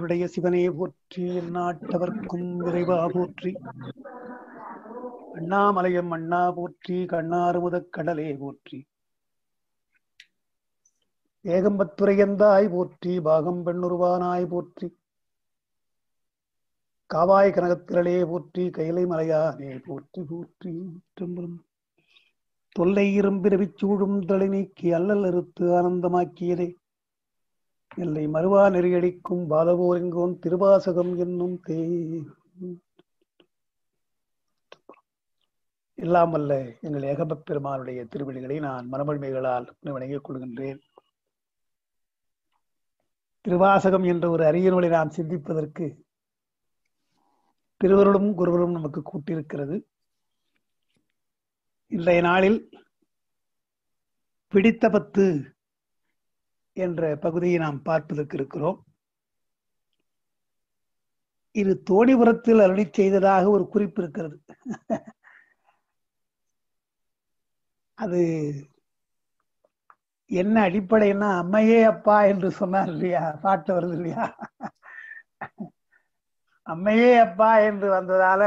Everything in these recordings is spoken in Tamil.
எந்தையுடைய சிவனே போற்றி எந்நாட்டவர்க்கும் விரைவா போற்றி அண்ணாமலையம் அண்ணா போற்றி கண்ணாறுமுதக் கடலே போற்றி ஏகம்பத்துரையந்தாய் போற்றி பாகம் பெண்ணுருவானாய் போற்றி காவாய் கனகத்திரளே போற்றி கைலை மலையானே போற்றி போற்றி திரும்பும் தொல்லை இரும்பிரவிச் சூடும் தலை நீக்கி அல்லல் அறுத்து ஆனந்தமாக்கியதே எல்லை மறுவா நெறியடிக்கும் பாலபோரிங்கோன் திருவாசகம் என்னும் தே எல்லாம் வல்ல எங்கள் ஏகபப் பெருமானுடைய திருவடிகளை நான் மனமொழிமைகளால் வணங்கிக் கொள்கின்றேன் திருவாசகம் என்ற ஒரு அரிய நூலை நாம் சிந்திப்பதற்கு திருவருளும் குருவரும் நமக்கு கூட்டியிருக்கிறது இன்றைய நாளில் பிடித்த பத்து என்ற பகுதியை நாம் பார்ப்பதற்கு இருக்கிறோம் இது தோணிபுரத்தில் அருளி செய்ததாக ஒரு குறிப்பு இருக்கிறது அது என்ன அடிப்படைன்னா அம்மையே அப்பா என்று சொன்னார் இல்லையா பாட்டு வருது இல்லையா அம்மையே அப்பா என்று வந்ததால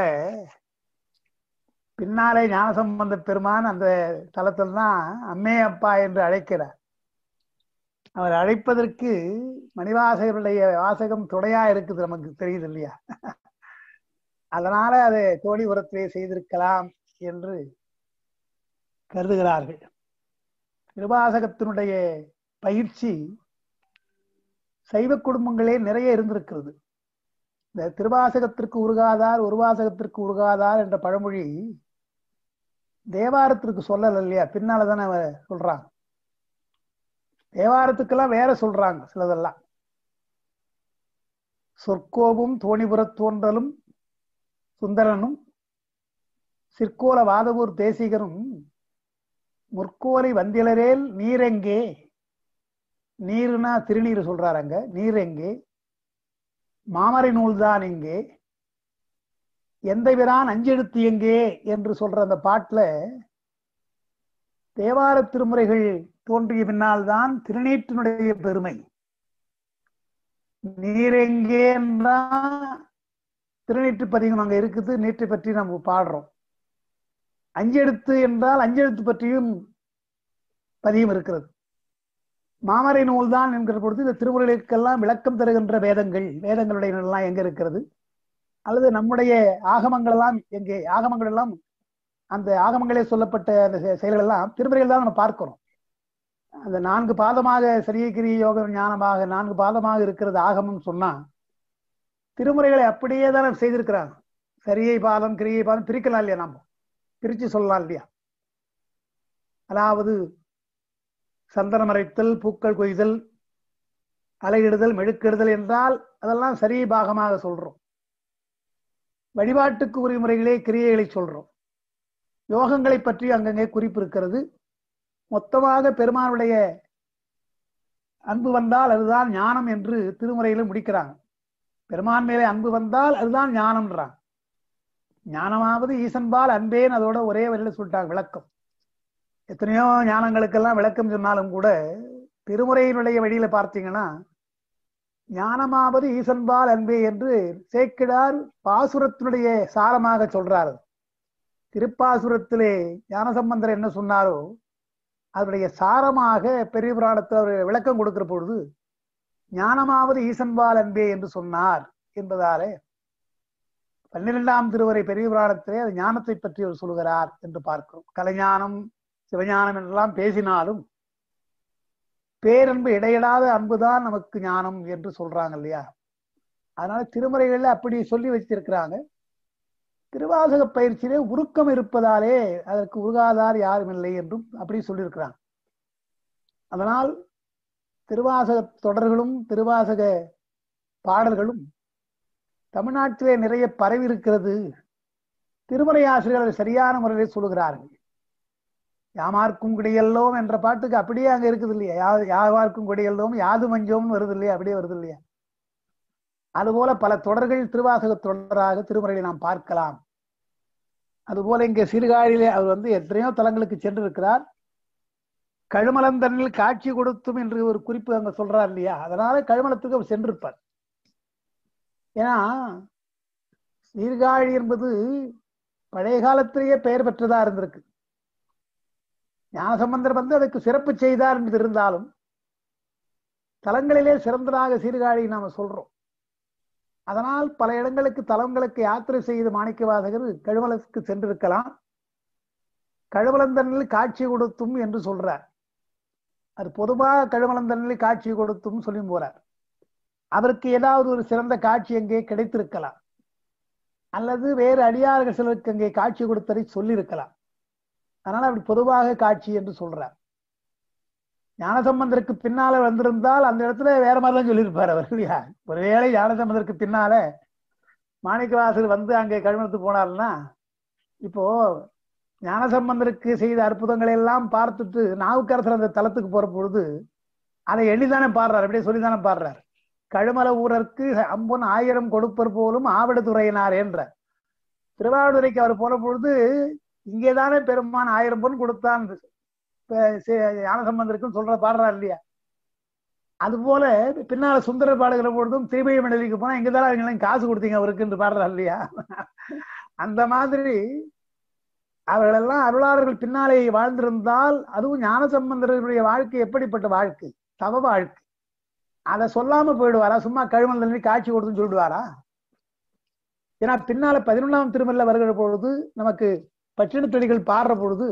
பின்னாலே ஞானசம்பந்த பெருமான் அந்த தளத்தில் தான் அம்மே அப்பா என்று அழைக்கிறார் அவர் அழைப்பதற்கு மணிவாசகருடைய வாசகம் துணையா இருக்குது நமக்கு தெரியுது இல்லையா அதனால அதை தோழிபுரத்திலே செய்திருக்கலாம் என்று கருதுகிறார்கள் திருவாசகத்தினுடைய பயிற்சி சைவ குடும்பங்களே நிறைய இருந்திருக்கிறது இந்த திருவாசகத்திற்கு உருகாதார் ஒரு வாசகத்திற்கு உருகாதார் என்ற பழமொழி தேவாரத்திற்கு சொல்லல இல்லையா பின்னால தானே சொல்றாங்க தேவாரத்துக்கெல்லாம் வேற சொல்றாங்க சிலதெல்லாம் சொற்கோவும் தோணிபுரத் தோன்றலும் சுந்தரனும் சிற்கோல வாதவூர் தேசிகரும் முற்கோலை வந்திலரேல் நீரெங்கே நீருனா திருநீர் சொல்றாருங்க நீர் எங்கே மாமரை நூல்தான் எங்கே எந்த விரான் அஞ்செழுத்து எங்கே என்று சொல்ற அந்த பாட்டுல தேவார திருமுறைகள் தோன்றிய பின்னால் தான் திருநீற்றினுடைய பெருமை நீரெங்கே திருநீற்று பதிகம் அங்க இருக்குது நீற்றை பற்றி நம்ம பாடுறோம் அஞ்செழுத்து என்றால் அஞ்செழுத்து பற்றியும் பதியும் இருக்கிறது மாமரை நூல் தான் என்கிற பொழுது இந்த திருமுறைகளுக்கெல்லாம் விளக்கம் தருகின்ற வேதங்கள் வேதங்களுடைய எல்லாம் எங்க இருக்கிறது அல்லது நம்முடைய ஆகமங்கள் எல்லாம் எங்கே ஆகமங்கள் எல்லாம் அந்த ஆகமங்களே சொல்லப்பட்ட அந்த செயல்கள் எல்லாம் திருமுறைகள் தான் நம்ம பார்க்கிறோம் அந்த நான்கு பாதமாக சரியகிரி யோக ஞானமாக நான்கு பாதமாக இருக்கிறது ஆகமம் சொன்னா திருமுறைகளை அப்படியே தான் செய்திருக்கிறாங்க சரியை பாதம் கிரியை பாதம் பிரிக்கலாம் இல்லையா நாம பிரிச்சு சொல்லலாம் இல்லையா அதாவது சந்தனம் அரைத்தல் பூக்கள் கொய்தல் அலையிடுதல் மெழுக்கிடுதல் என்றால் அதெல்லாம் சரி பாகமாக சொல்றோம் வழிபாட்டுக்கு உரிமுறைகளே கிரியைகளை சொல்றோம் யோகங்களை பற்றி அங்கங்கே குறிப்பு இருக்கிறது மொத்தமாக பெருமானுடைய அன்பு வந்தால் அதுதான் ஞானம் என்று திருமுறையில முடிக்கிறாங்க பெருமான் மேலே அன்பு வந்தால் அதுதான் ஞானம்ன்றாங்க ஞானமாவது ஈசன்பால் அன்பேன் அதோட ஒரே வரையில சொல்லிட்டாங்க விளக்கம் எத்தனையோ ஞானங்களுக்கெல்லாம் விளக்கம் சொன்னாலும் கூட திருமுறையினுடைய வழியில பார்த்தீங்கன்னா ஞானமாவது ஈசன்பால் அன்பே என்று சேக்கிடார் பாசுரத்தினுடைய சாரமாக சொல்றாரு திருப்பாசுரத்திலே ஞானசம்பந்தர் என்ன சொன்னாரோ அதனுடைய சாரமாக பெரிய புராணத்தில் அவர் விளக்கம் கொடுக்கிற பொழுது ஞானமாவது ஈசன்பால் அன்பே என்று சொன்னார் என்பதாலே பன்னிரெண்டாம் திருவரை பெரிய புராணத்திலே அது ஞானத்தை பற்றி அவர் சொல்கிறார் என்று பார்க்கிறோம் கலைஞானம் சிவஞானம் என்றெல்லாம் பேசினாலும் பேரன்பு இடையிடாத அன்புதான் நமக்கு ஞானம் என்று சொல்றாங்க இல்லையா அதனால திருமுறைகள்ல அப்படி சொல்லி வச்சிருக்கிறாங்க திருவாசக பயிற்சியிலே உருக்கம் இருப்பதாலே அதற்கு உருகாதார் யாரும் இல்லை என்றும் அப்படி சொல்லியிருக்கிறாங்க அதனால் திருவாசக தொடர்களும் திருவாசக பாடல்களும் தமிழ்நாட்டிலே நிறைய பரவி இருக்கிறது திருமறை ஆசிரியர்கள் சரியான முறையில் சொல்லுகிறார்கள் யாமார்க்கும் குடியல்லோம் என்ற பாட்டுக்கு அப்படியே அங்க இருக்குது இல்லையா யா யாவார்க்கும் குடியல்லோம் யாது மஞ்சோம்னு வருது இல்லையா அப்படியே வருது இல்லையா அதுபோல பல தொடர்கள் திருவாசக தொடராக திருமுறையை நாம் பார்க்கலாம் அதுபோல இங்க சீர்காழியிலே அவர் வந்து எத்தனையோ தலங்களுக்கு சென்றிருக்கிறார் கழுமலந்தனில் காட்சி கொடுத்தும் என்று ஒரு குறிப்பு அங்க சொல்றார் இல்லையா அதனால கழுமலத்துக்கு அவர் சென்றிருப்பார் ஏன்னா சீர்காழி என்பது பழைய காலத்திலேயே பெயர் பெற்றதா இருந்திருக்கு ஞானசம்பந்தர் வந்து அதுக்கு சிறப்பு செய்தார் என்பது இருந்தாலும் தலங்களிலே சிறந்ததாக சீர்காழி நாம சொல்றோம் அதனால் பல இடங்களுக்கு தலங்களுக்கு யாத்திரை செய்து மாணிக்கவாசகர் கழுமலத்துக்கு சென்றிருக்கலாம் கழுமலந்தனில் காட்சி கொடுத்தும் என்று சொல்றார் அது பொதுவாக கழுமலந்தனில் காட்சி கொடுத்தும் சொல்லி போறார் அதற்கு ஏதாவது ஒரு சிறந்த காட்சி எங்கே கிடைத்திருக்கலாம் அல்லது வேறு அடியார்கள் சிலருக்கு அங்கே காட்சி கொடுத்ததை சொல்லியிருக்கலாம் அதனால அப்படி பொதுவாக காட்சி என்று சொல்றார் ஞானசம்பந்தருக்கு பின்னால வந்திருந்தால் அந்த இடத்துல வேற மாதிரிலாம் சொல்லியிருப்பார் அவர் இல்லையா ஒருவேளை ஞானசம்பந்தருக்கு பின்னால மாணிக்கவாசர் வந்து அங்கே கழுமத்து போனார்னா இப்போ ஞானசம்பந்தருக்கு செய்த அற்புதங்களை எல்லாம் பார்த்துட்டு நாவுக்கரசர் அந்த தலத்துக்கு போற பொழுது அதை எண்ணிதானே பாடுறார் அப்படியே சொல்லிதானே பாடுறார் கழுமல ஊரருக்கு அம்பொன் ஆயிரம் கொடுப்பர் போலும் ஆவிடத்துறையினார் என்ற திருவாவூரைக்கு அவர் போன பொழுது இங்கேதானே பெருமான் ஆயிரம் பொன் கொடுத்தான் ஞானசம்பந்தருக்கும் சொல்ற பாடுறார் இல்லையா அது போல பின்னால சுந்தரர் பாடுகிற பொழுதும் திருமய மண்டலிக்கு போனா இங்கதான் அவங்க காசு கொடுத்தீங்க அவருக்கு என்று பாடுறார் இல்லையா அந்த மாதிரி அவர்களெல்லாம் அருளாளர்கள் பின்னாலே வாழ்ந்திருந்தால் அதுவும் ஞானசம்பந்தருடைய வாழ்க்கை எப்படிப்பட்ட வாழ்க்கை தவ வாழ்க்கை அதை சொல்லாம போயிடுவாரா சும்மா கழுமல் காட்சி கொடுத்துன்னு சொல்லிடுவாரா ஏன்னா பின்னால பதினொன்றாம் திருமல்ல வருகிற பொழுது நமக்கு பட்டினத்தடிகள் பாடுற பொழுது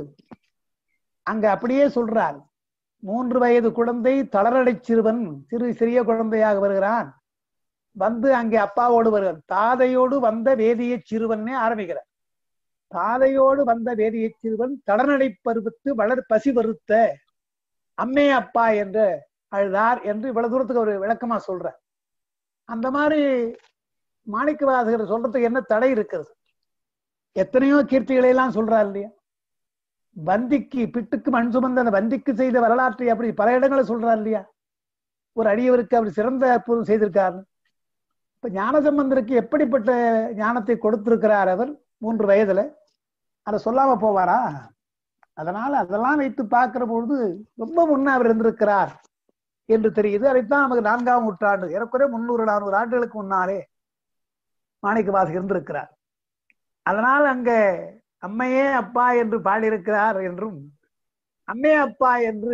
அங்க அப்படியே சொல்றார் மூன்று வயது குழந்தை தளரடை சிறுவன் சிறு சிறிய குழந்தையாக வருகிறான் வந்து அங்கே அப்பாவோடு வருகிறான் தாதையோடு வந்த வேதிய சிறுவன்னே ஆரம்பிக்கிறார் தாதையோடு வந்த வேதிய சிறுவன் தளநடை பருவத்து வளர் பசி வருத்த அம்மே அப்பா என்று அழுதார் என்று இவ்வளவு தூரத்துக்கு ஒரு விளக்கமா சொல்ற அந்த மாதிரி மாணிக்க வாசகர் சொல்றதுக்கு என்ன தடை இருக்கிறது எத்தனையோ கீர்த்திகளை எல்லாம் சொல்றார் இல்லையா வந்திக்கு பிட்டுக்கு மண் சுமந்த அந்த வந்திக்கு செய்த வரலாற்றை அப்படி பல இடங்களை சொல்றார் இல்லையா ஒரு அடியவருக்கு அப்படி சிறந்த அற்புதம் செய்திருக்காரு இப்ப ஞானசம்பந்தருக்கு எப்படிப்பட்ட ஞானத்தை கொடுத்திருக்கிறார் அவர் மூன்று வயதுல அதை சொல்லாம போவாரா அதனால அதெல்லாம் வைத்து பார்க்கிற பொழுது ரொம்ப முன்ன அவர் இருந்திருக்கிறார் என்று தெரியுது அதைத்தான் நமக்கு நான்காம் நூற்றாண்டு ஏறக்குறைய முன்னூறு நானூறு ஆண்டுகளுக்கு முன்னாலே மாணிக்க வாசகர் இருந்திருக்கிறார் அதனால் அங்க அம்மையே அப்பா என்று பாடியிருக்கிறார் என்றும் அம்மே அப்பா என்று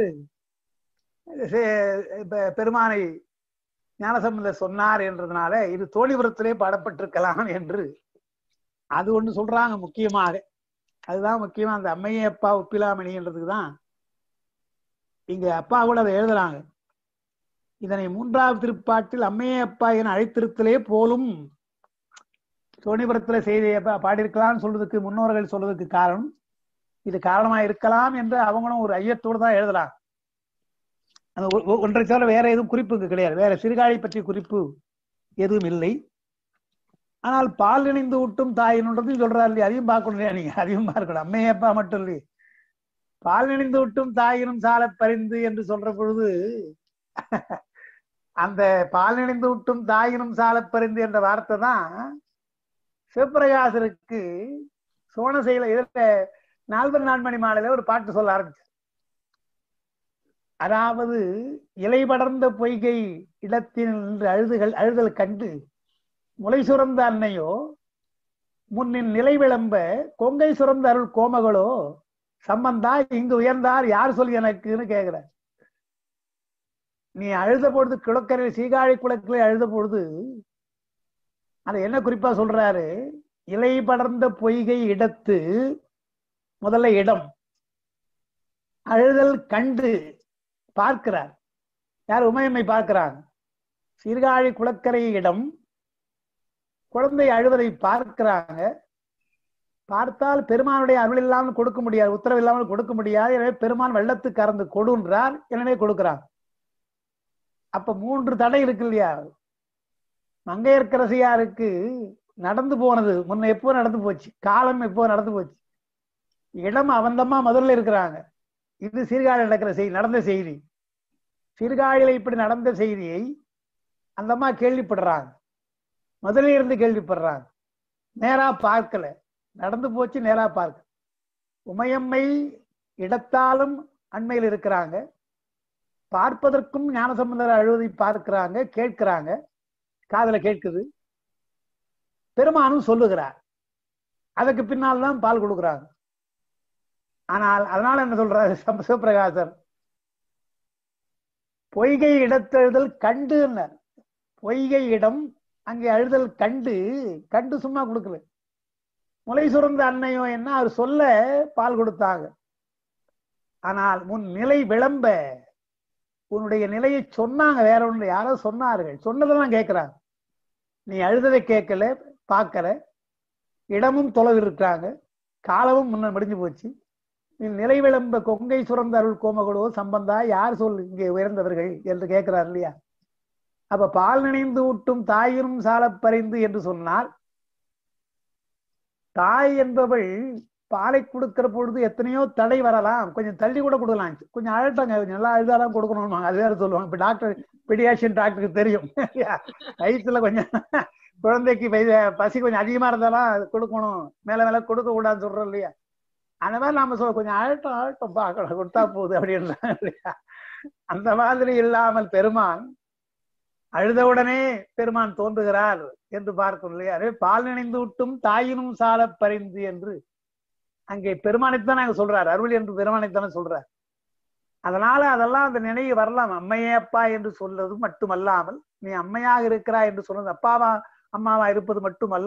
பெருமானை ஞானசம்பந்தர் சொன்னார் என்றதுனால இது தோழிபுரத்திலே பாடப்பட்டிருக்கலாம் என்று அது ஒண்ணு சொல்றாங்க முக்கியமாக அதுதான் முக்கியமா அந்த அம்மையே அப்பா ஒப்பிலாமணின்றதுக்கு தான் இங்க அப்பா கூட அதை எழுதுறாங்க இதனை மூன்றாவது திருப்பாட்டில் அம்மையே அப்பா என அழைத்திருத்தலே போலும் சோனிபுரத்துல செய்தி பாடியிருக்கலாம்னு சொல்றதுக்கு முன்னோர்கள் சொல்றதுக்கு காரணம் இது காரணமா இருக்கலாம் என்று அவங்களும் ஒரு ஐயத்தோடு தான் எழுதலாம் அந்த ஒன்றை தவிர வேற எதுவும் குறிப்பு இங்கு கிடையாது வேற சிறுகாழி பற்றிய குறிப்பு எதுவும் இல்லை ஆனால் பால் இணைந்து விட்டும் தாயினுன்றதையும் சொல்றாரு இல்லையா அதையும் பார்க்கணும் இல்லையா நீங்க அதையும் பார்க்கணும் அம்மையப்பா மட்டும் இல்லையே பால் நினைந்து விட்டும் தாயினும் சால பறிந்து என்று சொல்ற பொழுது அந்த பால் நினைந்து விட்டும் தாயினும் சால பறிந்து என்ற வார்த்தை தான் சிவபிரகாசருக்கு சோனசையில இதுல நால்வர் நான்மணி மாலையில ஒரு பாட்டு சொல்ல ஆரம்பிச்சார் அதாவது இலை படர்ந்த பொய்கை இடத்தில் நின்று அழுதுகள் அழுதல் கண்டு முளை சுரந்த அன்னையோ முன்னின் நிலை விளம்ப கொங்கை சுரந்த அருள் கோமகளோ சம்பந்தா இங்கு உயர்ந்தார் யார் சொல்லி எனக்குன்னு கேக்குற நீ அழுத பொழுது கிழக்கரை சீகாழி குளக்கிலே அழுத பொழுது அதை என்ன குறிப்பா சொல்றாரு இலை படர்ந்த பொய்கை இடத்து முதல்ல இடம் அழுதல் கண்டு பார்க்கிறார் யார் உமையம்மை பார்க்கிறாங்க சீர்காழி குளக்கரை இடம் குழந்தை அழுவதை பார்க்கிறாங்க பார்த்தால் பெருமானுடைய அருள் இல்லாமல் கொடுக்க முடியாது உத்தரவு இல்லாமல் கொடுக்க முடியாது எனவே பெருமான் வெள்ளத்து கறந்து கொடுன்றார் எனவே கொடுக்கிறார் அப்ப மூன்று தடை இருக்கு இல்லையா மங்கையர்க்கரசியாருக்கு நடந்து போனது முன்ன எப்போ நடந்து போச்சு காலம் எப்போ நடந்து போச்சு இடம் அவந்தம்மா முதல்ல இருக்கிறாங்க இது சீர்காழி நடக்கிற செய்தி நடந்த செய்தி சீர்காழியில இப்படி நடந்த செய்தியை அந்தம்மா கேள்விப்படுறாங்க முதல்ல இருந்து கேள்விப்படுறாங்க நேரா பார்க்கல நடந்து போச்சு நேரா பார்க்க உமையம்மை இடத்தாலும் அண்மையில் இருக்கிறாங்க பார்ப்பதற்கும் ஞானசம்பந்தர் அழுவதை பார்க்கிறாங்க கேட்கிறாங்க காதல கேட்குது பெருமானும் சொல்லுகிறார் அதுக்கு பின்னால் தான் பால் கொடுக்குறாங்க ஆனால் அதனால என்ன சொல்றாரு சிவ- சிவபிரகாசர் பொய்கை இடத்தெழுதல் கண்டு பொய்கை இடம் அங்கே அழுதல் கண்டு கண்டு சும்மா கொடுக்கல முளை சுரந்த அன்னையோ என்ன அவர் சொல்ல பால் கொடுத்தாங்க ஆனால் உன் நிலை விளம்ப உன்னுடைய நிலையை சொன்னாங்க வேற ஒன்று யாரோ சொன்னார்கள் சொன்னதெல்லாம் கேட்கிறாங்க நீ அழுததை கேட்கல பார்க்கல இடமும் தொலைவு இருக்கிறாங்க காலமும் முன்ன முடிஞ்சு போச்சு நீ நிலை விளம்ப கொங்கை சுரந்த அருள் கோமகளோ சம்பந்தா யார் சொல் இங்கே உயர்ந்தவர்கள் என்று கேட்கிறார் இல்லையா அப்ப பால் நினைந்து ஊட்டும் தாயினும் சாலப் பறிந்து என்று சொன்னால் தாய் என்பவள் பாலை கொடுக்கிற பொழுது எத்தனையோ தடை வரலாம் கொஞ்சம் தள்ளி கூட கொடுக்கலாம் கொஞ்சம் அழட்டாங்க கொஞ்சம் நல்லா அழுதாலாம் கொடுக்கணும் அது வேற சொல்லுவாங்க இப்ப டாக்டர் பிடியாஷியன் டாக்டருக்கு தெரியும் வயிற்றுல கொஞ்சம் குழந்தைக்கு வயது- பசி கொஞ்சம் அதிகமா இருந்தாலும் அது கொடுக்கணும் மேல மேல கொடுக்க கூடாதுன்னு சொல்றோம் இல்லையா அந்த மாதிரி நாம சொல்ல கொஞ்சம் அழட்டம் அழட்டம் பார்க்கலாம் கொடுத்தா போகுது அப்படின்னு இல்லையா அந்த மாதிரி இல்லாமல் பெருமான் அழுதவுடனே பெருமான் தோன்றுகிறார் என்று பார்க்கிறோம் இல்லையா அதே பால் நினைந்து விட்டும் தாயினும் சால பரிந்து என்று அங்கே பெருமானைத்தான் அங்க சொல்றார் அருள் என்று பெருமானைத்தானே சொல்றார் அதனால அதெல்லாம் அந்த நினைவு வரலாம் அம்மையே அப்பா என்று சொல்றது மட்டுமல்லாமல் நீ அம்மையாக இருக்கிறாய் என்று சொன்னது அப்பாவா அம்மாவா இருப்பது மட்டுமல்ல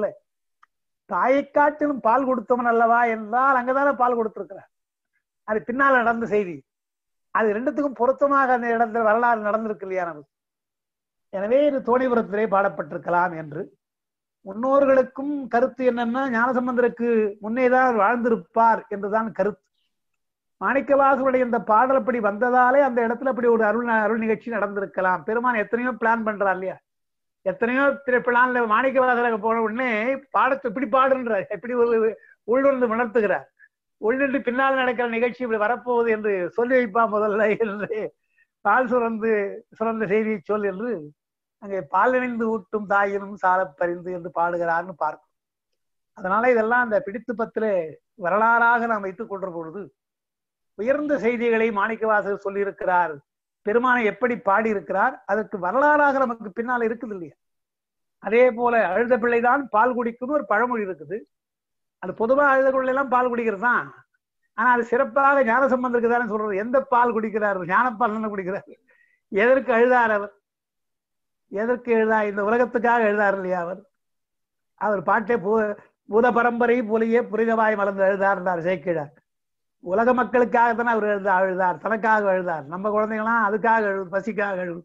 தாயை காட்டிலும் பால் கொடுத்தவன் அல்லவா என்றால் அங்கதானே பால் கொடுத்திருக்கிறார் அது பின்னால் நடந்த செய்தி அது ரெண்டுத்துக்கும் பொருத்தமாக அந்த இடத்துல வரலாறு நடந்திருக்கு இல்லையா நமக்கு எனவே இது தோணிபுரத்திலே பாடப்பட்டிருக்கலாம் என்று முன்னோர்களுக்கும் கருத்து என்னன்னா ஞானசம்பந்தருக்கு முன்னேதான் வாழ்ந்திருப்பார் என்றுதான் கருத்து மாணிக்கவாசனுடைய இந்த பாடல் அப்படி வந்ததாலே அந்த இடத்துல அப்படி ஒரு அருள் அருள் நிகழ்ச்சி நடந்திருக்கலாம் பெருமான் எத்தனையோ பிளான் பண்றா இல்லையா எத்தனையோ பிளான்ல மாணிக்கவாசலுக்கு போன உடனே பாடத்தை இப்படி பாடுன்றார் எப்படி ஒரு உள்ளுணர்ந்து உணர்த்துகிறார் உள்ளிட்டு பின்னால் நடக்கிற நிகழ்ச்சி இப்படி வரப்போகுது என்று சொல்லி வைப்பா முதல்ல என்று பால் சுரந்து சுரந்த செய்தியை சொல் என்று அங்கே பால் இணைந்து ஊட்டும் தாயினும் சாலப் பறிந்து என்று பாடுகிறார்னு பார்க்கும் அதனால இதெல்லாம் அந்த பிடித்து பத்திலே வரலாறாக நாம் வைத்துக் கொண்ட பொழுது உயர்ந்த செய்திகளை மாணிக்கவாசகர் சொல்லியிருக்கிறார் பெருமானை எப்படி பாடி இருக்கிறார் அதற்கு வரலாறாக நமக்கு பின்னால் இருக்குது இல்லையா அதே போல அழுத பிள்ளைதான் பால் குடிக்கும்னு ஒரு பழமொழி இருக்குது அது பொதுவா அழுத பிள்ளை எல்லாம் பால் குடிக்கிறது தான் ஆனா அது சிறப்பாக ஞான சம்பந்தருக்கு தானே சொல்றது எந்த பால் குடிக்கிறார் ஞானப்பால் தானே குடிக்கிறார் எதற்கு அழுதார் அவர் எதற்கு எழுதா இந்த உலகத்துக்காக எழுதார் இல்லையா அவர் அவர் பாட்டே பூ பூத பரம்பரை புலியே புரிதவாய் மலர்ந்து எழுதார் சேக்கிழார் உலக மக்களுக்காக தானே அவர் எழுத அழுதார் தனக்காக எழுதார் நம்ம குழந்தைங்களாம் அதுக்காக எழுது பசிக்காக எழுது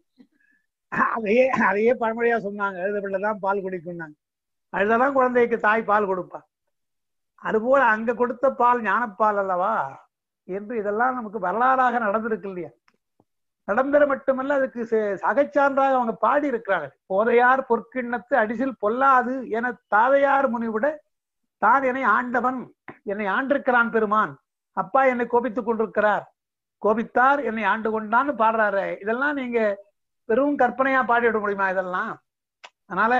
அதையே அதையே பழமொழியா சொன்னாங்க எழுத பிள்ளைதான் பால் குடிக்கும்னாங்க அழுததான் குழந்தைக்கு தாய் பால் கொடுப்பா அதுபோல அங்க கொடுத்த பால் ஞானப்பால் அல்லவா என்று இதெல்லாம் நமக்கு வரலாறாக நடந்திருக்கு இல்லையா நடந்தது மட்டுமல்ல அதுக்கு அகச்சான்றாக அவங்க பாடி இருக்கிறாங்க போதையார் பொற்கிண்ணத்து அடிசில் பொல்லாது என தாதையார் முனிவிட தான் என்னை ஆண்டவன் என்னை ஆண்டிருக்கிறான் பெருமான் அப்பா என்னை கோபித்துக் கொண்டிருக்கிறார் கோபித்தார் என்னை ஆண்டு கொண்டான்னு பாடுறாரு இதெல்லாம் நீங்க பெரும் கற்பனையா பாடிவிட முடியுமா இதெல்லாம் அதனால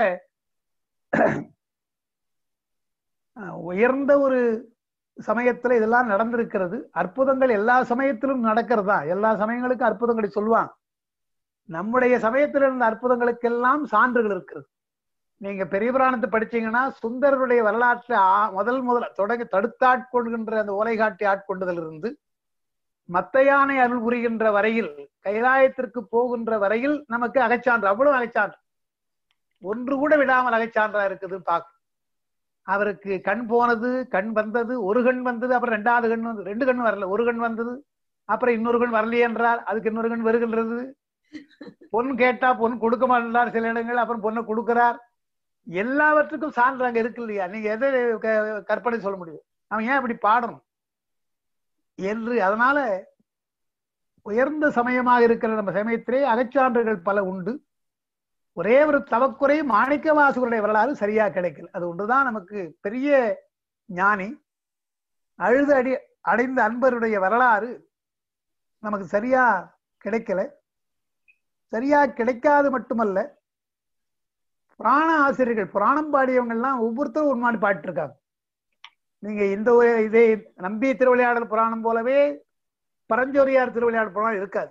உயர்ந்த ஒரு சமயத்துல இதெல்லாம் நடந்திருக்கிறது அற்புதங்கள் எல்லா சமயத்திலும் நடக்கிறதா எல்லா சமயங்களுக்கும் அற்புதங்களை சொல்லுவாங்க நம்முடைய சமயத்தில் இருந்த அற்புதங்களுக்கெல்லாம் சான்றுகள் இருக்கிறது நீங்க பெரிய புராணத்தை படிச்சீங்கன்னா சுந்தரருடைய வரலாற்றை முதல் முதல் தொடங்கி தடுத்தாட்கொள்கின்ற அந்த ஓலை காட்டி ஆட்கொண்டதில் இருந்து மத்த யானை அருள் புரிகின்ற வரையில் கைலாயத்திற்கு போகின்ற வரையில் நமக்கு அகச்சான்று அவ்வளவு அகச்சான்று ஒன்று கூட விடாமல் அகச்சான்றா இருக்குது பார்க்க அவருக்கு கண் போனது கண் வந்தது ஒரு கண் வந்தது அப்புறம் ரெண்டாவது கண் வந்து ரெண்டு கண் வரல ஒரு கண் வந்தது அப்புறம் இன்னொரு கண் வரலையே என்றார் அதுக்கு இன்னொரு கண் வருகின்றது பொன் கேட்டா பொன் கொடுக்க மாட்டார் சில இடங்கள் அப்புறம் பொண்ணை கொடுக்கிறார் எல்லாவற்றுக்கும் சான்று அங்க இருக்கு இல்லையா நீங்க எதை கற்பனை சொல்ல முடியும் அவன் ஏன் இப்படி பாடணும் என்று அதனால உயர்ந்த சமயமாக இருக்கிற நம்ம சமயத்திலே அகச்சான்றுகள் பல உண்டு ஒரே ஒரு தவக்குறை மாணிக்க வாசகருடைய வரலாறு சரியா கிடைக்கல அது ஒன்றுதான் நமக்கு பெரிய ஞானி அழுது அடி அடைந்த அன்பருடைய வரலாறு நமக்கு சரியா கிடைக்கல சரியா கிடைக்காது மட்டுமல்ல புராண ஆசிரியர்கள் புராணம் பாடியவங்கள்லாம் ஒவ்வொருத்தரும் ஒரு மாதிரி பாட்டு இருக்காங்க நீங்க இந்த இதே நம்பி திருவிளையாடல் புராணம் போலவே பரஞ்சோரியார் திருவிளையாடல் புராணம் இருக்காது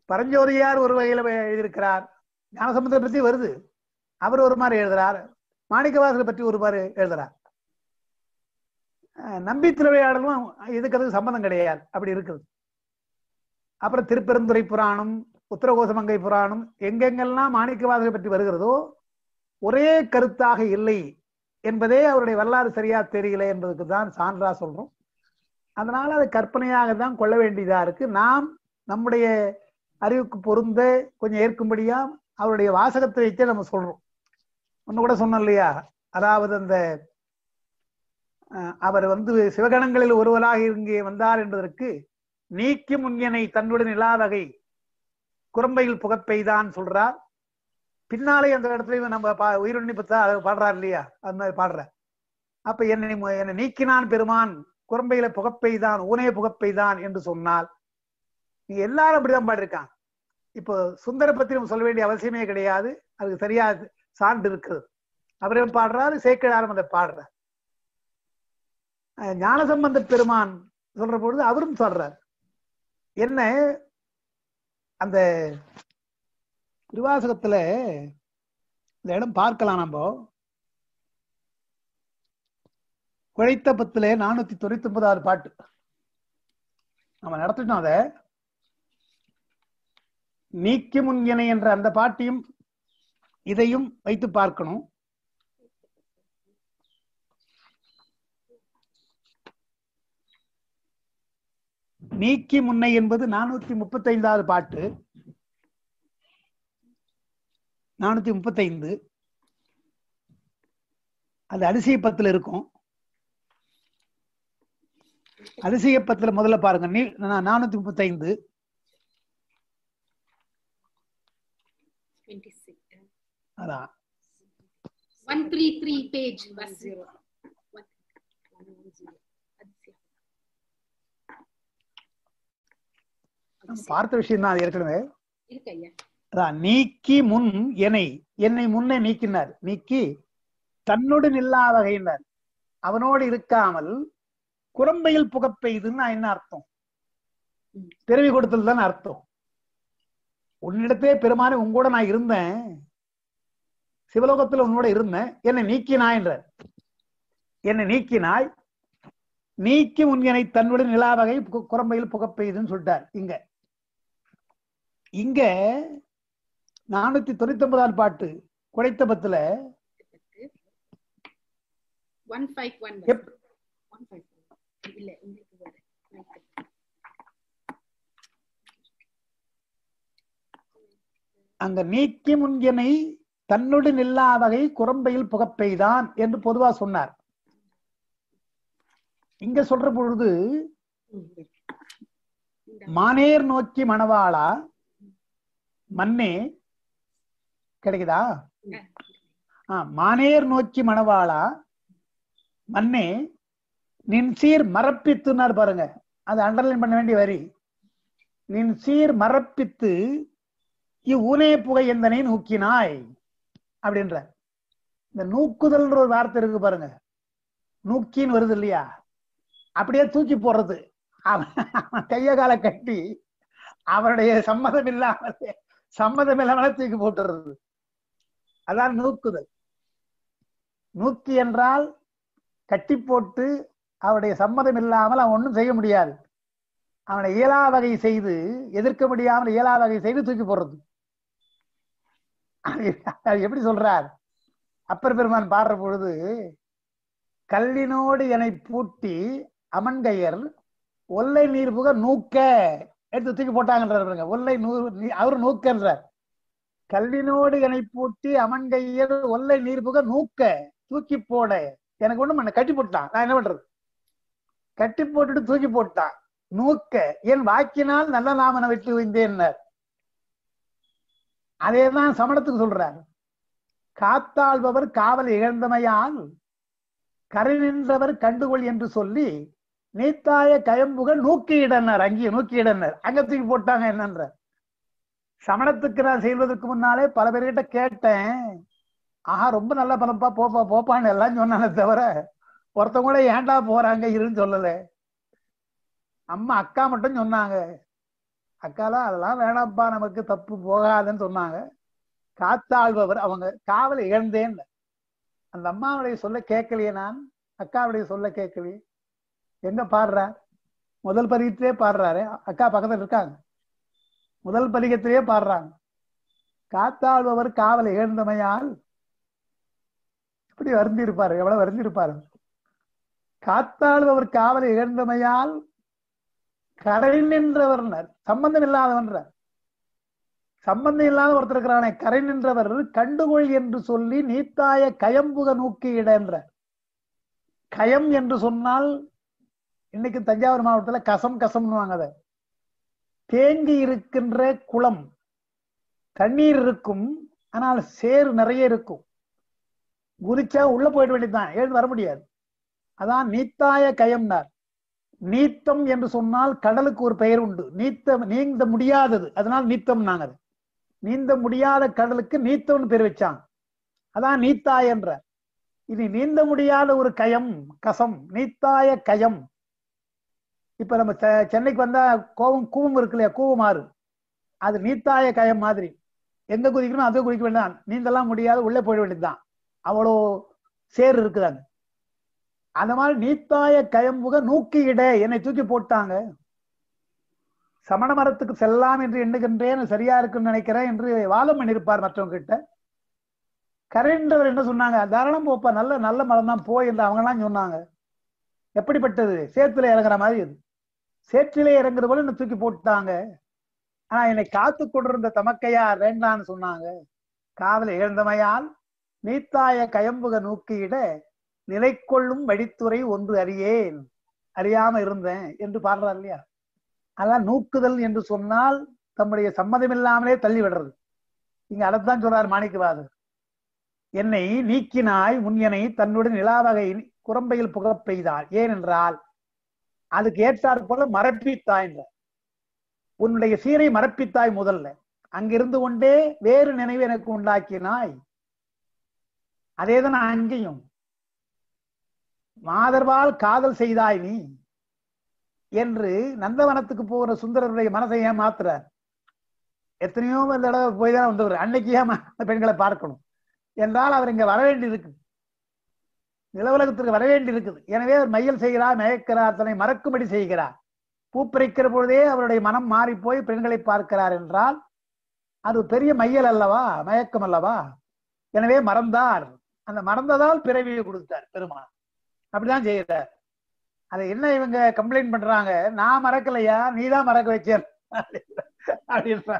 பரஞ்சோரியார் ஒரு வகையில எழுதியிருக்கிறார் ஞானசமுத்திரம் பத்தி வருது அவர் ஒரு மாதிரி எழுதுறார் மாணிக்கவாசகரை பற்றி ஒரு பாரு எழுதுறார் அஹ் நம்பி திருவிளையாடலும் இதுக்கு அதுக்கு சம்பந்தம் கிடையாது அப்படி இருக்குது அப்புறம் திருப்பெருந்துறை புராணம் உத்தரகோசமங்கை புராணம் எங்கெங்கெல்லாம் மாணிக்கவாசகரை பற்றி வருகிறதோ ஒரே கருத்தாக இல்லை என்பதே அவருடைய வரலாறு சரியா தெரியல என்பதுக்கு தான் சான்றா சொல்றோம் அதனால அது கற்பனையாக தான் கொள்ள வேண்டியதா இருக்கு நாம் நம்முடைய அறிவுக்கு பொருந்த கொஞ்சம் ஏற்கும்படியா அவருடைய வாசகத்தை வைத்தே நம்ம சொல்றோம் ஒன்னு கூட சொன்னோம் இல்லையா அதாவது அந்த அஹ், அவர் வந்து சிவகணங்களில் ஒருவராக இங்கே வந்தார் என்பதற்கு நீக்கி முன்யனை தன்னுடன் இல்லாதகை குரம்பையில் புகப்பெய்தான் சொல்றார் பின்னாலே அந்த இடத்துல நம்ம பா- உயிரிழந்து பத்தா பாடுறார் இல்லையா அந்த மாதிரி பாடுற அப்ப என்னை மு- என்னை நீக்கினான் பெருமான் குரம்பையில புகப்பெய்தான் ஊனே புகப்பெய்தான் என்று சொன்னால் நீங்க எல்லாரும் அப்படிதான் பாடிருக்காங்க இப்போ சுந்தர பத்தி நம்ம சொல்ல வேண்டிய அவசியமே கிடையாது அதுக்கு சரியா சான்று இருக்குது அவரே பாடுறாரு சேக்கிழாரும் அதை பாடுறார் அஹ் ஞானசம்பந்த பெருமான் சொல்ற பொழுது அவரும் சொல்றார் என்ன அந்த திருவாசகத்துல இந்த இடம் பார்க்கலாம் நம்ம குழைத்த பத்துல நானூத்தி தொண்ணூத்தி ஒன்பதாவது பாட்டு நம்ம நடத்திட்டோம் அத நீக்கி முன்கினை என்ற அந்த பாட்டையும் இதையும் வைத்து பார்க்கணும் நீக்கி முன்னை என்பது நானூத்தி முப்பத்தி ஐந்தாவது பாட்டு நானூத்தி முப்பத்தைந்து அது அதிசயப்பத்துல இருக்கும் அதிசயப்பத்துல முதல்ல பாருங்க நீ நா- நானூத்தி முப்பத்தைந்து 26. அதான் 133 page. One zero. One, one, one zero. அதிசயம். நம்ம அதிசயம். பார்த்த விஷயம் தான் அது ஏற்கனவே இருக்கு ஐயா அதான் நீக்கி முன் என்னை என்னை முன்னே நீக்கினார் நீக்கி தன்னுடன் இல்லாத வகையினார் அவனோடு இருக்காமல் குரம்பையில் புகப்பெய்துன்னா என்ன அர்த்தம் ம். பிறவி கொடுத்தல் தான் அர்த்தம் உன்னிடத்தே பெருமானே உங்கூட நான் இருந்தேன் சிவலோகத்துல உன்னோட இருந்தேன் என்னை நீக்கினாய் என்றார் என்னை நீக்கினாய் நீக்கி உன் என்னை தன்னுடன் நிலாவகை பு- குரம்பையில் புகப்பெய்துன்னு சொல்லிட்டார் இங்க இங்க நானூத்தி தொண்ணூத்தி ஒன்பதாம் பாட்டு குடைத்த பத்துல பத்து ஒன் ஃபைவ் ஒன் எப்- ஒன் ஃபைவ் இல்ல உங்களுக்கு வேற அங்க நீக்கி முன்கனை தன்னுடன் இல்லாதகை குரம்பையில் புகப்பெய்தான் என்று பொதுவா சொன்னார் இங்க சொல்ற பொழுது மானேர் நோக்கி மணவாளா மன்னே கிடைக்குதா ஆ, மானேர் நோக்கி மணவாளா மன்னே நின் சீர் மரப்பித்துனார் பாருங்க அது அண்டர்லைன் பண்ண வேண்டிய வரி நின் சீர் மரப்பித்து இவ்வூனே புகை எந்தனை நூக்கினாய் அப்படின்ற இந்த நூக்குதல்ன்ற ஒரு வார்த்தை இருக்கு பாருங்க நூக்கின்னு வருது இல்லையா அப்படியே தூக்கி போடுறது அவன் அவன் கைய காலை கட்டி அவருடைய சம்மதம் இல்லாமலே சம்மதம் இல்லாமலே தூக்கி போட்டுறது அதான் நூக்குதல் நூக்கி என்றால் கட்டி போட்டு அவருடைய சம்மதம் இல்லாமல் அவன் ஒண்ணும் செய்ய முடியாது அவனை இயலா வகை செய்து எதிர்க்க முடியாமல் இயலா வகை செய்து தூக்கி போடுறது அது அது எப்படி சொல்றார் அப்பர் பெருமான் பாடுற பொழுது கல்லினோடு என்னை பூட்டி அமன்கையர் ஒல்லை நீர் புக நூக்க எடுத்து தூக்கி போட்டாங்கன்றார் பாருங்க ஒல்லை நூறு நீ- அவரு நூக்கன்றார் கல்லினோடு என்னை பூட்டி அமன்கையர் ஒல்லை நீர் புக நூக்க தூக்கி போட எனக்கு ஒண்ணும் பண்ண கட்டி போட்டான் நான் என்ன பண்றது கட்டி போட்டுட்டு தூக்கி போட்டான் நூக்க என் வாக்கினால் நல்ல நாமனை விட்டு வைந்தேன்னார் அதேதான் சமணத்துக்கு சொல்றார் காத்தாள்பவர் காவல் இழந்தமையால் கரை நின்றவர் கண்டுகொள் என்று சொல்லி நீத்தாய கயம்புக நூக்கியிடனர் அங்கே நூக்கியிடனர் அங்க தூக்கி போட்டாங்க என்னன்ற சமணத்துக்கு நான் செய்வதற்கு முன்னாலே பல பேர்கிட்ட கேட்டேன் ஆஹா ரொம்ப நல்ல பலப்பா போப்பா போப்பான்னு எல்லாம் சொன்னானே தவிர ஒருத்தவங்க கூட ஏன்டா போறாங்க இருன்னு சொல்லல அம்மா அக்கா மட்டும் சொன்னாங்க அக்காலாம் அதெல்லாம் வேணாம்ப்பா நமக்கு தப்பு போகாதுன்னு சொன்னாங்க காத்தாழ்பவர் அவங்க காவல் இழந்தேன் அந்த அம்மாவுடைய சொல்ல கேட்கலையே நான் அக்காவுடைய சொல்ல கேட்கலையே எங்க பாடுறார் முதல் பதிகத்திலே பாடுறாரு அக்கா பக்கத்துல இருக்காங்க முதல் பதிகத்திலேயே பாடுறாங்க காத்தாழ்பவர் காவல் இழந்தமையால் எப்படி வருந்தி இருப்பாரு எவ்வளவு வருந்தி இருப்பாரு காத்தாழ்பவர் காவலை இழந்தமையால் கரை நின்றவர் சம்பந்தம் இல்லாதவன்றார் சம்பந்தம் இல்லாத ஒருத்தர் இருக்கிறானே கரை நின்றவர் கண்டுகொள் என்று சொல்லி நீத்தாய கயம்புக நோக்கியிட என்ற கயம் என்று சொன்னால் இன்னைக்கு தஞ்சாவூர் மாவட்டத்துல கசம் கசம்னுவாங்க அதை தேங்கி இருக்கின்ற குளம் தண்ணீர் இருக்கும் ஆனால் சேறு நிறைய இருக்கும் குதிச்சா உள்ள போயிட வேண்டியதுதான் எழுந்து வர முடியாது அதான் நீத்தாய கயம்னார் நீத்தம் என்று சொன்னால் கடலுக்கு ஒரு பெயர் உண்டு நீத்த நீந்த முடியாதது அதனால் நீத்தம் நாங்க அது நீந்த முடியாத கடலுக்கு நீத்தம்னு பேர் வச்சாங்க அதான் நீத்தாய் என்ற இனி நீந்த முடியாத ஒரு கயம் கசம் நீத்தாய கயம் இப்ப நம்ம செ- சென்னைக்கு வந்தா கோவம் கூவம் இருக்கு இல்லையா கூவமாறு அது நீத்தாய கயம் மாதிரி எங்க குதிக்கணும் அங்க குதிக்க வேண்டாம் நீந்தெல்லாம் முடியாது உள்ளே போயிட வேண்டியதுதான் அவ்வளோ சேர் இருக்குதாங்க அந்த மாதிரி நீத்தாய கயம்புக நூக்கியிட என்னை தூக்கி போட்டாங்க சமண மரத்துக்கு செல்லாம் என்று எண்ணுகின்றேன் சரியா இருக்குன்னு நினைக்கிறேன் என்று வாதம் பண்ணியிருப்பார் மற்றவங்க கிட்ட கரைன்றவர் என்ன சொன்னாங்க தாராளம் போப்பா நல்ல நல்ல மரம் தான் போய் என்று அவங்க எல்லாம் சொன்னாங்க எப்படிப்பட்டது சேத்துல இறங்குற மாதிரி அது சேற்றிலே இறங்குறது போல என்ன தூக்கி போட்டாங்க ஆனா என்னை காத்து கொண்டிருந்த தமக்கையார் வேண்டான்னு சொன்னாங்க காதலை இழந்தமையால் நீத்தாய கயம்புக நூக்கியிட நிலை கொள்ளும் வழித்துறை ஒன்று அறியேன் அறியாம இருந்தேன் என்று பாடுறார் இல்லையா அதான் நூக்குதல் என்று சொன்னால் தம்முடைய சம்மதம் இல்லாமலே தள்ளி விடுறது இங்க அதைத்தான் சொல்றார் மாணிக்கவாதர் என்னை நீக்கினாய் முன்யனை தன்னுடன் நிலாவகை குரம்பையில் புகப் பெய்தாள் ஏனென்றால் அதுக்கு ஏற்றாற் போல மரப்பித்தாய் என்ற உன்னுடைய சீரை மரப்பித்தாய் முதல்ல அங்கிருந்து கொண்டே வேறு நினைவு எனக்கு உண்டாக்கினாய் அதேதான் அங்கேயும் மாதர்வால் காதல் செய்தாய் நீ என்று நந்தவனத்துக்கு போகிற சுந்தரருடைய மனசை ஏன் மாத்துறார் எத்தனையோ தடவை போய் தான் வந்தவர் அன்னைக்கு ஏன் அந்த பெண்களை பார்க்கணும் என்றால் அவர் இங்க வர வேண்டி இருக்கு நிலவுலகத்திற்கு வர வேண்டி இருக்குது எனவே அவர் மையல் செய்கிறார் மயக்கிறார் தன்னை மறக்கும்படி செய்கிறார் பூப்பறிக்கிற பொழுதே அவருடைய மனம் மாறி போய் பெண்களை பார்க்கிறார் என்றால் அது பெரிய மையல் அல்லவா மயக்கம் அல்லவா எனவே மறந்தார் அந்த மறந்ததால் பிறவியை கொடுத்தார் பெருமான் அப்படிதான் செய்யறார் அதை என்ன இவங்க கம்ப்ளைண்ட் பண்றாங்க நான் மறக்கலையா நீதான் மறக்க வச்சேன் அப்படின்ற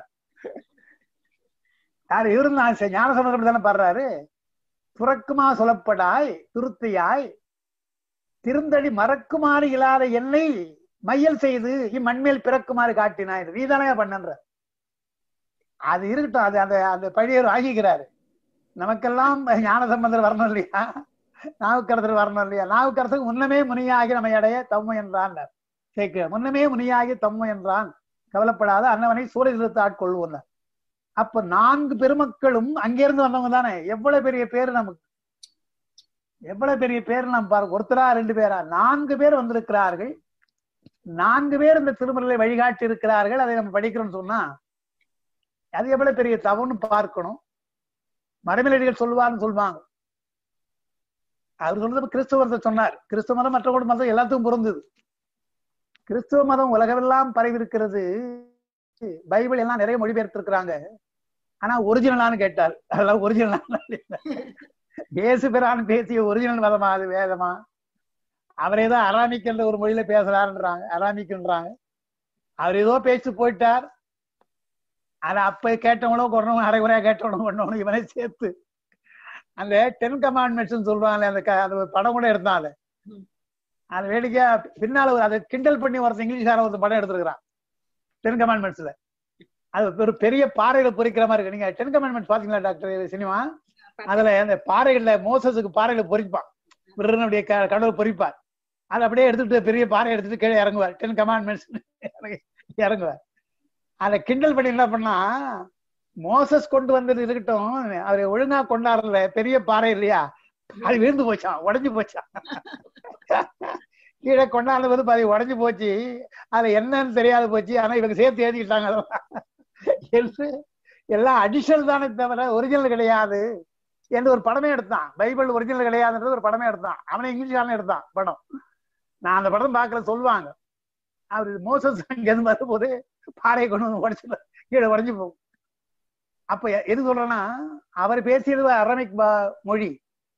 யார் இவரும் நான் ஞான சமுதிரம் தானே பாடுறாரு துறக்குமா சொல்லப்படாய் திருத்தியாய் திருந்தடி மறக்குமாறு இல்லாத என்னை மையல் செய்து இம்மண்மேல் பிறக்குமாறு காட்டினாய் நீதானே பண்ணன்ற அது இருக்கட்டும் அது அந்த அந்த பழியர் வாங்கிக்கிறாரு நமக்கெல்லாம் ஞான சம்பந்தர் வரணும் இல்லையா நாவுக்கரசர் வரணும் இல்லையா நாவுக்கரசருக்கு முன்னமே முனியாகி நம்ம அடைய தம்மு என்றான் கேட்க முன்னமே முனியாகி தம்மு என்றான் கவலைப்படாத அன்னவனை சூரிய நிறுத்த ஆட்கொள்வோம் அப்ப நான்கு பெருமக்களும் அங்கிருந்து வந்தவங்க தானே எவ்வளவு பெரிய பேர் நமக்கு எவ்வளவு பெரிய பேர் நாம் பாரு ஒருத்தரா ரெண்டு பேரா நான்கு பேர் வந்திருக்கிறார்கள் நான்கு பேர் இந்த திருமலை வழிகாட்டி இருக்கிறார்கள் அதை நம்ம படிக்கிறோம்னு சொன்னா அது எவ்வளவு பெரிய தவறுன்னு பார்க்கணும் மரமிலடிகள் சொல்லுவார்னு சொல்லுவாங்க அவர் சொல்றது கிறிஸ்துவத்தை சொன்னார் கிறிஸ்துவ மதம் மற்ற கூட மதம் எல்லாத்துக்கும் பொருந்தது கிறிஸ்துவ மதம் உலகமெல்லாம் பரவி இருக்கிறது பைபிள் எல்லாம் நிறைய மொழிபெயர்த்திருக்கிறாங்க ஆனா ஒரிஜினலான்னு கேட்டார் அதெல்லாம் ஒரிஜினலான இயேசு பிரான் பேசிய ஒரிஜினல் மதமா அது வேதமா அவர் ஏதோ அராமிக்கின்ற ஒரு மொழியில பேசுறாருன்றாங்க அராமிக்குன்றாங்க அவர் ஏதோ பேச்சு போயிட்டார் ஆனா அப்ப கேட்டவங்களும் கொண்டவங்க அரைகுறையா கேட்டவனும் கொண்டவனும் இவனை சேர்த்து அந்த டென் கமாண்ட்மெண்ட்ஸ் சொல்லுவாங்களே அந்த அந்த படம் கூட எடுத்தாங்க அது வேடிக்கையா பின்னால அதை கிண்டல் பண்ணி ஒருத்தர் இங்கிலீஷ்காரன் ஒருத்தர் படம் எடுத்திருக்கிறான் டென் கமாண்ட்மெண்ட்ஸ்ல அது ஒரு பெரிய பாறையில பொறிக்கிற மாதிரி இருக்கு நீங்க டென் கமாண்ட்மெண்ட்ஸ் பாத்தீங்களா டாக்டர் சினிமா அதுல அந்த பாறைகள்ல மோசஸுக்கு பாறையில பொறிப்பான் விருனுடைய கடவுள் பொறிப்பார் அதை அப்படியே எடுத்துட்டு பெரிய பாறை எடுத்துட்டு கீழே இறங்குவார் டென் கமாண்ட்மெண்ட்ஸ் இறங்குவார் அதை கிண்டல் பண்ணி என்ன பண்ணா மோசஸ் கொண்டு வந்தது இருக்கட்டும் அவரை ஒழுங்கா கொண்டாடுறதுல பெரிய பாறை இல்லையா அது விழுந்து போச்சான் உடஞ்சு போச்சான் கீழே கொண்டாடுறது வந்து பாதி உடஞ்சு போச்சு அதுல என்னன்னு தெரியாது போச்சு ஆனா இவங்க சேர்த்து எழுதிக்கிட்டாங்க அதெல்லாம் என்று எல்லாம் அடிஷனல் தானே தவிர ஒரிஜினல் கிடையாது என்று ஒரு படமே எடுத்தான் பைபிள் ஒரிஜினல் கிடையாதுன்றது ஒரு படமே எடுத்தான் அவனை இங்கிலீஷ்காரன் எடுத்தான் படம் நான் அந்த படம் பார்க்கல சொல்லுவாங்க அவர் மோசஸ் அங்கிருந்து வரும்போது பாறையை கொண்டு வந்து உடச்சு கீழே உடஞ்சு போகும் அப்ப எ- எது சொல்றேன்னா அவர் பேசியது அரமிக் பா- மொழி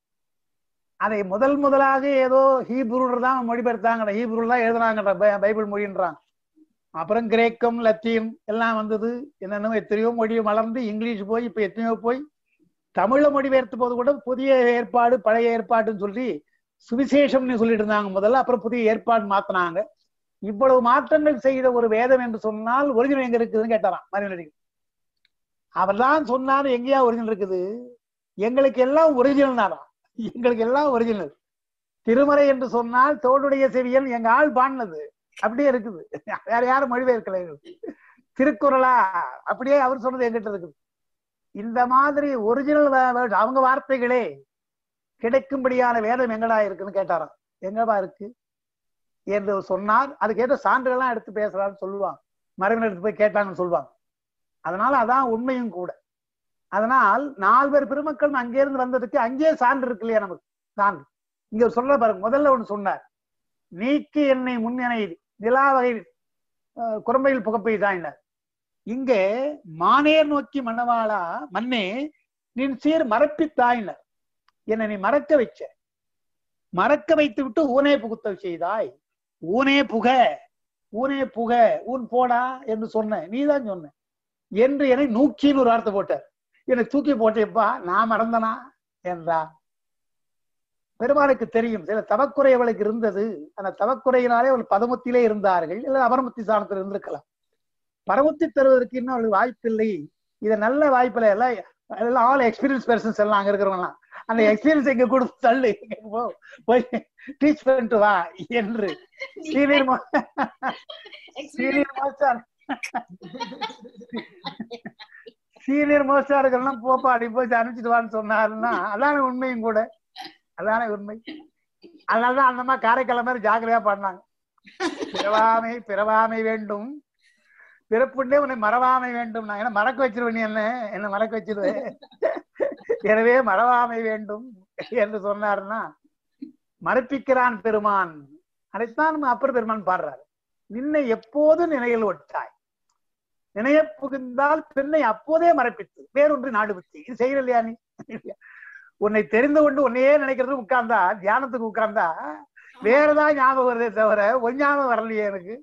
அதை முதல் முதலாக ஏதோ ஹீப்ரூல தான் மொழிபெயர்த்தாங்க ஹீப்ரூல தான் எழுதுனாங்க பை- பைபிள் மொழின்றாங்க அப்புறம் கிரேக்கம் லத்தீன் எல்லாம் வந்தது என்னென்ன எத்தனையோ மொழி வளர்ந்து இங்கிலீஷ் போய் இப்ப எத்தனையோ போய் தமிழ்ல மொழிபெயர்த்த போது கூட புதிய ஏற்பாடு பழைய ஏற்பாடுன்னு சொல்லி சுவிசேஷம்னு சொல்லிட்டு இருந்தாங்க முதல்ல அப்புறம் புதிய ஏற்பாடு மாத்தினாங்க இவ்வளவு மாற்றங்கள் செய்த ஒரு வேதம் என்று சொன்னால் ஒரிஜினல் எங்க இருக்குதுன்னு கேட்டாராம் மறுநடி அவர் தான் சொன்னாரு எங்கேயா ஒரிஜினல் இருக்குது எங்களுக்கு எல்லாம் ஒரிஜினல் தானா எங்களுக்கு எல்லாம் ஒரிஜினல் திருமறை என்று சொன்னால் தோளுடைய செவியன் எங்க ஆள் பாடினது அப்படியே இருக்குது வேற யாரும் மொழிபெயர்க்கல திருக்குறளா அப்படியே அவர் சொன்னது எங்கிட்ட இருக்குது இந்த மாதிரி ஒரிஜினல் அவங்க வார்த்தைகளே கிடைக்கும்படியான வேதம் எங்கடா இருக்குன்னு கேட்டாராம் எங்கடா இருக்கு என்று சொன்னார் அதுக்கேற்ற சான்றுகள்லாம் எடுத்து பேசுறான்னு சொல்லுவாங்க மரபினர் எடுத்து போய் கேட்டாங்கன்னு சொல்லுவாங்க அதனால அதான் உண்மையும் கூட அதனால் நால்வர் பெருமக்கள் அங்கே இருந்து வந்ததுக்கு அங்கேயே சான்று இருக்கு இல்லையா நமக்கு சான்று இங்க சொல்ற பாருங்க முதல்ல ஒண்ணு சொன்னார் நீக்கி என்னை முன்னணை நிலா வகை அஹ், குரம்பையில் புகப்பெய்தாயினார் இங்கே மானேர் நோக்கி மன்னவாளா மன்னே நின் சீர் மறப்பித்தாயினர் என்னை நீ மறக்க வச்ச மறக்க வைத்து விட்டு ஊனே புகுத்த செய்தாய் ஊனே புக ஊனே புக ஊன் போடா என்று சொன்ன நீதான் சொன்ன என்று என்னை நூக்கின்னு ஒரு வார்த்தை போட்டார் என்னை தூக்கி போட்டேப்பா நான் மறந்தனா என்றார் பெருமாளுக்கு தெரியும் சில தவக்குறை அவளுக்கு இருந்தது அந்த தவக்குறையினாலே அவள் பதமுத்திலே இருந்தார்கள் இல்ல அபரமுத்தி சாணத்தில் இருந்திருக்கலாம் பரமுத்தி தருவதற்கு இன்னும் அவளுக்கு வாய்ப்பில்லை இது நல்ல வாய்ப்புல எல்லாம் எல்லாம் ஆல் எக்ஸ்பீரியன்ஸ் பர்சன்ஸ் எல்லாம் அங்க இருக்கிறவங்களாம் அந்த எக்ஸ்பீரியன்ஸ் எங்க கொடுத்து தள்ளு இங்க போ, போய் டீச் பண்ணிட்டு வா என்று senior senior master senior master இருக்கலாம் போப்பா அப்படி போய் அனுப்பிச்சிட்டு வான்னு சொன்னாருன்னா அதான உண்மையும் கூட அதானே உண்மை அதனாலதான் அந்த மாதிரி காரைக்கால மாதிரி ஜாக்கிரதையா பண்ணாங்க பிறவாமை பிறவாமை வேண்டும் பிறப்புண்டே உன்னை மறவாமை வேண்டும் நான் என்ன மறக்க வச்சிருவேன் நீ என்ன என்ன மறக்க வச்சிருவேன் எனவே மறவாமை வேண்டும் என்று சொன்னாருன்னா மறப்பிக்கிறான் பெருமான் அதைத்தான் நம்ம அப்பர் பெருமான் பாடுறாரு நின்னை எப்போது நினைவில் ஒட்டாய் நினைய புகுந்தால் பெண்ணை அப்போதே மறப்பித்து வேறொன்று நாடு விட்டு இது செய்யற இல்லையா நீ உன்னை தெரிந்து கொண்டு உன்னையே நினைக்கிறது உட்கார்ந்தா தியானத்துக்கு உட்கார்ந்தா வேறதான் ஞாபகம் வருதே தவிர ஒரு ஞாபகம் வரலையே எனக்கு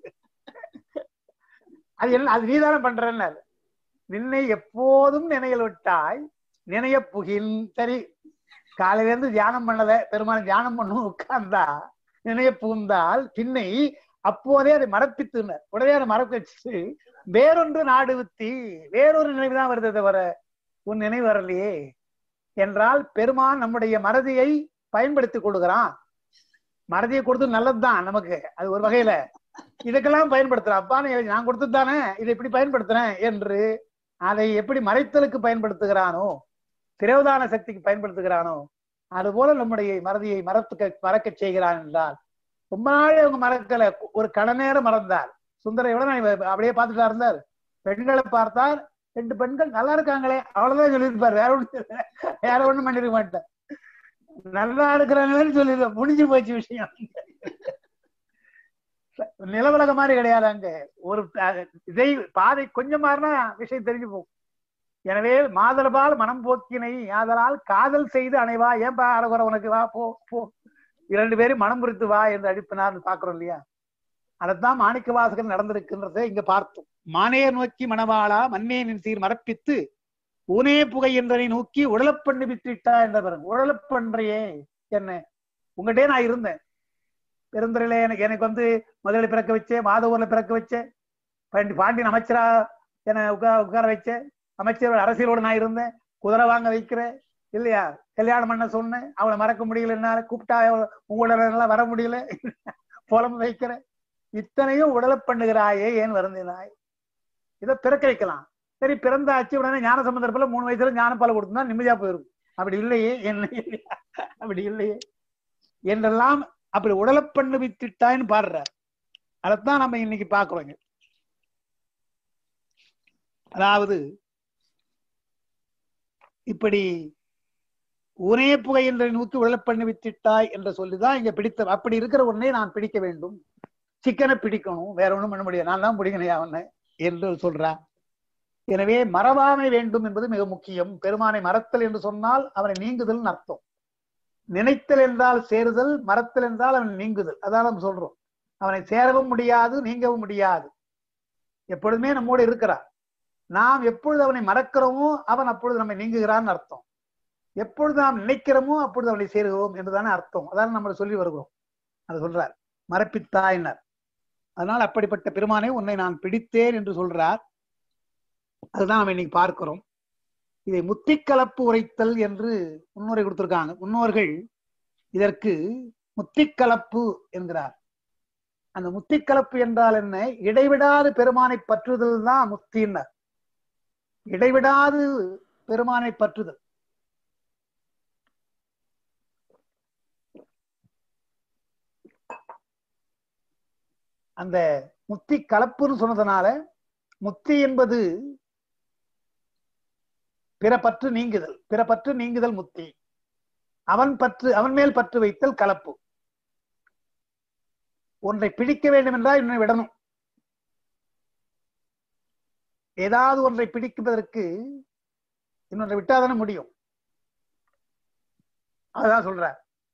அது என்ன அது நீதானே பண்றேன்னு நின்னை எப்போதும் நினைவில் விட்டாய் நினைய புகின் சரி காலையில இருந்து தியானம் பண்ணத பெருமாள் தியானம் பண்ணும் உட்கார்ந்தா நினைய புகுந்தால் பின்னை அப்போதே அதை மறப்பித்துனர் உடனே அதை மறக்க வச்சு வேறொன்று நாடு வித்தி வேறொரு நினைவு தான் வருதே தவிர உன் நினைவு வரலையே என்றால் பெருமான் நம்முடைய மறதியை பயன்படுத்திக் கொள்கிறான் மறதியை கொடுத்து நல்லதுதான் நமக்கு அது ஒரு வகையில இதுக்கெல்லாம் பயன்படுத்துறான் அப்பா நீ- நான் கொடுத்தது தானே இதை இப்படி பயன்படுத்துறேன் என்று அதை எப்படி மறைத்தலுக்கு பயன்படுத்துகிறானோ திரவதான சக்திக்கு பயன்படுத்துகிறானோ அதுபோல நம்முடைய மறதியை மறத்துக்க மறக்கச் செய்கிறான் என்றால் ரொம்ப நாள் அவங்க மறக்கல ஒரு கண நேரம் மறந்தார் சுந்தரை விட நான் அப்படியே பார்த்துட்டா இருந்தார் பெண்களை பார்த்தார் ரெண்டு பெண்கள் நல்லா இருக்காங்களே அவ்வளவுதான் சொல்லியிருப்பார் வேற ஒண்ணு வேற ஒண்ணும் பண்ணிருக்க மாட்டேன் நல்லா இருக்கிறாங்களேன்னு சொல்லிருப்பேன் முடிஞ்சு போச்சு விஷயம் நிலவலக மாதிரி கிடையாது அங்க ஒரு அஹ், இதை பாதை கொஞ்சம் மாறினா விஷயம் தெரிஞ்சு போகும் எனவே மாதலபால் மனம் போக்கினை ஆதலால் காதல் செய்து அணைவா ஏன்பா அறகுற உனக்கு வா போ போ இரண்டு பேரும் மனம் புரித்து வா என்று அடிப்பினார் பாக்குறோம் இல்லையா அதைத்தான் மாணிக்க வாசகர் நடந்திருக்கின்றதை இங்க பார்த்தோம் மானே நோக்கி மணவாளா மண்ணே நின் சீர் மரப்பித்து ஊனே புகை என்றனை நோக்கி உடலப்பண்ணு விட்டுட்டா என்ற பாருங்க உடலப்பன்றையே என்ன உங்ககிட்டே நான் இருந்தேன் பெருந்துறையில எனக்கு எனக்கு வந்து முதல்ல பிறக்க வச்சேன் மாதவூர்ல பிறக்க வச்சேன் பாண்டி பாண்டியன் அமைச்சரா என்னை உட்கார உட்கார வச்சேன் அமைச்சர் அரசியலோட நான் இருந்தேன் குதிரை வாங்க வைக்கிறேன் இல்லையா கல்யாணம் பண்ண சொன்னேன் அவளை மறக்க முடியல என்னால கூப்பிட்டா உங்களோட எல்லாம் வர முடியல புலம்பு வைக்கிறேன் இத்தனையும் உடலை பண்ணுகிறாயே ஏன் வருந்தினாய் இதை பிறக்க வைக்கலாம் சரி பிறந்தாச்சு உடனே ஞான சம்பந்தரப்புல மூணு வயசுல ஞான பால் கொடுத்தா நிம்மதியா போயிரும் அப்படி இல்லையே என்ன அப்படி இல்லையே என்றெல்லாம் அப்படி உடலை பண்ணு வித்துட்டான்னு பாடுறார் அதைத்தான் நம்ம இன்னைக்கு பாக்குறோங்க அதாவது இப்படி ஊனே புகை என்ற நூக்கு விழப் பண்ணி வித்திட்டாய் என்று சொல்லிதான் இங்க பிடித்த அப்படி இருக்கிற உன்னை நான் பிடிக்க வேண்டும் சிக்கனை பிடிக்கணும் வேற ஒண்ணும் பண்ண முடியாது நான் தான் பிடிக்கணையா அவனை என்று சொல்றார் எனவே மறவாமை வேண்டும் என்பது மிக முக்கியம் பெருமானை மறத்தல் என்று சொன்னால் அவனை நீங்குதல் அர்த்தம் நினைத்தல் என்றால் சேருதல் மறத்தல் என்றால் அவன் நீங்குதல் அதான் நம்ம சொல்றோம் அவனை சேரவும் முடியாது நீங்கவும் முடியாது எப்பொழுதுமே நம்மோடு இருக்கிறார் நாம் எப்பொழுது அவனை மறக்கிறோமோ அவன் அப்பொழுது நம்மை நீங்குகிறான்னு அர்த்தம் எப்பொழுது நாம் நினைக்கிறோமோ அப்பொழுது அவனை சேருகிறோம் என்றுதானே அர்த்தம் அதான் நம்ம சொல்லி வருகிறோம் அது சொல்றார் மறப்பித்தாயினர் அதனால் அப்படிப்பட்ட பெருமானை உன்னை நான் பிடித்தேன் என்று சொல்றார் அதுதான் நம்ம இன்னைக்கு பார்க்கிறோம் இதை முத்திக்கலப்பு உரைத்தல் என்று முன்னுரை கொடுத்திருக்காங்க முன்னோர்கள் இதற்கு முத்திக்கலப்பு என்கிறார் அந்த முத்திக்கலப்பு என்றால் என்ன இடைவிடாது பெருமானை பற்றுதல் தான் முத்தின்னர் இடைவிடாது பெருமானை பற்றுதல் அந்த முத்தி கலப்புன்னு சொன்னதுனால முத்தி என்பது பிற பற்று நீங்குதல் பிற பற்று நீங்குதல் முத்தி அவன் பற்று அவன் மேல் பற்று வைத்தல் கலப்பு ஒன்றை பிடிக்க வேண்டும் என்றால் இன்னொன்று விடணும் ஏதாவது ஒன்றை பிடிப்பதற்கு இன்னொன்றை விட்டாதானே முடியும் அதுதான் சொல்ற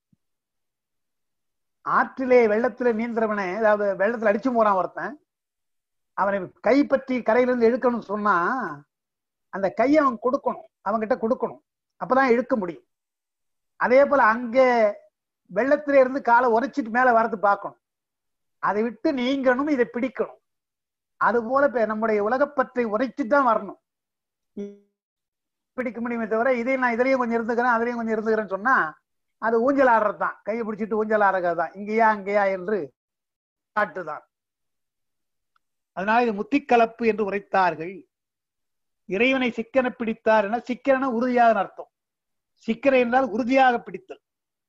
ஆற்றிலே வெள்ளத்திலே நீந்திரவனை அதாவது வெள்ளத்துல அடிச்சு போறான் ஒருத்தன் அவனை கைப்பற்றி கரையிலிருந்து இழுக்கணும்னு சொன்னா அந்த கையை அவன் கொடுக்கணும் அவன்கிட்ட கொடுக்கணும் அப்பதான் இழுக்க முடியும் அதே போல அங்க வெள்ளத்திலே இருந்து காலை உரைச்சிட்டு மேல வரது பார்க்கணும் அதை விட்டு நீங்கணும் இதை பிடிக்கணும் அது போல இப்ப நம்முடைய உலகப்பற்றை உரைச்சிட்டு தான் வரணும் பிடிக்க முடியுமே தவிர இதை நான் இதுலயும் கொஞ்சம் இருந்துக்கிறேன் அதுலயும் கொஞ்சம் இருந்துக்கிறேன்னு சொன்னா அது ஊஞ்சல் ஆடுறது தான் கையை பிடிச்சிட்டு ஊஞ்சல் ஆடுறது தான் இங்கேயா அங்கேயா என்று காட்டுதான் அதனால இது முத்திக்கலப்பு என்று உரைத்தார்கள் இறைவனை சிக்கன பிடித்தார் என சிக்கன உறுதியாக அர்த்தம் சிக்கனை என்றால் உறுதியாக பிடித்தல்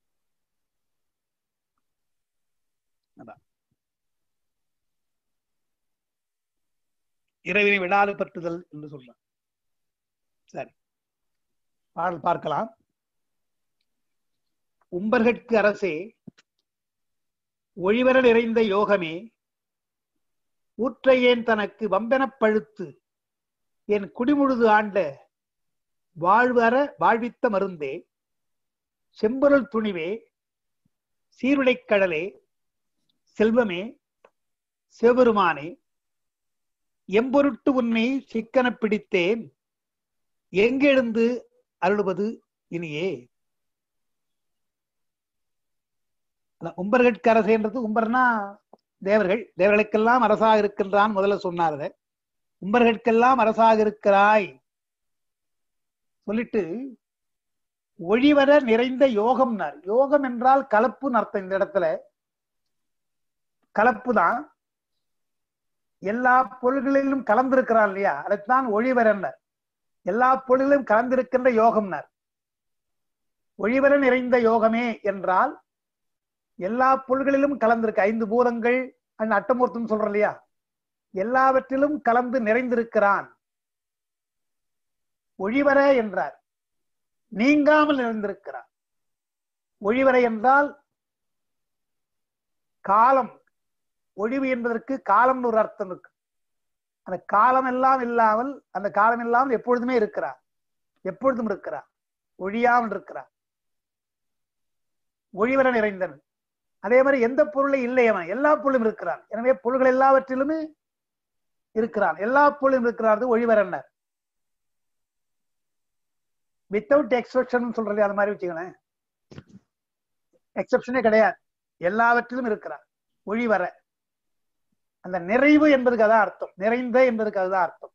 இறைவனை விடாது பற்றுதல் என்று சொல்றார் சரி பாடல் பார்க்கலாம் உம்பர்கட்கு அரசே ஒழிவர நிறைந்த யோகமே ஊற்றையேன் தனக்கு வம்பெனப் பழுத்து என் குடிமுழுது ஆண்ட வாழ்வர வாழ்வித்த மருந்தே செம்பொருள் துணிவே சீருடைக் கடலே செல்வமே சிவபெருமானே எம்பொருட்டு உன்னை சிக்கன பிடித்தேன் எங்கெழுந்து அருளுவது இனியே உம்பர்கட்கு அரசேன்றது உம்பர்னா தேவர்கள் தேவர்களுக்கெல்லாம் அரசாக இருக்கின்றான் முதல்ல சொன்னார் அதை உம்பர்கட்கெல்லாம் அரசாக இருக்கிறாய் சொல்லிட்டு ஒழிவர நிறைந்த யோகம்னார் யோகம் என்றால் கலப்புன்னு அர்த்தம் இந்த இடத்துல கலப்பு தான் எல்லா பொருள்களிலும் கலந்திருக்கிறான் இல்லையா அதைத்தான் ஒழிவரன்னர் எல்லா பொருள்களிலும் கலந்திருக்கின்ற யோகம்னர் ஒழிவர நிறைந்த யோகமே என்றால் எல்லா பொருள்களிலும் கலந்திருக்கு ஐந்து பூதங்கள் அந்த அட்டமூர்த்தம் சொல்றோம் இல்லையா எல்லாவற்றிலும் கலந்து நிறைந்திருக்கிறான் ஒழிவர என்றார் நீங்காமல் நிறைந்திருக்கிறார் ஒழிவர என்றால் காலம் ஒழிவு என்பதற்கு காலம்னு ஒரு அர்த்தம் இருக்கு அந்த காலம் எல்லாம் இல்லாமல் அந்த காலம் இல்லாமல் எப்பொழுதுமே இருக்கிறார் எப்பொழுதும் இருக்கிறார் ஒழியாமல் இருக்கிறார் ஒழிவர நிறைந்தன் அதே மாதிரி எந்த பொருளை இல்லை அவன் எல்லா பொருளும் இருக்கிறான் எனவே பொருள்கள் எல்லாவற்றிலுமே இருக்கிறான் எல்லா பொருளும் இருக்கிறார் ஒழிவரன்னர் வித்தவுட் எக்ஸப்ஷன் சொல்றது அது மாதிரி வச்சுக்கோங்களேன் எக்ஸப்ஷனே கிடையாது எல்லாவற்றிலும் இருக்கிறார் ஒழிவர அந்த நிறைவு என்பதுக்கு அதான் அர்த்தம் நிறைந்த என்பதுக்கு அதுதான் அர்த்தம்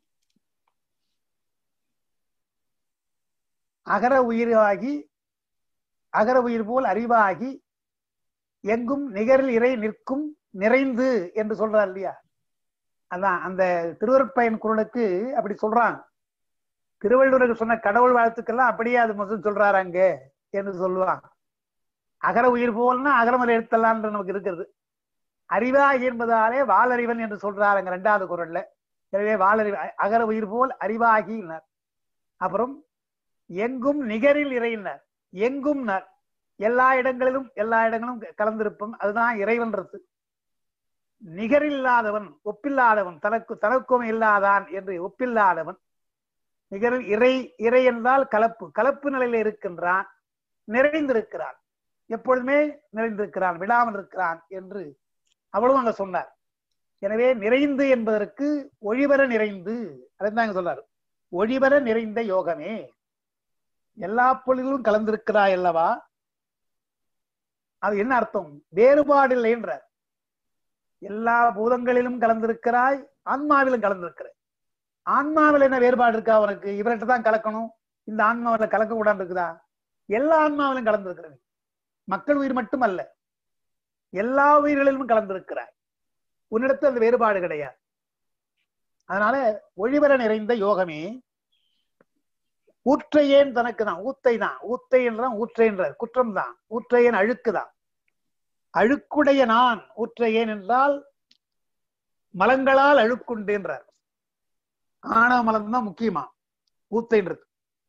அகர உயிராகி அகர உயிர் போல் அறிவாகி எங்கும் நிகரில் இறை நிற்கும் நிறைந்து என்று சொல்றார் இல்லையா அதான் அந்த திருவருட்பயன் குரலுக்கு அப்படி சொல்றாங்க திருவள்ளுவருக்கு சொன்ன கடவுள் வாழ்த்துக்கெல்லாம் அப்படியே அது முதல் சொல்றாரு அங்க என்று சொல்லுவாங்க அகர உயிர் போல்னா அகரமலை எழுத்தலாம் நமக்கு இருக்கிறது அறிவாகி என்பதாலே வாலறிவன் என்று சொல்றாரு அங்க ரெண்டாவது குரல்ல எனவே வாலறிவு அகர உயிர் போல் அறிவாகினார் அப்புறம் எங்கும் நிகரில் இறையினர் எங்கும் ந- எல்லா இடங்களிலும் எல்லா இடங்களும் கலந்திருப்போம் அதுதான் இறைவன்றது நிகரில்லாதவன் ஒப்பில்லாதவன் தனக்கு தனக்கும் இல்லாதான் என்று ஒப்பில்லாதவன் நிகரில் இறை இறை என்றால் கலப்பு கலப்பு நிலையில இருக்கின்றான் நிறைந்திருக்கிறான் எப்பொழுதுமே நிறைந்திருக்கிறான் விடாமல் இருக்கிறான் என்று அவ்வளவு அங்க சொன்னார் எனவே நிறைந்து என்பதற்கு ஒழிவர நிறைந்து அதைத்தான் இங்க சொல்றாரு ஒழிவர நிறைந்த யோகமே எல்லா பொருளிலும் கலந்திருக்கிறாய் அல்லவா அது என்ன அர்த்தம் வேறுபாடு இல்லை என்றார் எல்லா பூதங்களிலும் கலந்திருக்கிறாய் ஆன்மாவிலும் கலந்திருக்கிறாய் ஆன்மாவில் என்ன வேறுபாடு இருக்கா அவனுக்கு இவர்கிட்ட தான் கலக்கணும் இந்த ஆன்மாவில் கலக்க கூடாது இருக்குதா எல்லா ஆன்மாவிலும் கலந்திருக்கிறது மக்கள் உயிர் மட்டும் அல்ல எல்லா உயிர்களிலும் கலந்திருக்கிறாய் உன்னிடத்தில் அந்த வேறுபாடு கிடையாது அதனால ஒழிவர நிறைந்த யோகமே ஊற்றையேன் தனக்கு தான் ஊத்தை தான் ஊத்தை என்றான் ஊற்றைன்றார் குற்றம் தான் ஊற்றையேன் அழுக்கு தான் அழுக்குடைய நான் ஊற்றையேன் என்றால் மலங்களால் அழுக்குண்டு என்றார் ஆணவ மலம் தான் முக்கியமா ஊத்தைன்றது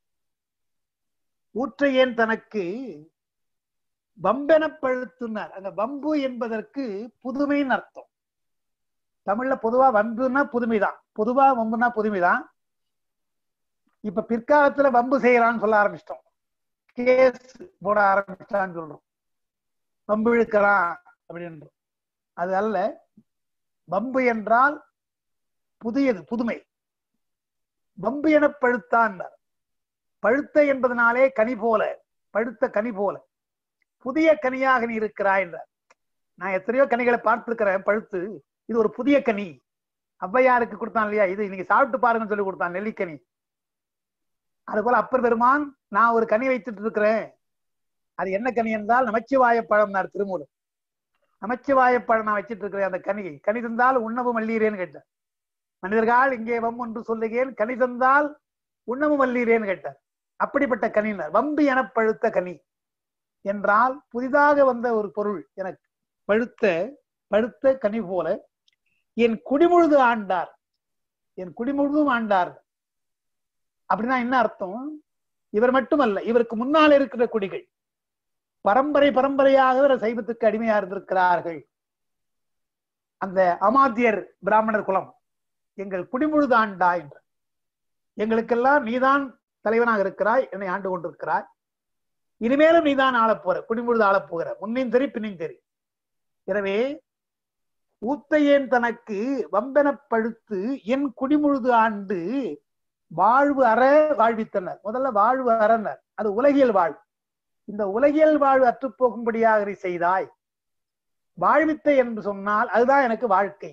ஊற்றையேன் தனக்கு பம்பென பழுத்துனார் அங்க பம்பு என்பதற்கு புதுமைன்னு அர்த்தம் தமிழ்ல பொதுவா வம்புன்னா புதுமைதான் பொதுவா வம்புனா புதுமைதான் இப்ப பிற்காலத்துல வம்பு செய்யறான்னு சொல்ல ஆரம்பிச்சிட்டோம் கேஸ் போட ஆரம்பிச்சான்னு சொல்றோம் வம்பு இழுக்கலாம் அப்படின்றோம் அது அல்ல வம்பு என்றால் புதியது புதுமை வம்பு என பழுத்தான் பழுத்த என்பதனாலே கனி போல பழுத்த கனி போல புதிய கனியாக நீ இருக்கிறாய் என்றார் நான் எத்தனையோ கனிகளை பார்த்திருக்கிறேன் பழுத்து இது ஒரு புதிய கனி ஔவையாருக்கு கொடுத்தான் இல்லையா இது நீங்க சாப்பிட்டு பாருங்கன்னு சொல்லி கொடுத்தான் நெல்லிக்கனி அது போல அப்பர் பெருமான் நான் ஒரு கனி வைத்துட்டு இருக்கிறேன் அது என்ன கனி என்றால் நமச்சிவாய பழம் திருமூலம் நமச்சிவாய பழம் நான் வச்சிட்டு இருக்கிறேன் அந்த கனியை கனி தந்தால் உண்ணவும் மல்லீரேன்னு கேட்டார் மனிதர்கள் இங்கே வம் ஒன்று சொல்லுகிறேன் கனி தந்தால் உண்ணவும் மல்லீரேன்னு கேட்டார் அப்படிப்பட்ட கனினர் வம்பு என பழுத்த கனி என்றால் புதிதாக வந்த ஒரு பொருள் எனக்கு பழுத்த பழுத்த கனி போல என் குடிமுழுது ஆண்டார் என் குடிமுழுதும் ஆண்டார் அப்படின்னா என்ன அர்த்தம் இவர் மட்டுமல்ல இவருக்கு முன்னால் இருக்கிற குடிகள் பரம்பரை பரம்பரையாக சைவத்துக்கு அடிமையா இருந்திருக்கிறார்கள் அந்த அமாத்தியர் பிராமணர் குலம் எங்கள் குடிமுழுது ஆண்டா என்று எங்களுக்கெல்லாம் நீதான் தலைவனாக இருக்கிறாய் என்னை ஆண்டு கொண்டிருக்கிறாய் இனிமேலும் நீதான் ஆளப்போற குடிமுழுது ஆளப்போகிற முன்னையும் சரி பின்னையும் சரி எனவே ஊத்தையேன் தனக்கு வம்பென பழுத்து என் குடிமுழுது ஆண்டு வாழ்வு அற வாழ்வித்தனர் முதல்ல வாழ்வு அறனர் அது உலகியல் வாழ்வு இந்த உலகியல் வாழ்வு அற்றுப்போகும்படியாக நீ செய்தாய் வாழ்வித்த என்று சொன்னால் அதுதான் எனக்கு வாழ்க்கை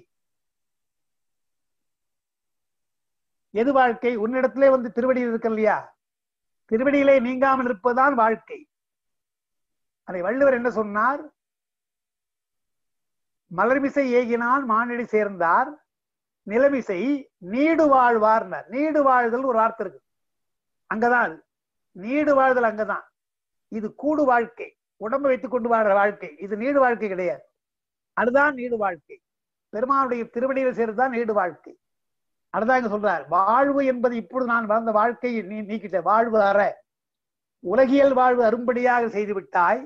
எது வாழ்க்கை உன்னிடத்திலே வந்து திருவடியில் இருக்க இல்லையா திருவடியிலே நீங்காமல் இருப்பதுதான் வாழ்க்கை அதை வள்ளுவர் என்ன சொன்னார் மலர்மிசை ஏகினால் மானிடி சேர்ந்தார் நிலமிசை நீடு வாழ்வார்னர் நீடு வாழ்தல் ஒரு வார்த்தை இருக்கு அங்கதான் அது நீடு வாழ்தல் அங்கதான் இது கூடு வாழ்க்கை உடம்பை வைத்துக் கொண்டு வாழ்ற வாழ்க்கை இது நீடு வாழ்க்கை கிடையாது அதுதான் நீடு வாழ்க்கை பெருமானுடைய திருவடியில் சேர்ந்துதான் நீடு வாழ்க்கை அதுதான் இங்க சொல்றார் வாழ்வு என்பது இப்பொழுது நான் வாழ்ந்த வாழ்க்கையை நீ நீக்கிட்ட வாழ்வு அற உலகியல் வாழ்வு அரும்படியாக செய்து விட்டாய்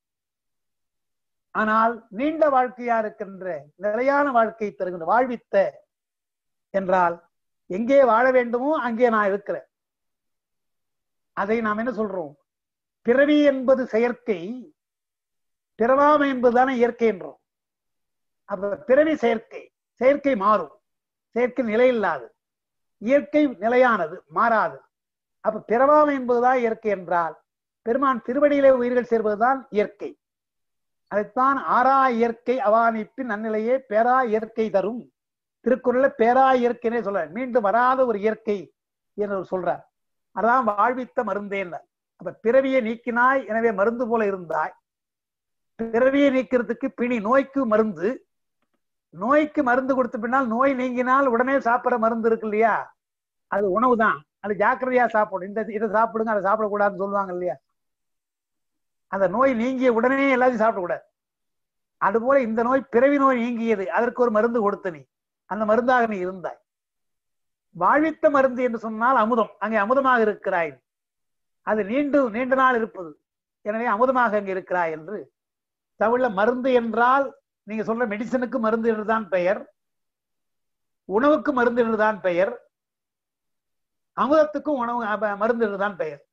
ஆனால் நீண்ட வாழ்க்கையா இருக்கின்ற நிலையான வாழ்க்கை தருகின்ற வாழ்வித்த என்றால் எங்கே வாழ வேண்டுமோ அங்கே நான் இருக்கிறேன் அதை நாம் என்ன சொல்றோம் பிறவி என்பது செயற்கை பிறவாமை என்பதுதானே இயற்கை என்றோம் அப்ப பிறவி செயற்கை செயற்கை மாறும் செயற்கை நிலையில்லாது இயற்கை நிலையானது மாறாது அப்ப பிறவாமை என்பதுதான் இயற்கை என்றால் பெருமான் திருவடியிலே உயிர்கள் சேர்வதுதான் இயற்கை அதைத்தான் ஆறா இயற்கை அவானிப்பின் நன்னிலையே பேரா இயற்கை தரும் திருக்குறள்ல பேரா இயற்கைனே சொல்ற மீண்டும் வராத ஒரு இயற்கை என்று சொல்றார் அதான் வாழ்வித்த மருந்தேன் அப்ப பிறவியை நீக்கினாய் எனவே மருந்து போல இருந்தாய் பிறவியை நீக்கிறதுக்கு பிணி நோய்க்கு மருந்து நோய்க்கு மருந்து கொடுத்த பின்னால் நோய் நீங்கினால் உடனே சாப்பிட்ற மருந்து இருக்கு இல்லையா அது உணவு தான் அது ஜாக்கிரதையா சாப்பிடும் இந்த இதை சாப்பிடுங்க அதை சாப்பிடக்கூடாதுன்னு சொல்லுவாங்க இல்லையா அந்த நோய் நீங்கிய உடனே எல்லாத்தையும் சாப்பிடக்கூடாது அதுபோல இந்த நோய் பிறவி நோய் நீங்கியது அதற்கு ஒரு மருந்து கொடுத்த நீ அந்த மருந்தாக நீ இருந்தாய் வாழ்வித்த மருந்து என்று சொன்னால் அமுதம் அங்கே அமுதமாக இருக்கிறாய் அது நீண்டு நீண்ட நாள் இருப்பது எனவே அமுதமாக அங்க இருக்கிறாய் என்று தமிழ்ல மருந்து என்றால் நீங்க சொல்ற மெடிசனுக்கு மருந்து என்றுதான் பெயர் உணவுக்கு மருந்து என்றுதான் பெயர் அமுதத்துக்கும் உணவு அப- மருந்து என்றுதான் பெயர்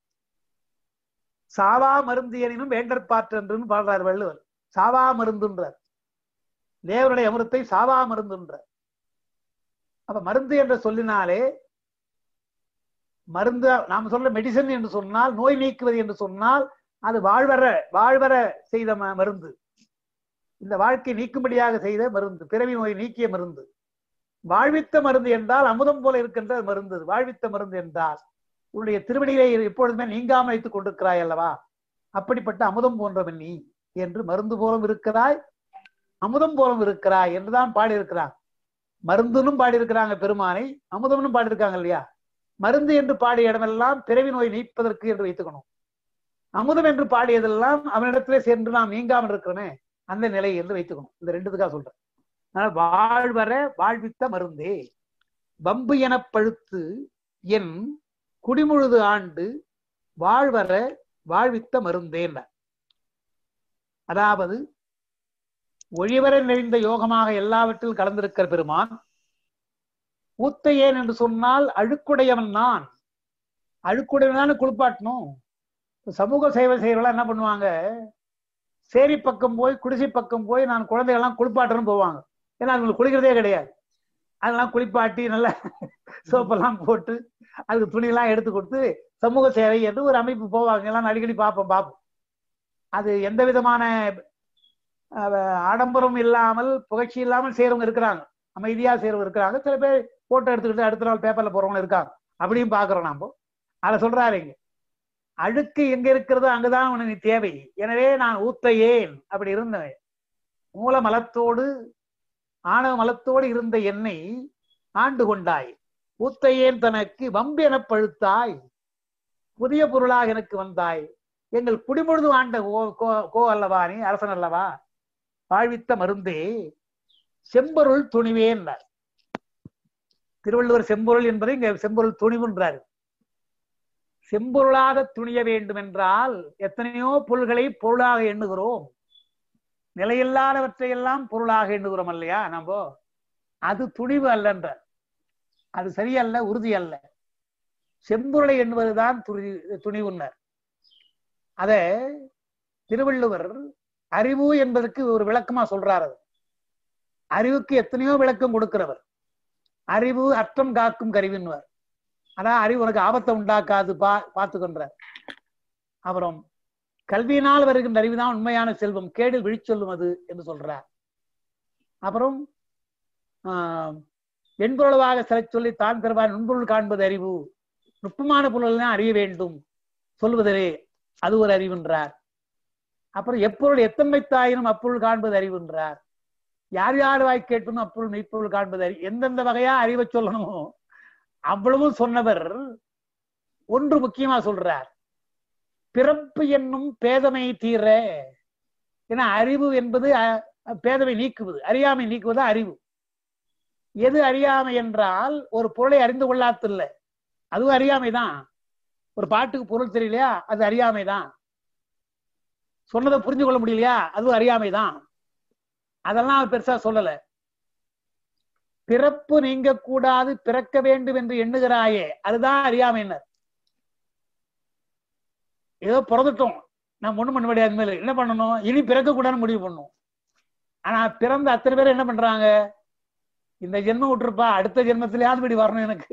சாவா மருந்து எனினும் வேண்டற்பாற்று என்று பாடுறார் வள்ளுவர் சாவா மருந்துன்றார் தேவனுடைய அமிர்தத்தை சாவா மருந்துன்றார் அப்ப மருந்து என்று சொல்லினாலே மருந்து நாம் சொல்ற மெடிசன் என்று சொன்னால் நோய் நீக்குவது என்று சொன்னால் அது வாழ்வர வாழ்வர செய்த ம- மருந்து இந்த வாழ்க்கை நீக்கும்படியாக செய்த மருந்து பிறவி நோய் நீக்கிய மருந்து வாழ்வித்த மருந்து என்றால் அமுதம் போல இருக்கின்ற மருந்து அது. வாழ்வித்த மருந்து என்றால் உன்னுடைய திருவடிகளை எப்பொழுதுமே நீங்காமல் வைத்துக் கொண்டிருக்கிறாய் அல்லவா அப்படிப்பட்ட அமுதம் போன்றவன் நீ என்று மருந்து போலும் இருக்கிறாய் அமுதம் போலும் இருக்கிறாய் என்றுதான் பாடியிருக்கிறான் மருந்துனும் பாடியிருக்கிறாங்க பெருமானை அமுதம்னும் பாடியிருக்காங்க இல்லையா மருந்து என்று பாடிய இடமெல்லாம் பிறவி நோய் நீப்பதற்கு என்று வைத்துக்கணும் அமுதம் என்று பாடியதெல்லாம் அவனிடத்திலே சென்று நாம் நீங்காமல் இருக்கிறோமே அந்த நிலை என்று வைத்துக்கணும் இந்த ரெண்டுத்துக்காக சொல்றேன் அதனால வாழ்வர வாழ்வித்த மருந்தே வம்பு எனப் பழுத்து என் குடிமுழுது ஆண்டு வாழ்வர வாழ்வித்த மருந்தேன் அதாவது ஒழிவர நிறைந்த யோகமாக எல்லாவற்றிலும் கலந்திருக்கிற பெருமான் ஊத்தையேன் என்று சொன்னால் அழுக்குடையவன் நான் அழுக்குடையவன் குளிப்பாட்டணும் சமூக சேவை செய்யறவங்க என்ன பண்ணுவாங்க சேரி பக்கம் போய் குடிசை பக்கம் போய் நான் குழந்தைகள்லாம் குளிப்பாட்டுறேன்னு போவாங்க ஏன்னா அவங்களுக்கு குளிக்கிறதே கிடையாது அதெல்லாம் குளிப்பாட்டி நல்லா சோப்பெல்லாம் போட்டு அதுக்கு துணியெல்லாம் எடுத்து கொடுத்து சமூக சேவை என்று ஒரு அமைப்பு போவாங்க எல்லாம் அடிக்கடி பார்ப்போம் பார்ப்போம் அது எந்த விதமான அஹ், ஆடம்பரம் இல்லாமல் புகழ்ச்சி இல்லாமல் செய்யறவங்க இருக்கிறாங்க அமைதியா செய்யறவங்க இருக்கிறாங்க சில பேர் போட்டோ எடுத்துக்கிட்டு அடுத்த நாள் பேப்பர்ல போறவங்க இருக்காங்க அப்படியும் பாக்குறோம் நாம அதை சொல்றாரு இங்க அழுக்கு எங்க இருக்கிறதோ அங்குதான் உனக்கு தேவை எனவே நான் ஊத்த ஏன் அப்படி இருந்தவன் மூல மலத்தோடு ஆணவ மலத்தோடு இருந்த என்னை ஆண்டு கொண்டாய் ஊத்தையேன் தனக்கு வம்பு எனப் பழுத்தாய் புதிய பொருளாக எனக்கு வந்தாய் எங்கள் குடிமுழுது ஆண்ட கோ கோ- கோ அல்லவா நீ அரசன் அல்லவா வாழ்வித்த மருந்தே செம்பொருள் துணிவேன் திருவள்ளுவர் செம்பொருள் என்பதை இங்க செம்பொருள் துணிவுன்றாரு செம்பொருளாக துணிய வேண்டும் என்றால் எத்தனையோ பொருள்களை பொருளாக எண்ணுகிறோம் நிலையில்லாதவற்றை எல்லாம் பொருளாக எண்ணுகிறோம் இல்லையா நம்ம அது துணிவு அல்லன்ற அது சரியல்ல உறுதி அல்ல செம்பொருளை எண்ணுவதுதான் துணி துணிவுன்னர் அத திருவள்ளுவர் அறிவு என்பதற்கு ஒரு விளக்கமா சொல்றார் அது அறிவுக்கு எத்தனையோ விளக்கம் கொடுக்கிறவர் அறிவு அற்றம் காக்கும் கருவின்வர் ஆனா அறிவு உனக்கு ஆபத்தை உண்டாக்காது பா பார்த்துக்கொன்றார் அப்புறம் கல்வியினால் வருகின்ற அறிவுதான் உண்மையான செல்வம் கேடு விழிச்சொல்லும் அது என்று சொல்றார் அப்புறம் ஆஹ் வெண்பொருளாக சில சொல்லி தான் பெறுவார் நுண்பொருள் காண்பது அறிவு நுட்பமான பொருள் தான் அறிய வேண்டும் சொல்வதே அது ஒரு அறிவுன்றார் அப்புறம் எப்பொருள் எத்தன்மைத்தாயினும் அப்பொருள் காண்பது அறிவுன்றார் யார் யார் வாய் கேட்பனும் அப்பொருள் மெய்ப்பொருள் காண்பது அறிவு எந்தெந்த வகையா அறிவை சொல்லணுமோ அவ்வளவும் சொன்னவர் ஒன்று முக்கியமா சொல்றார் பிறப்பு என்னும் பேதமை தீர ஏன்னா அறிவு என்பது அஹ், பேதமை நீக்குவது அறியாமை நீக்குவது அறிவு எது அறியாமை என்றால் ஒரு பொருளை அறிந்து கொள்ளாத்தில்ல அதுவும் அறியாமை தான் ஒரு பாட்டுக்கு பொருள் தெரியலையா அது அறியாமை தான் சொன்னதை புரிஞ்சு கொள்ள முடியலையா அதுவும் அறியாமை தான் அதெல்லாம் அவர் பெருசா சொல்லல பிறப்பு நீங்க கூடாது பிறக்க வேண்டும் என்று எண்ணுகிறாயே அதுதான் அறியாமைன்னர் ஏதோ பிறந்துட்டோம் நம்ம ஒண்ணும் பண்ண முடியாது மேல என்ன பண்ணணும் இனி பிறக்க கூடாதுன்னு முடிவு பண்ணணும் ஆனா பிறந்த அத்தனை பேர் என்ன பண்றாங்க இந்த ஜென்மம் விட்டுருப்பா அடுத்த ஜென்மத்திலேயாவது இப்படி வரணும் எனக்கு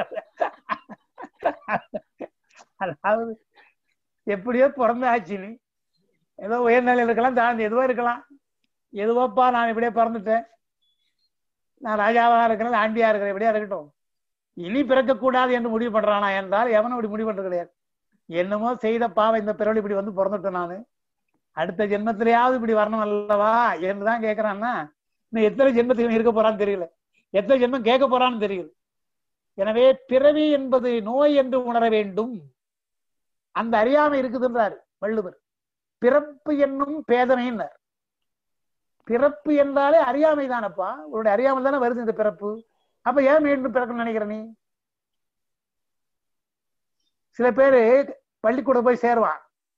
அதாவது எப்படியோ பிறந்தாச்சு நீ ஏதோ உயர்நிலையில் இருக்கலாம் தாழ்ந்து எதுவோ இருக்கலாம் எதுவோப்பா நான் இப்படியே பிறந்துட்டேன் நான் ராஜாவா இருக்கிறேன் ஆண்டியா இருக்கிறேன் இப்படியா இருக்கட்டும் இனி பிறக்கக்கூடாது என்று முடிவு பண்றானா என்றால் எவனும் இப்படி முடிவு பண்றது கிடையாது என்னமோ செய்த பாவம் இந்த பிறகு இப்படி வந்து பிறந்துட்டேன் நானு அடுத்த ஜென்மத்திலேயாவது இப்படி வரணும் அல்லவா என்றுதான் கேட்கிறான்னா இன்னும் எத்தனை ஜென்மத்துக்கு இவன் இருக்க போறான்னு தெரியல எத்தனை ஜென்மம் கேட்க போறான்னு தெரியல எனவே பிறவி என்பது நோய் என்று உணர வேண்டும் அந்த அறியாமை இருக்குதுன்றார் வள்ளுவர் பிறப்பு என்னும் பேதமைன்றார் பிறப்பு என்றாலே அறியாமை தானப்பா உன்னுடைய அறியாமல் தானே வருது இந்த பிறப்பு அப்ப ஏன் மீண்டும் பிறக்கணும்னு நினைக்கிற நீ சில பேரு பள்ளிக்கூடம் போய் சேருவான்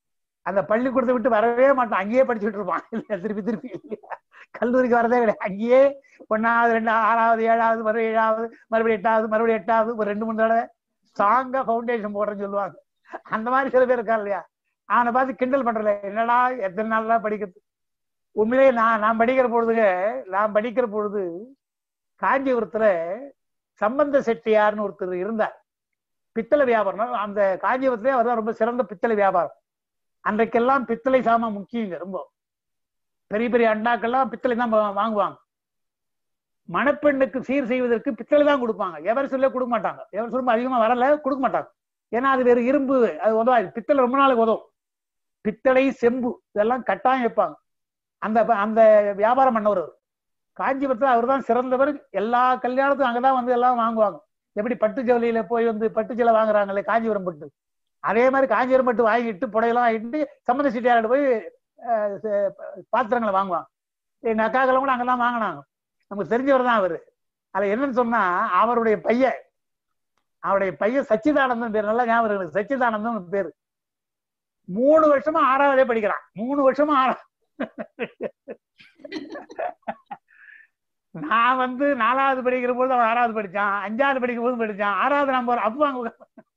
அந்த பள்ளிக்கூடத்தை விட்டு வரவே மாட்டான் அங்கேயே படிச்சுட்டு இருப்பான் இல்ல திருப்பி திருப்பி கல்லூரிக்கு வரதே கிடையாது அங்கேயே ஒன்னாவது ரெண்டு ஆறாவது ஏழாவது மறுபடியும் ஏழாவது மறுபடியும் எட்டாவது மறுபடியும் எட்டாவது ஒரு ரெண்டு மூணு தடவை ஸ்ட்ராங்கா ஃபவுண்டேஷன் போடுறேன்னு சொல்லுவாங்க அந்த மாதிரி சில பேர் இருக்கா இல்லையா அவனை பார்த்து கிண்டல் பண்றல என்னடா எத்தனை நாளா படிக்கிறது உண்மையிலேயே நான் நான் படிக்கிற பொழுதுங்க நான் படிக்கிற பொழுது காஞ்சிபுரத்துல சம்பந்த செட்டியார்னு ஒருத்தர் இருந்தார் பித்தளை வியாபாரம் அந்த காஞ்சிபுரத்திலே அவர் தான் ரொம்ப சிறந்த பித்தளை வியாபாரம் அன்றைக்கெல்லாம் பித்தளை சாமான் முக்கியங்க ரொம்ப பெரிய பெரிய அண்டாக்கெல்லாம் பித்தளை தான் வா- வாங்குவாங்க மணப்பெண்ணுக்கு சீர் செய்வதற்கு பித்தளை தான் கொடுப்பாங்க எவர் சொல்ல கொடுக்க மாட்டாங்க எவர் சொல்லும் அதிகமா வரல கொடுக்க மாட்டாங்க ஏன்னா அது வேற இரும்பு அது உதவாது பித்தளை ரொம்ப நாளுக்கு உதவும் பித்தளை செம்பு இதெல்லாம் கட்டாயம் வைப்பாங்க அந்த அந்த வியாபாரம் பண்ணவர் அவர். காஞ்சிபுரத்துல அவர் தான் சிறந்தவர் எல்லா கல்யாணத்துக்கும் அங்கதான் வந்து எல்லாம் வாங்குவாங்க எப்படி பட்டு ஜவுளியில போய் வந்து பட்டு ஜலை வாங்குறாங்களே காஞ்சிபுரம் பட்டு அதே மாதிரி காஞ்சிபுரம் பட்டு வாங்கிட்டு புடையெல்லாம் வாங்கிட்டு சம்மந்த சிட்டியார்கிட்ட போய் அஹ், ச- பாத்திரங்களை வாங்குவாங்க எங்க அக்காக்களும் கூட அங்கெல்லாம் வாங்கினாங்க நமக்கு தெரிஞ்சவர் தான் அவரு அதுல என்னன்னு சொன்னா அவருடைய பையன் அவருடைய பையன் சச்சிதானந்தம் பேர் நல்லா ஞாபகம் இருக்கு சச்சிதானந்தம் பேரு மூணு வருஷமா ஆறாவதே படிக்கிறான் மூணு வருஷமா ஆறா நான் வந்து நாலாவது படிக்கிற போது அவன் ஆறாவது படிச்சான் அஞ்சாவது படிக்கும் போது படிச்சான் ஆறாவது நான் போறேன் அப்போ அங்க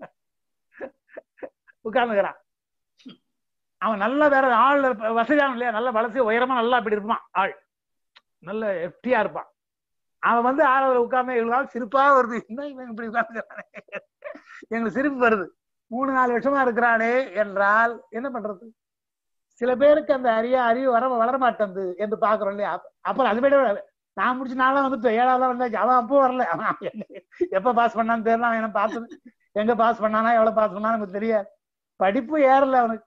உட்கார்ந்துக்கிறான் அவன் நல்ல வேற ஆள் வசதியான இல்லையா நல்ல வளர்ச்சி உயரமா நல்லா அப்படி இருப்பான் ஆள் நல்ல எஃப்டியா இருப்பான் அவன் வந்து ஆறாவது உட்கார்ந்து எங்களுக்கு சிரிப்பா வருது என்ன இவன் இப்படி உட்கார்ந்துக்கிறானே எங்களுக்கு சிரிப்பு வருது மூணு நாலு வருஷமா இருக்கிறானே என்றால் என்ன பண்றது சில பேருக்கு அந்த அறிய அறிவு வர வளர மாட்டேங்குது என்று பாக்குறோம் இல்லையா அப்ப- அப்புறம் அது விட நான் முடிச்சு நாளாம் வந்துட்டு ஏழாவது வந்தாச்சு அவன் அப்போ வரல அவன் என்ன- எப்ப பாஸ் பண்ணான்னு தெரியல அவன் என்ன பார்த்தது எங்க பாஸ் பண்ணானா எவ்வளவு பாஸ் பண்ணான்னு நமக்கு தெரியாது படிப்பு ஏறல அவனுக்கு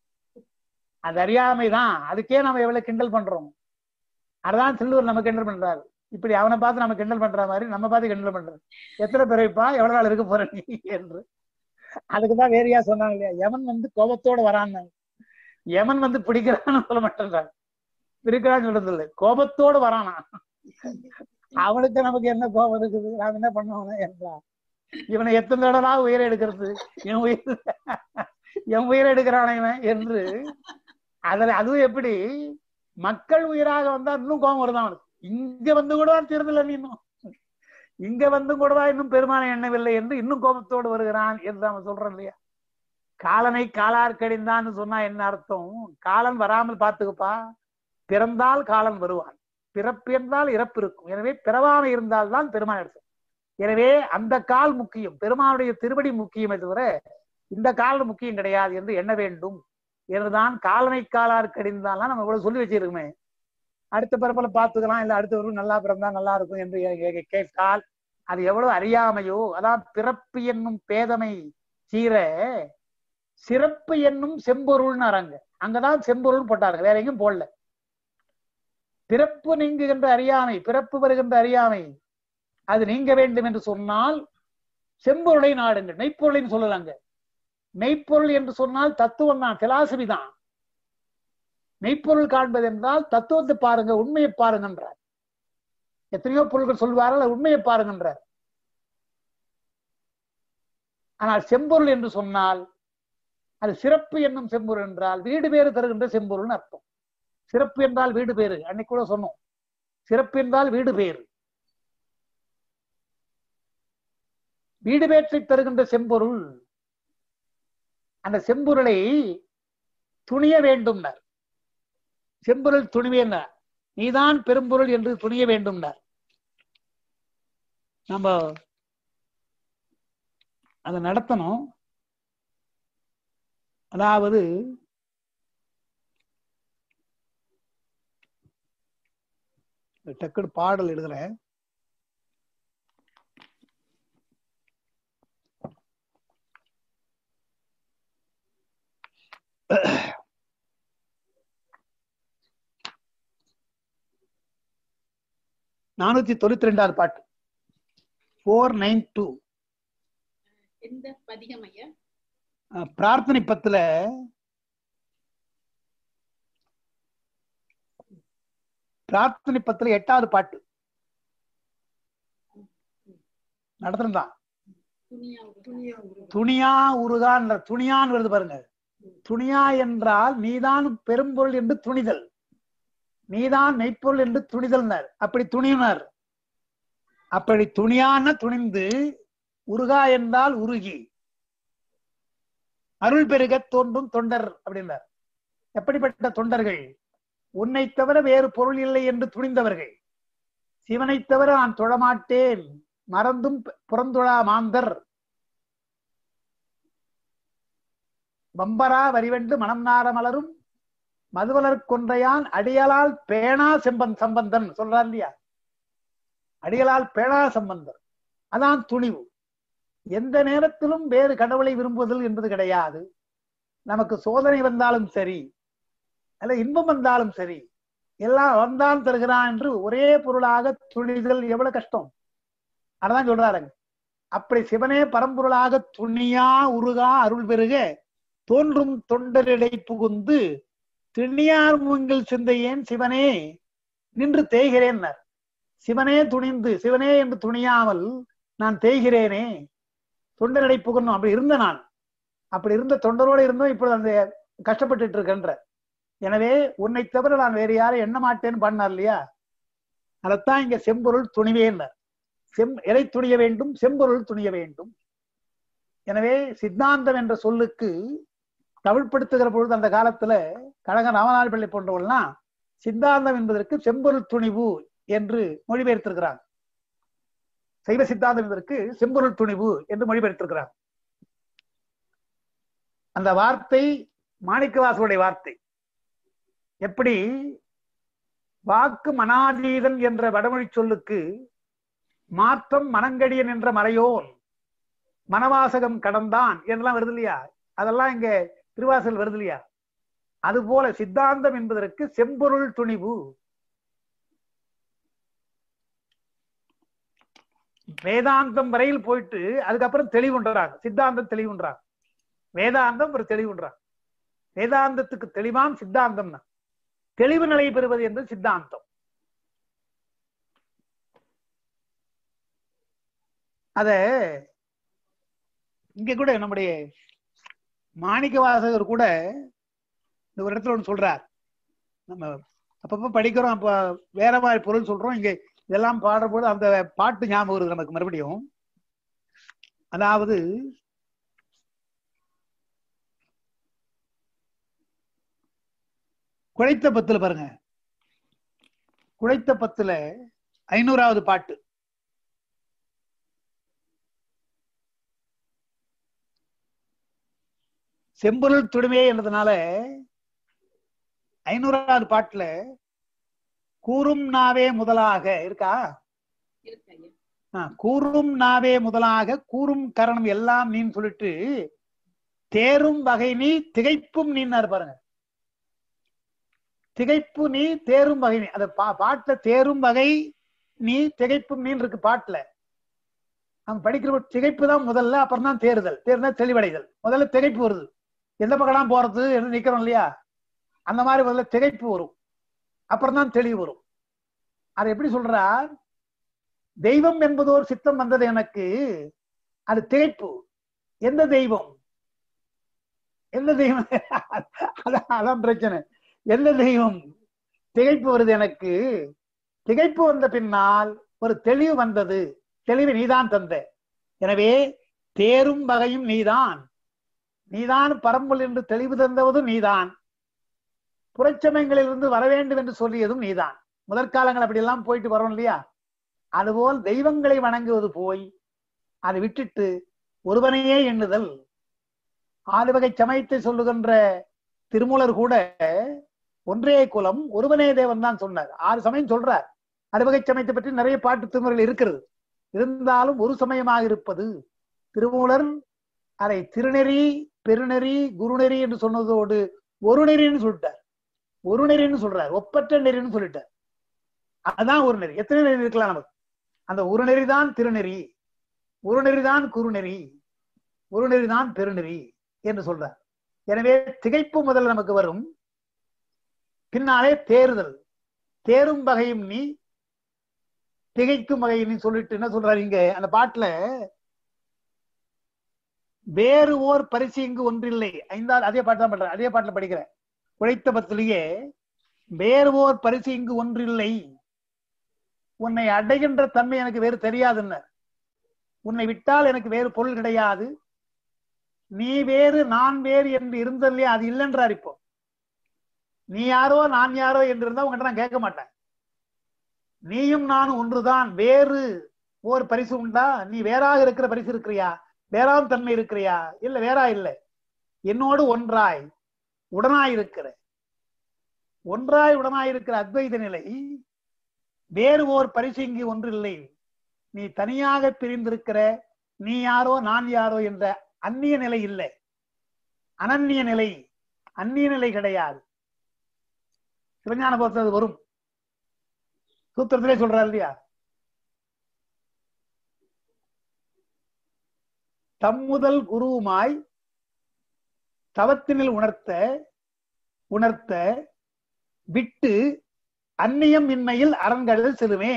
அது அறியாமை தான் அதுக்கே நம்ம எவ்வளவு கிண்டல் பண்றோம் அதுதான் திருவள்ளுவர் நம்ம கிண்டல் பண்றாரு இப்படி அவனை பார்த்து நம்ம கிண்டல் பண்ற மாதிரி நம்ம பார்த்து கிண்டல் பண்றது எத்தனை பிறவிப்பா எவ்வளவு நாள் இருக்க போற நீ என்று அதுக்குதான் வேறையா சொன்னாங்க இல்லையா எவன் வந்து கோபத்தோட வரான்னு எவன் வந்து பிடிக்கிறான்னு சொல்ல மாட்டேன்றாங்க பிடிக்கிறான்னு சொல்றது இல்லை கோபத்தோட வரானா அவனுக்கு நமக்கு என்ன கோபம் இருக்குது நாம் என்ன பண்ணுவோம் என்றா இவனை எத்தனை தடவை உயிரை எடுக்கிறது என் உயிர் என் உயிரை எடுக்கிறான் இவன் என்று அதுல அதுவும் எப்படி மக்கள் உயிராக வந்தா இன்னும் கோபம் வருதான் அவனுக்கு இங்க வந்து கூடவா தீர்தல நீ இன்னும் இங்க வந்து கூடவா இன்னும் பெருமானை எண்ணவில்லை என்று இன்னும் கோபத்தோடு வருகிறான் என்று அவன் சொல்றான் இல்லையா காலனை காலார் கடிந்தான்னு சொன்னா என்ன அர்த்தம் காலன் வராமல் பார்த்துக்கப்பா பிறந்தால் காலன் வருவான் பிறப்பு என்றால் இறப்பு இருக்கும் எனவே பிறவாமை இருந்தால்தான் பெருமான் எடுக்கும் எனவே அந்த கால் முக்கியம் பெருமானுடைய திருவடி முக்கியமே தவிர இந்த கால் முக்கியம் கிடையாது என்று எண்ண வேண்டும் என்றுதான் காலனை காலார் கடிந்தாலாம் நம்ம இவ்வளவு சொல்லி வச்சிருக்கோமே அடுத்த பிறப்புல பார்த்துக்கலாம் இல்ல அடுத்தவரும் நல்லா பிறந்தா நல்லா இருக்கும் என்று கே- கே- கேட்டால் அது எவ்வளவு அறியாமையோ அதான் பிறப்பு என்னும் பேதமை சீர சிறப்பு என்னும் செம்பொருள்னாராங்க அங்கதான் செம்பொருள் போட்டாங்க வேற எங்கேயும் போடல பிறப்பு நீங்குகின்ற அறியாமை பிறப்பு வருகின்ற அறியாமை அது நீங்க வேண்டும் என்று சொன்னால் செம்பொருளை நாடுங்க மெய்ப்பொருளைன்னு சொல்லலாங்க மெய்ப்பொருள் என்று சொன்னால் தத்துவம் தான் பிலாசபி தான் மெய்ப்பொருள் காண்பது என்றால் தத்துவத்தை பாருங்க உண்மையை பாருங்கன்றார் எத்தனையோ பொருள்கள் சொல்வார்கள் அது உண்மையை பாருங்கன்றார் ஆனால் செம்பொருள் என்று சொன்னால் அது சிறப்பு என்னும் செம்பொருள் என்றால் வீடு பேறு தருகின்ற செம்பொருள்னு அர்த்தம் சிறப்பு என்றால் வீடு பேரு அன்னைக்கு கூட சொன்னோம் சிறப்பு என்றால் வீடு பேரு வீடு பேற்றை தருகின்ற செம்பொருள் அந்த செம்பொருளை துணிய வேண்டும்னார் செம்பொருள் துணிவேன்னார் நீதான் பெரும்பொருள் என்று துணிய வேண்டும்னார் நம்ம அதை நடத்தணும் அதாவது டக்குனு பாடல் எழுதுறேன் நானூத்தி தொண்ணூத்தி ரெண்டாவது பாட்டு ஃபோர் நைன் டூ எந்த பதிகம் ஐயா பிரார்த்தனை பத்துல பிரார்த்தனை பத்துல எட்டாவது பாட்டு நடத்துறா துணியா துணியா துணியா உருகான்ற துணியான்னு வருது பாருங்க துணியா என்றால் நீதான் பெரும்பொருள் என்று துணிதல் நீதான் மெய்ப்பொருள் என்று துணிதல்னர் அப்படி துணியினர் அப்படி துணியான துணிந்து உருகா என்றால் உருகி அருள் பெருகத் தோன்றும் தொண்டர் அப்படின்னார் எப்படிப்பட்ட தொண்டர்கள் உன்னை தவிர வேறு பொருள் இல்லை என்று துணிந்தவர்கள் சிவனைத் தவிர நான் தொழமாட்டேன் மறந்தும் புறந்துழா மாந்தர் வம்பரா வரிவெண்டு மனம் நார மலரும் மதுவலர் கொன்றையான் அடியலால் பேணா செம்பன் சம்பந்தன் சொல்றார் இல்லையா அடியலால் பேணா சம்பந்தர் அதான் துணிவு எந்த நேரத்திலும் வேறு கடவுளை விரும்புதல் என்பது கிடையாது நமக்கு சோதனை வந்தாலும் சரி அல்ல இன்பம் வந்தாலும் சரி எல்லாம் வந்தான் தருகிறான் என்று ஒரே பொருளாக துணிதல் எவ்வளவு கஷ்டம் அதான் சொல்றாருங்க அப்படி சிவனே பரம்பொருளாக துணியா உருகா அருள் பெருக தோன்றும் தொண்டரிடை புகுந்து திண்ணியார் மூங்கில் சிந்தையேன் சிவனே நின்று தேய்கிறேன்னர் சிவனே துணிந்து சிவனே என்று துணியாமல் நான் தேய்கிறேனே தொண்டரிடை புகணும் அப்படி இருந்த நான் அப்படி இருந்த தொண்டரோடு இருந்தும் இப்பொழுது அந்த கஷ்டப்பட்டுட்டு இருக்கின்ற எனவே உன்னை தவிர நான் வேறு யாரும் எண்ண மாட்டேன்னு பண்ணார் இல்லையா அதைத்தான் இங்க செம்பொருள் துணிவேன்னர் செம் எதை துணிய வேண்டும் செம்பொருள் துணிய வேண்டும் எனவே சித்தாந்தம் என்ற சொல்லுக்கு தமிழ்படுத்துகிற பொழுது அந்த காலத்துல கழக ராமநாள் பிள்ளை போன்றவர்கள்லாம் சித்தாந்தம் என்பதற்கு செம்பொருள் துணிவு என்று மொழிபெயர்த்திருக்கிறாங்க சைவ சித்தாந்தம் என்பதற்கு செம்பொருள் துணிவு என்று மொழிபெயர்த்திருக்கிறாங்க அந்த வார்த்தை மாணிக்கவாசனுடைய வார்த்தை எப்படி வாக்கு மனாதீதன் என்ற வடமொழி சொல்லுக்கு மாற்றம் மனங்கடியன் என்ற மறையோன் மனவாசகம் கடந்தான் என்றெல்லாம் வருது இல்லையா அதெல்லாம் இங்க திருவாசல் வருது இல்லையா அதுபோல சித்தாந்தம் என்பதற்கு செம்பொருள் துணிவு வேதாந்தம் வரையில் போயிட்டு அதுக்கப்புறம் தெளிவுன்றாங்க சித்தாந்தம் தெளிவுன்றாங்க வேதாந்தம் ஒரு தெளிவுன்றாங்க வேதாந்தத்துக்கு தெளிவான் சித்தாந்தம் தான் தெளிவு நிலை பெறுவது என்று சித்தாந்தம் அத இங்க கூட நம்முடைய மாணிக்க வாசகர் கூட இந்த ஒரு இடத்துல ஒன்று சொல்றார் நம்ம அப்பப்ப படிக்கிறோம் அப்ப வேற மாதிரி பொருள் சொல்றோம் இங்க இதெல்லாம் பாடுற அந்த பாட்டு ஞாபகம் வருது நமக்கு மறுபடியும் அதாவது குழைத்த பத்துல பாருங்க குழைத்த பத்துல ஐநூறாவது பாட்டு செம்பொருள் துடுமையே என்றதுனால ஐநூறாவது பாட்டுல கூறும் நாவே முதலாக இருக்கா இருக்கு ஐயா ஆ, கூறும் நாவே முதலாக கூறும் கரணம் எல்லாம் நீன்னு சொல்லிட்டு தேரும் வகை நீ திகைப்பும் நீன்னாரு பாருங்க திகைப்பு நீ தேரும் வகை நீ அந்த பா- பாட்டுல தேரும் வகை நீ திகைப்பும் நீன்னு இருக்கு பாட்டுல நம்ம படிக்கிற திகைப்பு தான் முதல்ல அப்புறம் தான் தேறுதல் தேர்தல் தெளிவடைதல் முதல்ல திகைப்பு வருது எந்த பக்கம் போறது என்று நிக்கிறோம் இல்லையா அந்த மாதிரி முதல்ல திகைப்பு வரும் அப்புறம் தான் தெளிவு வரும் அதை எப்படி சொல்றார் தெய்வம் என்பது ஒரு சித்தம் வந்தது எனக்கு அது திகைப்பு எந்த தெய்வம் எந்த தெய்வம் அதான் அதான் பிரச்சனை எந்த தெய்வம் திகைப்பு வருது எனக்கு திகைப்பு வந்த பின்னால் ஒரு தெளிவு வந்தது தெளிவு நீதான் தந்த எனவே தேரும் வகையும் நீதான் நீதான் பரம்பொருள் என்று தெளிவு தந்தவதும் நீதான் புறச்சமயங்களிலிருந்து வர வேண்டும் என்று சொல்லியதும் நீதான் முதற்காலங்கள் அப்படி எல்லாம் போயிட்டு வரோம் இல்லையா அதுபோல் தெய்வங்களை வணங்குவது போய் அதை விட்டுட்டு ஒருவனையே எண்ணுதல் ஆறு வகை சமயத்தை சொல்லுகின்ற திருமூலர் கூட ஒன்றே குலம் ஒருவனே தேவன் தான் சொன்னார் ஆறு சமயம் சொல்றார் அறுவகை சமயத்தை பற்றி நிறைய பாட்டு திருமுறைகள் இருக்கிறது இருந்தாலும் ஒரு சமயமாக இருப்பது திருமூலர் அதை திருநெறி பெருநெறி குருநெறி என்று சொன்னதோடு ஒரு நெறின்னு சொல்லிட்டார் ஒரு நெறின்னு சொல்றார் ஒப்பற்ற நெறின்னு சொல்லிட்டார் அதான் ஒரு நெறி எத்தனை நெறி இருக்கலாம் நமக்கு அந்த ஒரு நெறிதான் திருநெறி ஒரு நெறிதான் குருநெறி ஒரு நெறிதான் பெருநெறி என்று சொல்றார் எனவே திகைப்பு முதல்ல நமக்கு வரும் பின்னாலே தேறுதல் தேரும் வகையும் நீ திகைக்கும் வகையும் நீ சொல்லிட்டு என்ன சொல்றாரு இங்க அந்த பாட்டுல வேறு ஓர் பரிசு இங்கு ஒன்றில்லை ஐந்தாவது அதே பாட்டு தான் பண்றேன் அதே பாட்டுல படிக்கிறேன் உழைத்த பத்திலேயே வேறு ஓர் பரிசு இங்கு ஒன்றில்லை உன்னை அடைகின்ற தன்மை எனக்கு வேறு தெரியாதுன்னு உன்னை விட்டால் எனக்கு வேறு பொருள் கிடையாது நீ வேறு நான் வேறு என்று இருந்ததில்லையே அது இல்லைன்றார் இப்போ நீ யாரோ நான் யாரோ என்று இருந்தா உங்ககிட்ட நான் கேட்க மாட்டேன் நீயும் நானும் ஒன்றுதான் வேறு ஓர் பரிசு உண்டா நீ வேறாக இருக்கிற பரிசு இருக்கிறியா வேறாம் தன்மை இருக்கிறியா இல்ல வேறா இல்லை என்னோடு ஒன்றாய் உடனாய் இருக்கிற ஒன்றாய் உடனாய் இருக்கிற அத்வைத நிலை வேறு ஓர் பரிசு இங்கு ஒன்றில்லை நீ தனியாக பிரிந்திருக்கிற நீ யாரோ நான் யாரோ என்ற அந்நிய நிலை இல்லை அனன்னிய நிலை அந்நிய நிலை கிடையாது சிவஞான போகிறது வரும் சூத்திரத்திலே சொல்றாரு இல்லையா தம்முதல் குருவுமாய் தவத்தினில் உணர்த்த உணர்த்த விட்டு அந்நியம் இன்மையில் அரண்கள் செலுமே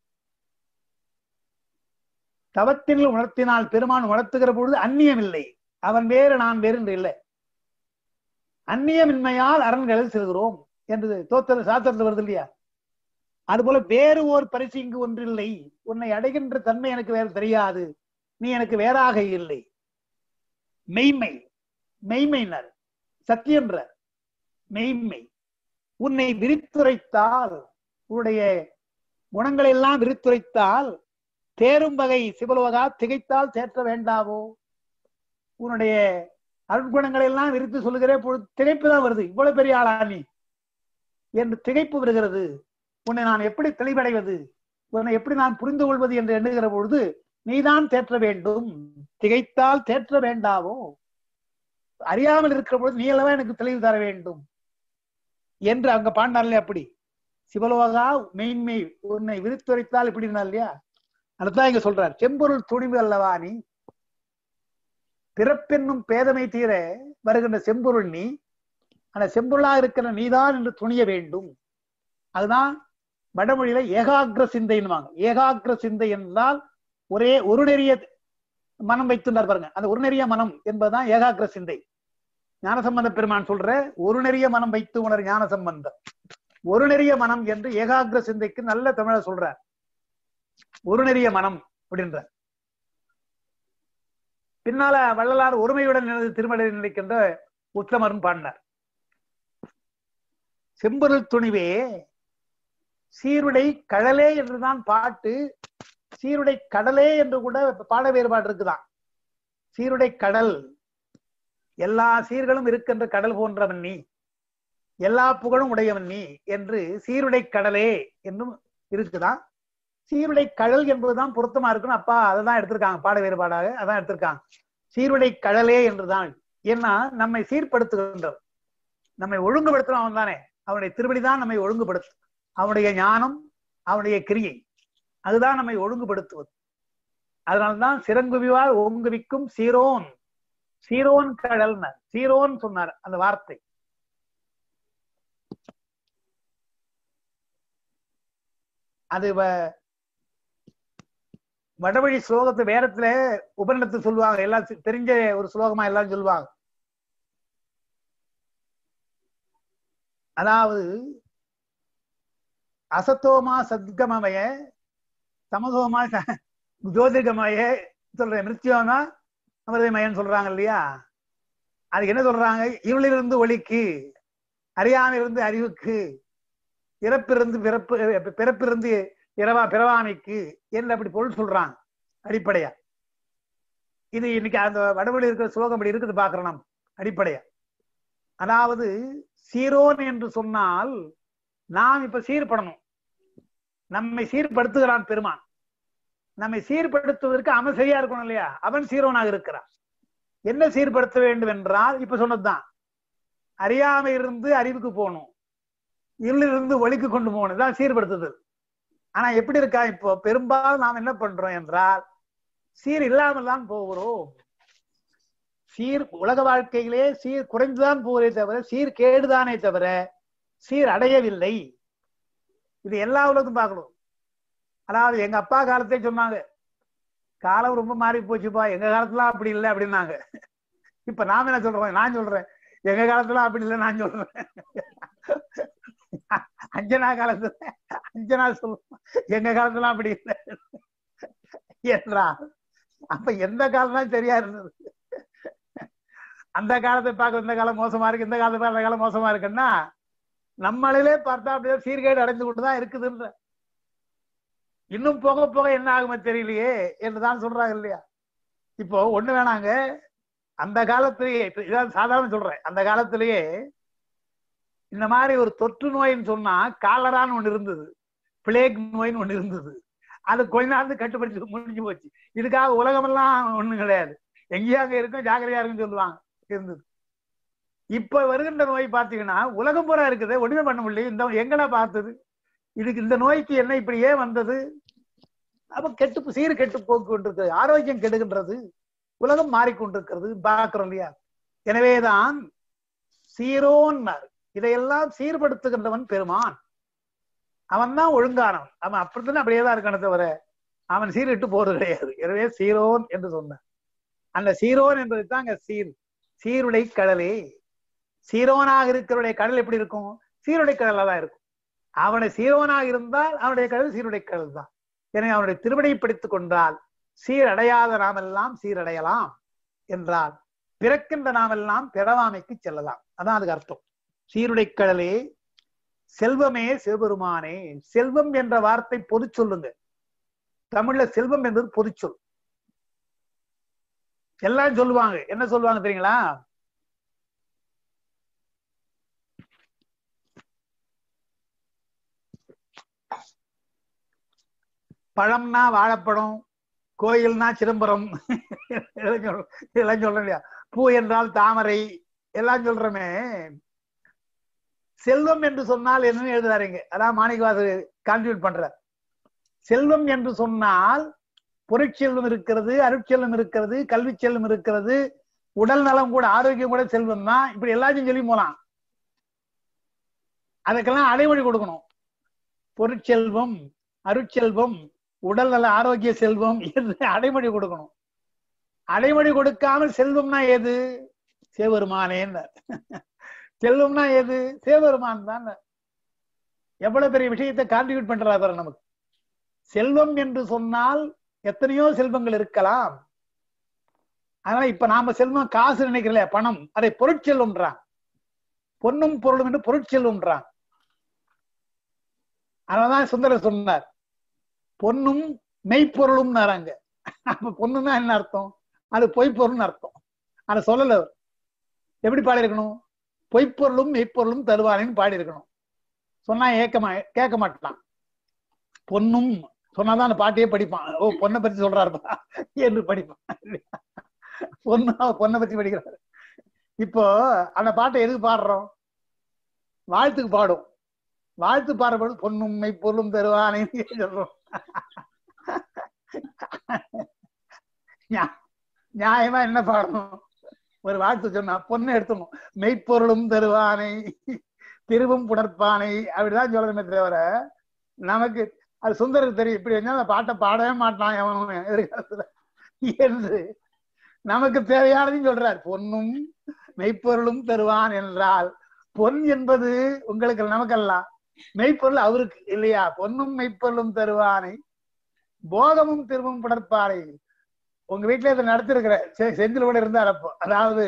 தவத்தினில் உணர்த்தினால் பெருமான் உணர்த்துகிற பொழுது அந்நியம் இல்லை அவன் வேறு நான் வேறு என்று இல்லை அந்நியமின்மையால் அரண்களில் செல்கிறோம் என்று தோத்தல் சாத்திரத்தில் வருது இல்லையா அதுபோல வேறு ஓர் பரிசு இங்கு ஒன்றில்லை உன்னை அடைகின்ற தன்மை எனக்கு வேறு தெரியாது நீ எனக்கு வேறாக இல்லை மெய்மை மெய்மைனர் சத்தியன்ற மெய்மை உன்னை விரித்துரைத்தால் உன்னுடைய குணங்களை எல்லாம் விரித்துரைத்தால் தேரும் வகை சிவலோகா திகைத்தால் தேற்ற வேண்டாவோ உன்னுடைய அருட்குணங்களை எல்லாம் விரித்து சொல்லுகிற பொழுது திகைப்பு தான் வருது இவ்வளவு பெரிய ஆளா நீ என்று திகைப்பு வருகிறது உன்னை நான் எப்படி தெளிவடைவது உன்னை எப்படி நான் புரிந்து கொள்வது என்று எண்ணுகிற பொழுது நீதான் தேற்ற வேண்டும் திகைத்தால் தேற்ற வேண்டாவோ அறியாமல் இருக்கிற பொழுது நீ அல்லவா எனக்கு தெளிவு தர வேண்டும் என்று அங்க பாண்டார்ல அப்படி சிவலோகா மெய்மை உன்னை விரித்துரைத்தால் இப்படி இல்லையா அதுதான் இங்க சொல்றார் செம்பொருள் துணிவு அல்லவா நீ பிறப்பென்னும் பேதமை தீர வருகின்ற செம்பொருள் நீ அந்த செம்பொருளா இருக்கிற நீதான் என்று துணிய வேண்டும் அதுதான் வடமொழியில ஏகாகிர சிந்தைன்னுவாங்க ஏகாகிர சிந்தை என்றால் ஒரே ஒரு நெறிய மனம் வைத்துள்ளார் பாருங்க அந்த ஒரு நெறிய மனம் என்பதுதான் ஏகாகிர சிந்தை ஞானசம்பந்த பெருமான் சொல்ற ஒரு நெறிய மனம் வைத்து உணர் ஞான சம்பந்தம் ஒரு நெறிய மனம் என்று ஏகாகிர சிந்தைக்கு நல்ல தமிழ சொல்றார் ஒரு நெறிய மனம் அப்படின்ற பின்னால வள்ளலார் ஒருமையுடன் எனது திருமலை நினைக்கின்ற உத்தமரும் பாடினார் செம்பொருள் துணிவே சீருடை கடலே என்றுதான் பாட்டு சீருடை கடலே என்று கூட பாட வேறுபாடு இருக்குதான் சீருடை கடல் எல்லா சீர்களும் இருக்கின்ற கடல் போன்றவன் நீ எல்லா புகழும் உடையவன் நீ என்று சீருடை கடலே என்றும் இருக்குதான் சீருடை கடல் என்பதுதான் பொருத்தமா இருக்குன்னு அப்பா அதை தான் எடுத்திருக்காங்க பாட வேறுபாடாக அதான் எடுத்திருக்காங்க சீருடை கடலே என்றுதான் ஏன்னா நம்மை சீர்படுத்துகின்றவர் நம்மை ஒழுங்குபடுத்துறோம் அவன் தானே அவனுடைய திருவடிதான் நம்மை ஒழுங்குபடுத்தும் அவனுடைய ஞானம் அவனுடைய கிரியை அதுதான் நம்மை ஒழுங்குபடுத்துவது அதனால்தான் சிறங்குவிவால் ஓங்குவிக்கும் சீரோன் சீரோன் கடல் சீரோன் சொன்னார் அந்த வார்த்தை அது வடவழி ஸ்லோகத்தை வேறத்துல உபநிடத்து சொல்லுவாங்க எல்லாம் தெரிஞ்ச ஒரு ஸ்லோகமா எல்லாம் சொல்லுவாங்க அதாவது அசத்தோமா சத்கமய சமதோமா ஜோதிர்கமய சொல்ற மிருத்யோமா அமிர்தமயன் சொல்றாங்க இல்லையா அதுக்கு என்ன சொல்றாங்க இருளிலிருந்து ஒளிக்கு அறியாமையிலிருந்து அறிவுக்கு இறப்பிலிருந்து பிறப்பு பிறப்பிலிருந்து இரவா பிறவாமைக்கு என்று அப்படி பொருள் சொல்றாங்க அடிப்படையா இது இன்னைக்கு அந்த வடமொழி இருக்கிற ஸ்லோகம் அப்படி இருக்குது பாக்குறோம் நாம் அடிப்படையா அதாவது சீரோன் என்று சொன்னால் நாம் இப்ப சீர்படணும் நம்மை சீர்படுத்துகிறான் பெருமான் நம்மை சீர்படுத்துவதற்கு அவன் சரியா இருக்கணும் இல்லையா அவன் சீரோனாக இருக்கிறான் என்ன சீர்படுத்த வேண்டும் என்றால் இப்ப சொன்னதுதான் அறியாமை இருந்து அறிவுக்கு போகணும் இருளிலிருந்து ஒளிக்கு கொண்டு போகணும் தான் சீர்படுத்துதல் ஆனா எப்படி இருக்கா இப்போ பெரும்பாலும் நாம் என்ன பண்றோம் என்றால் சீர் இல்லாமல் தான் போகிறோம் சீர் உலக வாழ்க்கையிலே சீர் குறைந்துதான் போகிறே தவிர சீர் கேடுதானே தவிர சீர் அடையவில்லை இது எல்லா உலகத்தும் பார்க்கணும் அதாவது எங்க அப்பா காலத்தை சொன்னாங்க காலம் ரொம்ப மாறி போச்சுப்பா எங்க காலத்துல அப்படி இல்லை அப்படின்னாங்க இப்ப நாம என்ன சொல்றோம் நான் சொல்றேன் எங்க காலத்துல அப்படி இல்லை நான் சொல்றேன் அஞ்சனா காலத்துல அஞ்சனா சொல்லுவோம் எங்க காலத்துல அப்படி இல்லை என்றா அப்ப எந்த காலம் தான் சரியா இருந்தது அந்த காலத்தை பார்க்க இந்த காலம் மோசமா இருக்கு இந்த காலத்தை பார்க்க அந்த காலம் மோசமா இருக்குன்னா நம்மளிலே பார்த்தா அப்படியே சீர்கேடு அடைந்து கொண்டுதான் இருக்குதுன்ற இன்னும் போக போக என்ன ஆகுமோ தெரியலையே என்றுதான் சொல்றாங்க இல்லையா இப்போ ஒண்ணு வேணாங்க அந்த காலத்திலேயே இப்ப இதான் சாதாரண சொல்றேன் அந்த காலத்திலேயே இந்த மாதிரி ஒரு தொற்று நோயின்னு சொன்னா காலரான்னு ஒண்ணு இருந்தது பிளேக் நோயின்னு ஒண்ணு இருந்தது அது கொஞ்ச நாள் கட்டுப்படுத்தி முடிஞ்சு போச்சு இதுக்காக உலகமெல்லாம் ஒண்ணும் கிடையாது எங்கேயும் அங்க இருக்கும் ஜாக்கிரதையா இருக்குன்னு சொல்லுவாங்க இருந்தது இப்ப வருகின்ற நோய் பாத்தீங்கன்னா உலகம் பூரா இருக்குது ஒண்ணுமே பண்ண முடியல இந்த எங்கடா பார்த்தது இதுக்கு இந்த நோய்க்கு என்ன இப்படி ஏன் வந்தது அப்ப கெட்டு சீர் கெட்டு போக்கு கொண்டிருக்கு ஆரோக்கியம் கெடுகின்றது உலகம் மாறிக்கொண்டிருக்கிறது பார்க்கிறோம் இல்லையா எனவேதான் சீரோன்னார் இதையெல்லாம் சீர்படுத்துகின்றவன் பெருமான் அவன் தான் ஒழுங்கானவன் அவன் அப்படித்தானே அப்படியே தான் இருக்கானே தவிர அவன் சீரிட்டு போறது கிடையாது எனவே சீரோன் என்று சொன்னான் அந்த சீரோன் என்பது தான் அங்க சீர் சீருடை கடலே சீரோனாக இருக்கிறவருடைய கடல் எப்படி இருக்கும் சீருடை கடலா தான் இருக்கும் அவனை சீரோனாக இருந்தால் அவனுடைய கடல் சீருடை கடல் தான் எனவே அவனுடைய திருவடியை பிடித்துக் கொண்டால் சீரடையாத நாமெல்லாம் சீரடையலாம் என்றால் பிறக்கின்ற நாமெல்லாம் பிறவாமைக்கு செல்லலாம் அதான் அதுக்கு அர்த்தம் சீருடை கடலே செல்வமே சிவபெருமானே செல்வம் என்ற வார்த்தை பொது சொல்லுங்க தமிழ்ல செல்வம் என்பது பொது சொல் எல்லாம் சொல்லுவாங்க என்ன சொல்லுவாங்க தெரியுங்களா பழம்னா வாழைப்பழம் கோயில்னா சிதம்பரம் இதெல்லாம் சொல்றேன் இல்லையா பூ என்றால் தாமரை எல்லாம் சொல்றோமே செல்வம் என்று சொன்னால் என்னன்னு எழுதுறாருங்க அதான் மாணிக்கவாசர் கான்ட்ரிபியூட் பண்ற செல்வம் என்று சொன்னால் பொருட்செல்வம் இருக்கிறது அருட்செல்வம் இருக்கிறது கல்வி செல்வம் இருக்கிறது உடல் நலம் கூட ஆரோக்கியம் கூட செல்வம் தான் இப்படி எல்லாத்தையும் சொல்லி போலாம் அதுக்கெல்லாம் அடைமொழி கொடுக்கணும் பொருட்செல்வம் அருட்செல்வம் உடல் நல ஆரோக்கிய செல்வம் என்று அடைமொழி கொடுக்கணும் அடைமொழி கொடுக்காமல் செல்வம்னா எது சிவபெருமானேன்னு செல்வம்னா எது சிவபெருமான் தான் எவ்வளவு பெரிய விஷயத்தை கான்ட்ரிபியூட் பண்றாரு பாரு நமக்கு செல்வம் என்று சொன்னால் எத்தனையோ செல்வங்கள் இருக்கலாம் அதனால இப்ப நாம செல்வம் காசு நினைக்கிறல பணம் அதை பொருட்செல்வம்ன்றான் பொன்னும் பொருளும் என்று பொருட்செல்வம்ன்றான் அதனாலதான் சுந்தரர் சொன்னார் பொன்னும் மெய்ப்பொருளும் அங்க அப்ப பொண்ணுன்னா என்ன அர்த்தம் அது பொய்ப்பொருள்னு அர்த்தம் அதை சொல்லல அவர் எப்படி பாடியிருக்கணும் பொய்ப்பொருளும் மெய்ப்பொருளும் தருவானேன்னு பாடியிருக்கணும் சொன்னா ஏக்கமா கேட்க மாட்டான் பொன்னும் சொன்னாதான் அந்த பாட்டையே படிப்பான் ஓ பொண்ணை பத்தி சொல்றாருப்பா என்று படிப்பான் பொண்ணு பொண்ணை பத்தி படிக்கிறாரு இப்போ அந்த பாட்டை எதுக்கு பாடுறோம் வாழ்த்துக்கு பாடும் வாழ்த்து பாடும்போது பொண்ணும் மெய்ப்பொருளும் தருவானேன்னு சொல்றோம் நியாயமா என்ன பாடணும் ஒரு வாழ்த்து சொன்னா பொண்ணு எடுத்துணும் மெய்ப்பொருளும் தருவானை திருவும் புணர்ப்பானை அப்படிதான் சொல்லணுமே தவிர நமக்கு அது சுந்தருக்கு தெரியும் இப்படி வந்தா அந்த பாட்டை பாடவே மாட்டான் எவனும் எதிர்காலத்துல என்று நமக்கு தேவையானதையும் சொல்றார் பொன்னும் மெய்ப்பொருளும் தருவான் என்றால் பொன் என்பது உங்களுக்கு நமக்கெல்லாம் மெய்ப்பொருள் அவருக்கு இல்லையா பொன்னும் மெய்ப்பொருளும் தருவானை போகமும் திரும்பும் புணர்ப்பானை உங்க வீட்டுல இதை நடத்திருக்கிற செந்தில் கூட இருந்தார் அப்போ அதாவது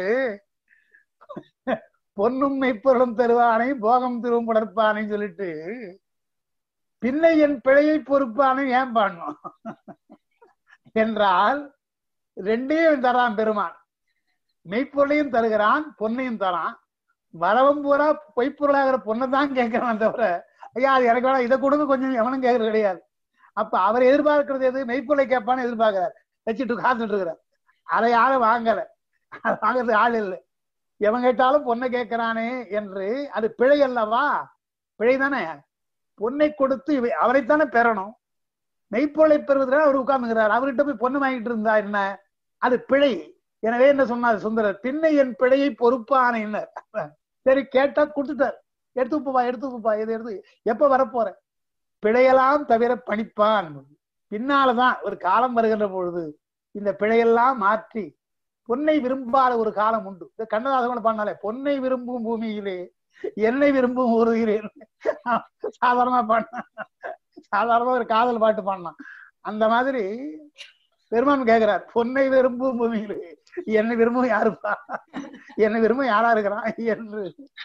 பொன்னும் மெய்ப்பொருளும் தருவானை போகம் திரும்பும் புணர்ப்பானைன்னு சொல்லிட்டு பின்னை என் பிழையை பொறுப்பானு ஏன் பாடணும் என்றால் ரெண்டையும் தரான் பெருமான் மெய்ப்பொருளையும் தருகிறான் பொன்னையும் தரான் வரவும் பூரா பொய்ப்பொருளாகிற பொண்ணை தான் கேட்கிறான் தவிர ஐயா அது எனக்கு வேணாம் இதை கொடுங்க கொஞ்சம் எவனும் கேட்கறது கிடையாது அப்ப அவர் எதிர்பார்க்கறது எது மெய்ப்பொருளை கேட்பான்னு எதிர்பார்க்கிறார் வச்சுட்டு காத்துட்டு இருக்கிறார் அதை யாரும் வாங்கல அது வாங்குறது ஆள் இல்லை எவன் கேட்டாலும் பொண்ணை கேட்கிறானே என்று அது பிழை அல்லவா பிழை தானே பொண்ணை கொடுத்து இவை அவரைத்தானே பெறணும் மெய்ப்பொருளை பெறுவதற்கு அவர் உட்கார்ந்துங்கிறார் அவர்கிட்ட போய் பொண்ணு வாங்கிட்டு இருந்தா என்ன அது பிழை எனவே என்ன சொன்னார் சுந்தரர் பின்னை என் பிழையை பொறுப்பான சரி கேட்டா கொடுத்துட்டார் எடுத்து போப்பா எடுத்து போப்பா எது எடுத்து எப்ப வரப்போற பிழையெல்லாம் தவிர பணிப்பான் பின்னாலதான் ஒரு காலம் வருகின்ற பொழுது இந்த பிழையெல்லாம் மாற்றி பொன்னை விரும்பாத ஒரு காலம் உண்டு இந்த கண்ணதாசன் பண்ணாலே பொன்னை விரும்பும் பூமியிலே என்னை விரும்பும் ஊருகிறேன் சாதாரணமா பண்ண சாதாரணமா ஒரு காதல் பாட்டு பாடினான் அந்த மாதிரி பெருமான் கேக்குறார் பொன்னை விரும்பும் பூமியிலே என்னை விரும்பும் யாருப்பா என்னை விரும்பும் யாரா இருக்கிறான் என்று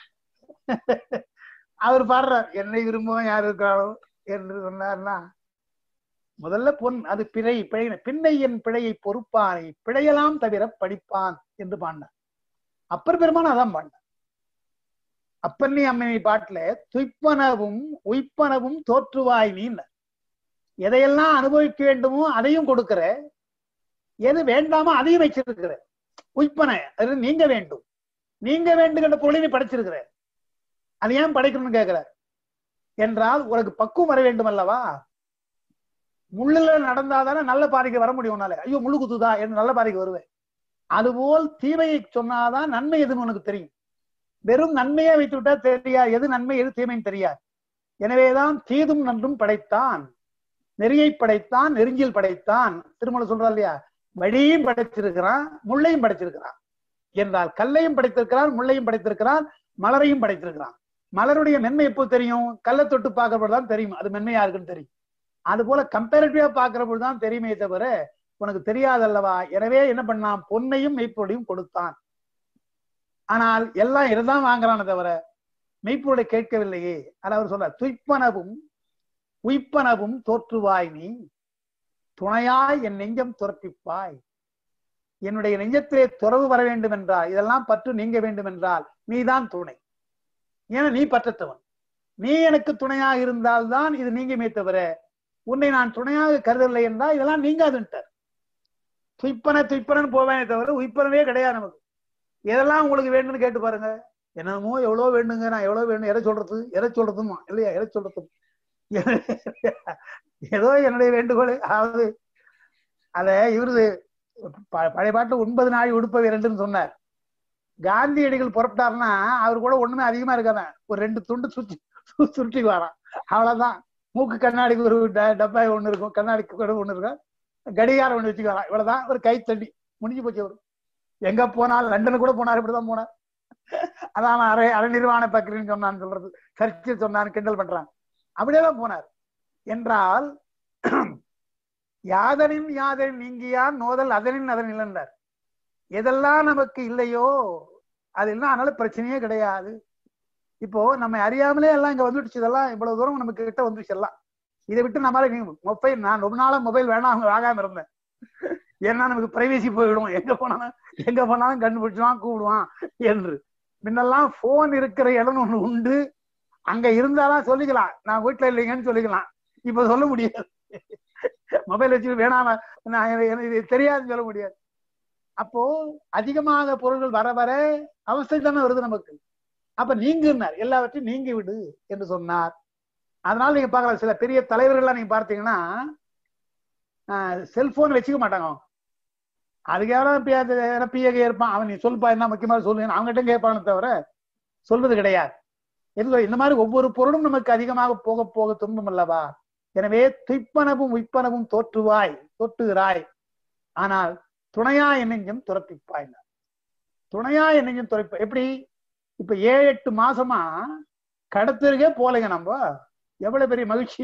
அவர் பாடுறார் என்னை விரும்புவன் யார் இருக்கிறாரோ என்று சொன்னார்னா முதல்ல பொன் அது பிழை பிழை பின்னை என் பிழையை பொறுப்பானை பிழையலாம் தவிர படிப்பான் என்று பாடினார் அப்பர் பெருமான் அதான் பாடினார் அப்பன்னி அம்மனி பாட்டுல துய்ப்பனவும் உய்ப்பனவும் தோற்றுவாய் நீ எதையெல்லாம் அனுபவிக்க வேண்டுமோ அதையும் கொடுக்கிற எது வேண்டாமோ அதையும் வச்சிருக்கிற உய்ப்பனை அது நீங்க வேண்டும் நீங்க வேண்டுகின்ற பொருளை நீ படைச்சிருக்கிற அது ஏன் படைக்கணும்னு கேட்கிற என்றால் உனக்கு பக்குவம் வர வேண்டும் அல்லவா முள்ளுல நடந்தாதானே நல்ல பாறைக்கு வர முடியும் உன்னால ஐயோ முள்ளு குத்துதா என்று நல்ல பாறைக்கு வருவேன் அதுபோல் தீமையை சொன்னாதான் நன்மை எதுன்னு உனக்கு தெரியும் வெறும் நன்மையை வைத்து விட்டா தெரியாது எது நன்மை எது தீமைன்னு தெரியாது எனவேதான் தீதும் நன்றும் படைத்தான் நெறியை படைத்தான் நெருங்கில் படைத்தான் திருமணம் சொல்றா இல்லையா வழியும் படைச்சிருக்கிறான் முள்ளையும் படைச்சிருக்கிறான் என்றால் கல்லையும் படைத்திருக்கிறான் முள்ளையும் படைத்திருக்கிறான் மலரையும் படைத்திருக்கிறான் மலருடைய மென்மை எப்போ தெரியும் கல்லை தொட்டு பார்க்கறப்ப தான் தெரியும் அது மென்மையா இருக்குன்னு தெரியும் அது போல கம்பேரிட்டிவா பார்க்கிறப்ப தான் தெரியுமே தவிர உனக்கு தெரியாதல்லவா எனவே என்ன பண்ணான் பொன்னையும் மெய்ப்பொருளையும் கொடுத்தான் ஆனால் எல்லாம் இதுதான் வாங்குறானே தவிர மெய்ப்பொருளை கேட்கவில்லையே அது அவர் சொல்ற துய்ப்பனவும் உய்ப்பனவும் தோற்றுவாய் நீ துணையாய் என் நெஞ்சம் துரப்பிப்பாய் என்னுடைய நெஞ்சத்திலே துறவு வர வேண்டும் என்றால் இதெல்லாம் பற்று நீங்க வேண்டும் என்றால் நீதான் துணை ஏன்னா நீ பற்றத்தவன் நீ எனக்கு துணையாக இருந்தால்தான் இது நீங்குமே தவிர உன்னை நான் துணையாக கருதவில்லை என்றால் இதெல்லாம் நீங்காதுன்ட்டார் துய்ப்பன துய்ப்பனன்னு போவேனே தவிர உய்ப்பனவே கிடையாது நமக்கு எதெல்லாம் உங்களுக்கு வேண்டும்னு கேட்டு பாருங்க என்னமோ எவ்வளவு வேண்டுங்க நான் எவ்வளவு வேணும் எதை சொல்றது எதை சொல்றதுமா இல்லையா எதை சொல்றது ஏதோ என்னுடைய வேண்டுகோள் அதாவது அத இவரு ப- பழைய பாட்டு ஒன்பது நாள் உடுப்ப இரண்டுன்னு சொன்னார் காந்தியடிகள் புறப்பட்டாருன்னா அவர் கூட ஒண்ணுமே அதிகமா இருக்காத ஒரு ரெண்டு துண்டு சுற்றி சு- சுருட்டி வரான் அவ்வளவுதான் மூக்கு கண்ணாடிக்கு ஒரு ட- டப்பாய் ஒண்ணு இருக்கும் கண்ணாடிக்கு கூட ஒண்ணு இருக்கும் கடிகாரம் ஒண்ணு வச்சுக்கு வரான் இவ்வளவுதான் ஒரு கை தண்ணி முடிஞ்சு போச்சு அவரு எங்க போனாலும் லண்டனு கூட போனார் இப்படிதான் போனார் அதான் அரை அரை நிர்வாண பக்கிரின்னு சொன்னான்னு சொல்றது சர்ச்சில் சொன்னான்னு கிண்டல் பண்றான் அப்படியேதான் போனார் என்றால் யாதனின் யாதனின் நீங்கியான் நோதல் அதனின் அதனில் என்றார் எதெல்லாம் நமக்கு இல்லையோ அது இல்லை அதனால பிரச்சனையே கிடையாது இப்போ நம்ம அறியாமலே எல்லாம் இங்க வந்துடுச்சு இதெல்லாம் இவ்வளவு தூரம் நமக்கு கிட்ட வந்துச்சு எல்லாம் இதை விட்டு நம்மளால நீ மொபைல் நான் ரொம்ப நாளா மொபைல் வேணாம் வாங்காம இருந்தேன் ஏன்னா நமக்கு பிரைவேசி போயிடும் எங்க போனாலும் எங்க போனாலும் கண்டுபிடிச்சுவான் கூப்பிடுவான் என்று முன்னெல்லாம் போன் இருக்கிற இடம் ஒண்ணு உண்டு அங்க இருந்தாதான் சொல்லிக்கலாம் நான் வீட்டுல இல்லைங்கன்னு சொல்லிக்கலாம் இப்ப சொல்ல முடியாது மொபைல் வச்சு வேணாம் நான் எனக்கு இது தெரியாதுன்னு சொல்ல முடியாது அப்போ அதிகமாக பொருள்கள் வர வர அவஸ்தை தானே வருது நமக்கு அப்ப நீங்குனார் எல்லாவற்றையும் நீங்கி விடு என்று சொன்னார் அதனால நீங்க பார்க்கலாம் சில பெரிய தலைவர்கள்லாம் நீங்க பார்த்தீங்கன்னா செல்போன் வச்சுக்க மாட்டாங்க அவங்க. அதுக்கு யாராவது பிஏகே இருப்பான் அவன் நீ சொல்லுப்பா என்ன முக்கியமா சொல்லு அவங்ககிட்ட கேட்பானே தவிர சொல்வது கிடையாது எதுவும் இந்த மாதிரி ஒவ்வொரு பொருளும் நமக்கு அதிகமாக போக போக துன்பம் அல்லவா எனவே துய்ப்பனவும் உய்ப்பனவும் தோற்றுவாய் தோற்றுகிறாய் ஆனால் துணையா என்னெஞ்சும் துரத்திப்பாய் துணையா என்னெஞ்சும் துரைப்ப எப்படி இப்ப ஏழு எட்டு மாசமா கடத்திற்கே போலைங்க நம்ம எவ்வளவு பெரிய மகிழ்ச்சி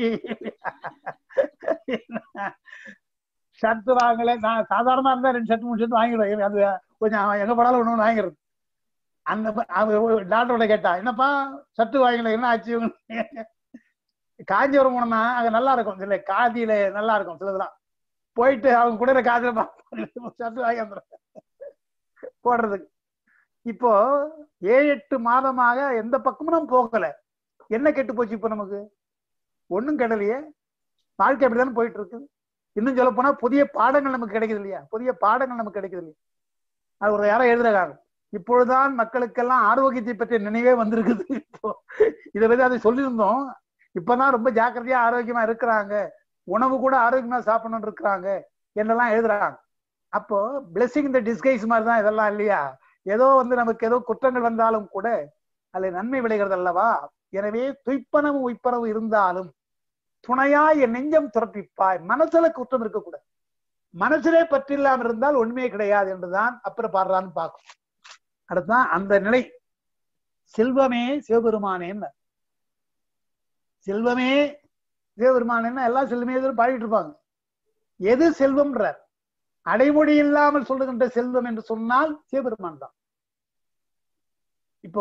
ஷர்ட் வாங்கல நான் சாதாரணமா இருந்தா ரெண்டு ஷர்ட் மூணு ஷர்ட் வாங்கிடுவேன் அது கொஞ்சம் எங்க போனாலும் ஒண்ணு ஒண்ணு வாங்கிடுறது அந்த டாக்டரோட கேட்டா என்னப்பா ஷர்ட் வாங்கல என்ன ஆச்சு காஞ்சிபுரம் போனோம்னா அங்க நல்லா இருக்கும் இல்ல காதியில நல்லா இருக்கும் சிலதெல்லாம் போயிட்டு அவங்க கூட காதில ஷர்ட் வாங்கி வந்துடும் போடுறதுக்கு இப்போ ஏழு எட்டு மாதமாக எந்த பக்கமும் போகல என்ன கெட்டு போச்சு இப்போ நமக்கு ஒண்ணும் கெடலையே வாழ்க்கை அப்படிதானே போயிட்டு இருக்கு இன்னும் சொல்ல போனா புதிய பாடங்கள் நமக்கு கிடைக்குது இல்லையா புதிய பாடங்கள் நமக்கு கிடைக்குது இல்லையா அது ஒரு யாரோ எழுதுறாங்க இப்பொழுதுதான் மக்களுக்கெல்லாம் ஆரோக்கியத்தை பற்றிய நினைவே வந்திருக்குது இப்போ இதை பத்தி அதை சொல்லியிருந்தோம் இப்பதான் ரொம்ப ஜாக்கிரதையா ஆரோக்கியமா இருக்கிறாங்க உணவு கூட ஆரோக்கியமா சாப்பிடணும்னு இருக்கிறாங்க என்னெல்லாம் எழுதுறாங்க அப்போ பிளெஸிங் இந்த டிஸ்கைஸ் மாதிரி தான் இதெல்லாம் இல்லையா ஏதோ வந்து நமக்கு ஏதோ குற்றங்கள் வந்தாலும் கூட அதுல நன்மை விளைகிறது அல்லவா எனவே துய்ப்பனவும் உய்ப்பனவும் இருந்தாலும் துணையா என் நெஞ்சம் துரப்பிப்பாய் மனசுல குற்றம் இருக்கக்கூடாது மனசிலே பற்று இல்லாமல் இருந்தால் உண்மையே கிடையாது என்றுதான் அப்புறம் பாடுறான்னு பார்க்கும் அடுத்தான் அந்த நிலை செல்வமே சிவபெருமானேன்னு செல்வமே சிவபெருமானேன்னா எல்லாம் செல்வமே எதிரும் பாடிட்டு இருப்பாங்க எது செல்வம்ன்றார் அடைமொழி இல்லாமல் சொல்லுகின்ற செல்வம் என்று சொன்னால் சிவபெருமான் தான் இப்போ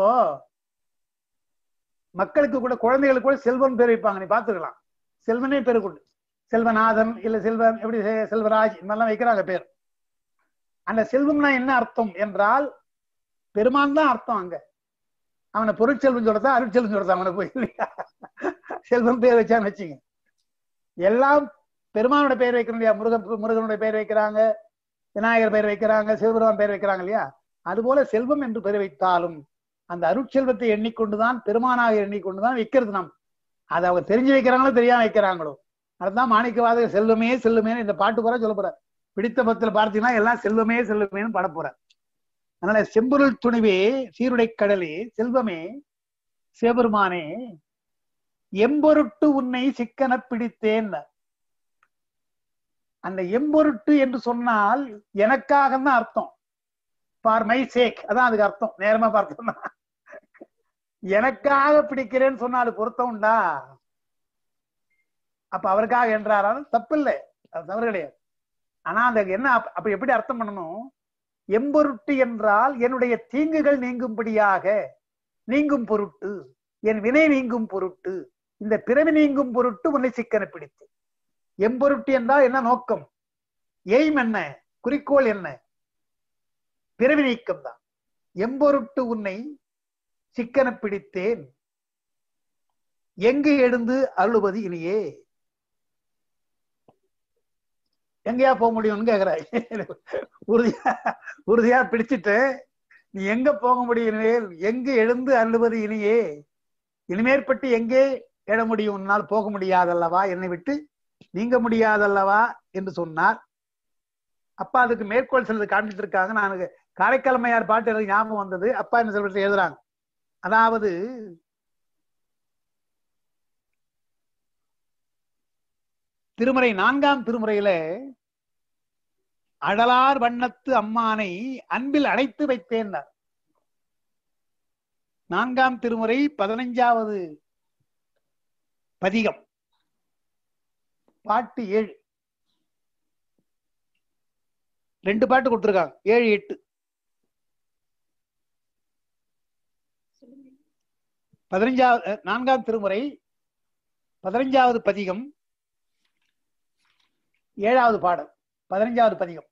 மக்களுக்கு கூட குழந்தைகளுக்கு கூட செல்வம் பேர் வைப்பாங்க நீ பாத்துக்கலாம் செல்வனே பேரு கொண்டு செல்வநாதன் இல்ல செல்வன் எப்படி செ- செல்வராஜ் இந்த மாதிரிலாம் வைக்கிறாங்க பேர் அந்த செல்வம்னா என்ன அர்த்தம் என்றால் பெருமான் தான் அர்த்தம் அங்க அவனை பொருட்செல்வம் சொல்றதா அருட்செல்வம் சொல்றதா அவனை போய் இல்லையா செல்வம் பேர் வச்சான்னு வச்சுங்க எல்லாம் பெருமானோட பேர் வைக்கணும் இல்லையா முருகன் முருகனுடைய பேர் வைக்கிறாங்க விநாயகர் பேர் வைக்கிறாங்க சிவபெருமான் பேர் வைக்கிறாங்க இல்லையா அதுபோல செல்வம் என்று பெயர் வைத்தாலும் அந்த அருட்செல்வத்தை எண்ணிக்கொண்டுதான் பெருமானாக எண்ணிக்கொண்டுதான் வைக்கிறது நாம் அதை அவங்க தெரிஞ்சு வைக்கிறாங்களோ தெரியாம வைக்கிறாங்களோ அதுதான் மாணிக்கவாத செல்வமே செல்வமேன்னு இந்த பாட்டு போற சொல்ல போற பிடித்த பத்துல பார்த்தீங்கன்னா எல்லாம் செல்வமே செல்வமேன்னு பாட போற அதனால செம்பொருள் துணிவே சீருடை கடலே செல்வமே சிவபெருமானே எம்பொருட்டு உன்னை சிக்கன பிடித்தேன் அந்த எம்பொருட்டு என்று சொன்னால் எனக்காக தான் அர்த்தம் ஃபார் மை சேக் அதான் அதுக்கு அர்த்தம் நேரமா பார்த்தோம்னா எனக்காக பிடிக்கிறேன்னு சொன்னா அது பொருத்தம் உண்டா அப்ப அவருக்காக என்றாராலும் தப்பு இல்லை அது தவறு கிடையாது ஆனா அந்த என்ன அப்ப அப்ப எப்படி அர்த்தம் பண்ணணும் எம்பொருட்டு என்றால் என்னுடைய தீங்குகள் நீங்கும்படியாக நீங்கும் பொருட்டு என் வினை நீங்கும் பொருட்டு இந்த பிறவி நீங்கும் பொருட்டு உன்னை சிக்கன பிடித்து எம்பொருட்டு என்றால் என்ன நோக்கம் எய்ம் என்ன குறிக்கோள் என்ன பிறவி நீக்கம் தான் எம்பொருட்டு உன்னை சிக்கன பிடித்தேன் எங்கு எழுந்து அருளுவது இனியே எங்கேயா போக முடியும்னு கேக்குறாய் உறுதியா உறுதியா பிடிச்சிட்டு நீ எங்க போக முடியும் இனிமேல் எங்கு எழுந்து அருளுவது இனியே இனிமேற்பட்டு எங்கே எழ முடியும் உன்னால் போக முடியாதல்லவா என்னை விட்டு நீங்க முடியாதல்லவா என்று சொன்னார் அப்பா அதுக்கு மேற்கோள் செல்வது காண்பிட்டு இருக்காங்க நான் காரைக்கால் மையார் பாட்டு எனக்கு ஞாபகம் வந்தது அப்பா என்ன சொல்றது எழுதுறாங்க அதாவது திருமுறை நான்காம் திருமுறையில அழலார் வண்ணத்து அம்மானை அன்பில் அடைத்து வைத்தேன் நான்காம் திருமுறை பதினைஞ்சாவது பதிகம் பாட்டு ஏழு ரெண்டு பாட்டு கொடுத்துருக்காங்க ஏழு எட்டு சொல்லுங்க பதினைஞ்சாவது அஹ், நான்காம் திருமுறை பதினைஞ்சாவது பதிகம் ஏழாவது பாடல் பதினைஞ்சாவது பதிகம்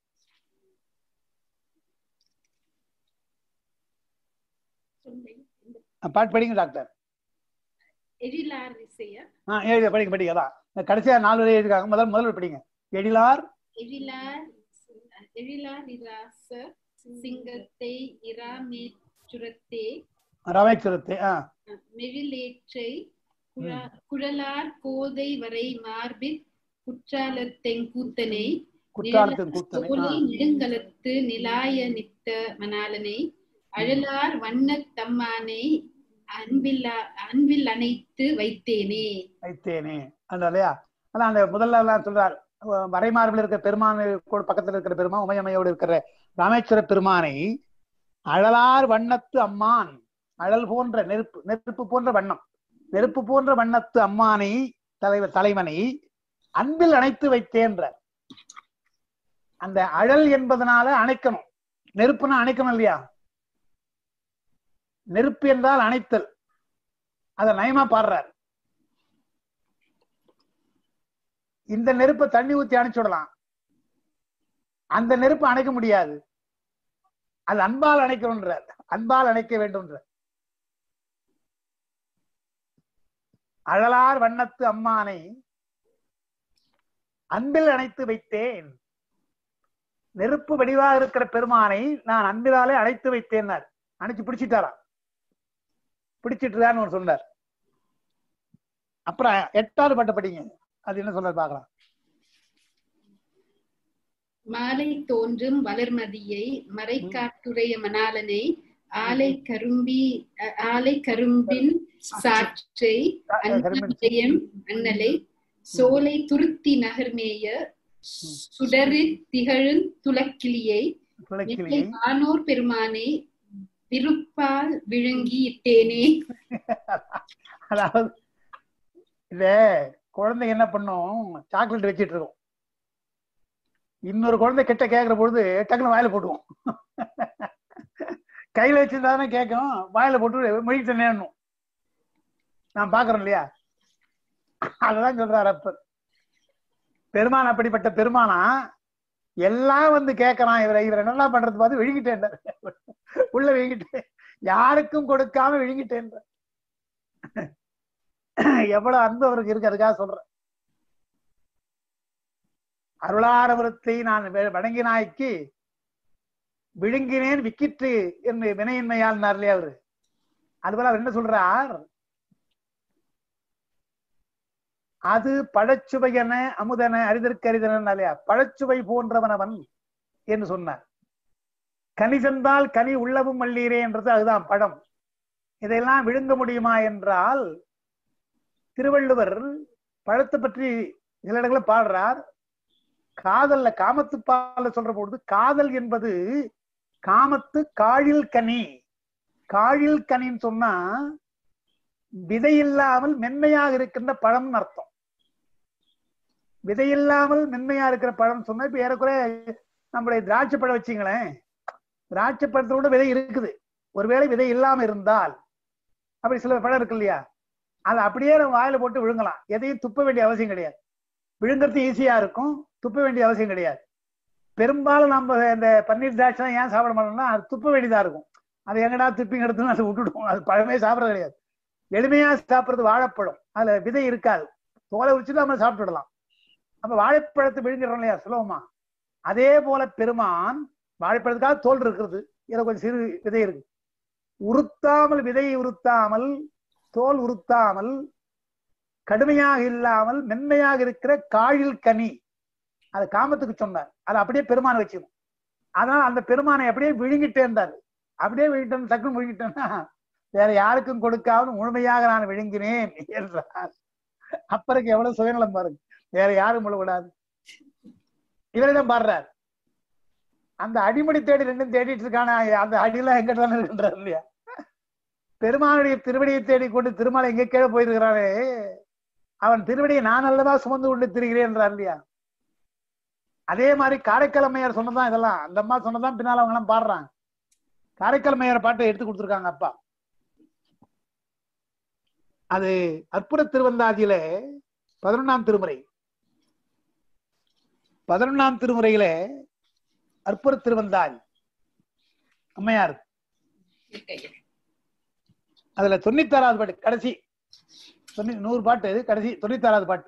சொல்லுங்க இந்த அஹ், பாட்டு படிங்க டாக்டர் எழிலார் இசைய ஆ எழுதி படிங்க படிங்க அதான் இந்த கடைசியா நாலு வரை எழுதிருக்காங்க முதல் முதல்ல படிங்க எழிலார் எழிலார் எழிலார் இராச சிங்கத்தை இராமேச்சுரத்தே ராமேஸ்வரத்தை ஆ மெழிலேற்றை குழ- குழலார் கோதை வரை மார்பிற் குற்றாலத்தெங்கூத்தனை குற்றாலத்தின் கூத்தனை ஆ. தோழி நெடுங்கலத்து நிலாய நித்த மணாலனை அழலார் வண்ணத் தம்மானை அன்பில் அன்பில் அணைத்து வைத்தேனே வைத்தேனே அந்த இல்லையா அதான் அந்த முதல்ல எல்லாம் சொல்றார் அஹ் மறைமார்பில் இருக்கிற பெருமான் கூட பக்கத்துல இருக்கிற பெருமான் உமையம்மையோடு இருக்கிற ராமேஸ்வர பெருமானை அழலார் வண்ணத்து அம்மான் அழல் போன்ற நெருப்பு நெருப்பு போன்ற வண்ணம் நெருப்பு போன்ற வண்ணத்து அம்மானை தலைவர் தலைவனை அன்பில் அணைத்து வைத்தேன்ற அந்த அழல் என்பதனால அணைக்கணும் நெருப்புனா அணைக்கணும் இல்லையா நெருப்பு என்றால் அணைத்தல் அத நயமா பாடுறார் இந்த நெருப்பை தண்ணி ஊத்தி அணைச்சு விடலாம் அந்த நெருப்பு அணைக்க முடியாது அது அன்பால் அணைக்கணும்ன்றார் அன்பால் அணைக்க வேண்டும்ன்ற அழலார் வண்ணத்து அம்மானை அன்பில் அணைத்து வைத்தேன் நெருப்பு வடிவாக இருக்கிற பெருமானை நான் அன்பிலாலே அணைத்து வைத்தேன்னார் அணைச்சு பிடிச்சிட்டாராம் பிடிச்சிட்டுதான்னு ஒரு சொன்னார் அப்புறம் எட்டாவது பாட்டை படிங்க அது என்ன சொல்றாரு பார்க்கலாம் மாலை தோன்றும் வளர்மதியை மறைக்காட்டுடைய மணாலனை ஆலை கரும்பி அ- ஆலை கரும்பின் சாற்றை அன்னமயம் அண்ணலை சோலை துருத்தி நகர்மேய சுடரு திகழும் துளக்கிளியை துளைக்கிளியை வானோர் பெருமானை விருப்பால் விழுங்கி இட்டேனே அதாவது இந்த குழந்தை என்ன பண்ணும் சாக்லேட் வச்சிட்டு இருக்கும் இன்னொரு குழந்தை கிட்ட கேட்கிற பொழுது டக்குனு வாயில போட்டுவோம் கையில வச்சிருந்தானே கேட்கும் வாயில போட்டு மொழிட்டு நேரணும் நான் பாக்குறேன் இல்லையா அததான் சொல்றாரு அப்பர் பெருமான் அப்படிப்பட்ட பெருமானா எல்லாம் வந்து கேட்கறான் இவரை இவரை நல்லா பண்றது பார்த்து விழுங்கிட்டேன் உள்ள விழுங்கிட்டேன் யாருக்கும் கொடுக்காம விழுங்கிட்டேன் எவ்வளவு அன்பு அவருக்கு இருக்கு அதுக்காக சொல்றேன் அருளாரபுரத்தை நான் வெ- வணங்கினாய்க்கு விழுங்கினேன் விக்கிற்று என்று வினையின்மையால் இல்லையா அவரு அதுபோல அவர் என்ன சொல்றார் அது பழச்சுவையன அமுதன அரிதற்கரிதன இல்லையா பழச்சுவை போன்றவன் அவன் என்று சொன்னார் கனி சென்றால் கனி உள்ளவும் மல்லீரே என்றது அதுதான் பழம் இதையெல்லாம் விழுங்க முடியுமா என்றால் திருவள்ளுவர் பழத்தை பற்றி சில இடங்களில் பாடுறார் காதல்ல காமத்து பால சொல்ற பொழுது காதல் என்பது காமத்து காழில் கனி காழில் கனின்னு சொன்னா விதையில்லாமல் மென்மையாக இருக்கின்ற பழம்னு அர்த்தம் விதையில்லாமல் மென்மையா இருக்கிற பழம் சொன்னா இப்ப ஏறக்குறைய நம்முடைய திராட்சை பழம் வச்சுங்களேன் திராட்சை பழத்தோட விதை இருக்குது ஒருவேளை விதை இல்லாம இருந்தால் அப்படி சில பழம் இருக்கு இல்லையா அதை அப்படியே நம்ம வாயில போட்டு விழுங்கலாம் எதையும் துப்ப வேண்டிய அவசியம் கிடையாது விழுங்குறது ஈஸியா இருக்கும் துப்ப வேண்டிய அவசியம் கிடையாது பெரும்பாலும் நம்ம இந்த பன்னீர் திராட்சை ஏன் சாப்பிட மாட்டோம்னா அது துப்ப வேண்டியதா இருக்கும் அதை எங்கடா துப்பி எடுத்துன்னு அதை விட்டுடுவோம் அது பழமே சாப்பிடறது கிடையாது எளிமையா சாப்பிடுறது வாழைப்பழம் அதுல விதை இருக்காது தோலை உரிச்சுட்டு நம்ம சாப்பிட்டுடலாம் அப்ப வாழைப்பழத்தை விழுங்கிடுறோம் இல்லையா சுலபமா அதே போல பெருமான் வாழைப்பழத்துக்காக தோல் இருக்கிறது இதுல கொஞ்சம் சிறு விதை இருக்கு உறுத்தாமல் விதையை உறுத்தாமல் தோல் உறுத்தாமல் கடுமையாக இல்லாமல் மென்மையாக இருக்கிற காழில் கனி அது காமத்துக்கு சொன்னார் அதை அப்படியே பெருமானை வச்சுக்கணும் அதனால அந்த பெருமானை அப்படியே விழுங்கிட்டேன்றார் அப்படியே விழுங்கிட்டேன் டக்குன்னு விழுங்கிட்டேன்னா வேற யாருக்கும் கொடுக்காமல் முழுமையாக நான் விழுங்கினேன் என்றார் அப்பருக்கு எவ்வளவு சுயநலம் பாருங்க வேற யாரும் விழக்கூடாது இவரிடம் பாடுறார் அந்த அடிமடி தேடி ரெண்டும் தேடிட்டு இருக்கான அந்த அடியெல்லாம் எங்கிட்ட தானே இருக்கின்றார் இல்லையா பெருமானுடைய திருவடியை தேடி கொண்டு திருமாலை எங்க கீழே போயிருக்கிறானே அவன் திருவடியை நான் அல்லவா சுமந்து கொண்டு திரிகிறேன் என்றார் இல்லையா அதே மாதிரி காரைக்கால் அம்மையார் சொன்னதான் இதெல்லாம் அந்த அம்மா சொன்னதான் பின்னால அவங்க எல்லாம் பாடுறாங்க காரைக்கால் அம்மையார் பாட்டை எடுத்து கொடுத்துருக்காங்க அப்பா அது அற்புத திருவந்தாதியில பதினொன்னாம் திருமுறை பதினொன்னாம் திருமுறையில அற்புத திருவந்தாதி அம்மையார் இருக்கையா. அதுல தொண்ணூத்தாறாவது பாட்டு கடைசி தொண்ணூ- நூறு பாட்டு கடைசி தொண்ணூத்தாறாவது பாட்டு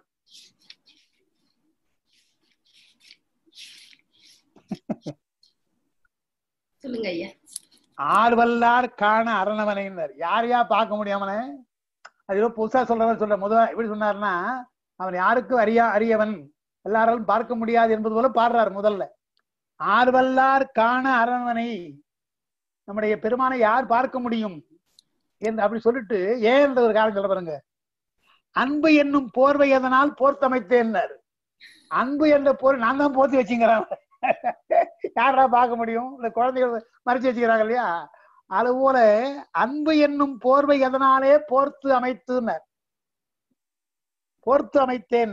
சொல்லுங்க ஐயா ஆர்வல்லார் காண அரணவனைன்னார் யார் யார் பார்க்க முடியாமனே அது ஏதோ புதுசா சொல்றவர் சொல்ற முதல் எப்படி சொன்னார்னா அவன் யாருக்கும் அறியா அறியவன் எல்லாராலும் பார்க்க முடியாது என்பது போல பாடுறார் முதல்ல ஆர்வல்லார் காண அரண்மனை நம்முடைய பெருமானை யார் பார்க்க முடியும் என்று அப்படி சொல்லிட்டு ஏன் என்ற ஒரு காரணம் சொல்ல பாருங்க அன்பு என்னும் போர்வை எதனால் போர்த்தமைத்தேன்னார் அன்பு என்ற போர் நான் தான் போர்த்தி வச்சுங்கிறேன் யாரா பார்க்க முடியும் இந்த குழந்தைகள் மறைச்சு வச்சுக்கிறாங்க இல்லையா அது போல அன்பு என்னும் போர்வை எதனாலே போர்த்து அமைத்துனர் போர்த்து அமைத்தேன்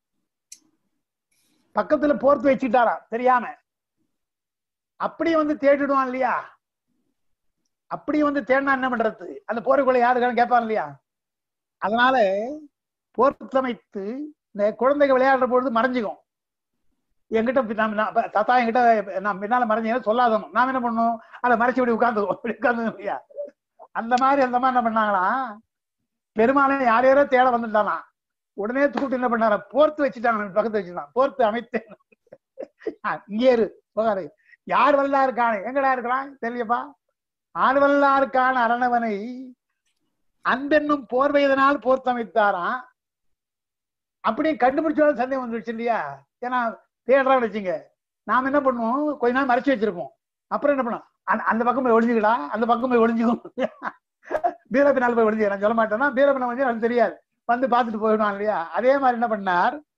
பக்கத்துல போர்த்து வச்சுட்டாராம் தெரியாம அப்படி வந்து தேடிடுவான் இல்லையா அப்படி வந்து தேடினா என்ன பண்றது அந்த போருக்குள்ள யாருக்கான கேட்பான் இல்லையா அதனால போர்த்தமைத்து இந்த குழந்தைங்க விளையாடுற பொழுது மறைஞ்சுக்கும் என்கிட்ட பி- நான் நான் ப- தாத்தா என்கிட்ட நான் பின்னால மறைஞ்சேன் சொல்லாதணும் நாம என்ன பண்ணணும் அதை மறைச்சு இப்படி உட்காந்து இப்படி உட்காந்து இல்லையா அந்த மாதிரி அந்த மாதிரி என்ன பண்ணாங்களா பெருமாளை யார் யாரோ தேட வந்துட்டானா உடனே தூக்கிட்டு என்ன பண்ணார போர்த்து வச்சுட்டாங்க பக்கத்து வச்சுட்டான் போர்த்து அமைத்தேன் ஆ, இங்கே இரு போகாரு யார் வல்லாருக்கான எங்கடா இருக்கிறான் தெரியப்பா ஆள் வல்லாருக்கான அரணவனை அன்பென்னும் போர்வையதனால் போர்த்தமைத்தாராம் அப்படியே கண்டுபிடிச்சாலும் சந்தேகம் வந்துருச்சு இல்லையா ஏன்னா தேடுறான்னு வச்சுங்க நாம என்ன பண்ணுவோம் கொஞ்ச நாள் மறைச்சு வச்சிருப்போம் அப்புறம் என்ன பண்ணுவோம் அந்த- அந்த பக்கம் போய் ஒளிஞ்சுக்கடா அந்த பக்கம் போய் ஒளிஞ்சுக்கும் பீர பின்னால் போய் ஒளிஞ்சுக்க நான் சொல்ல மாட்டேன்னா பீர பின்னால் வந்து அது தெரியாது வந்து பார்த்துட்டு போயிடுவான் இல்லையா அதே மாதிரி என்ன பண்ணார்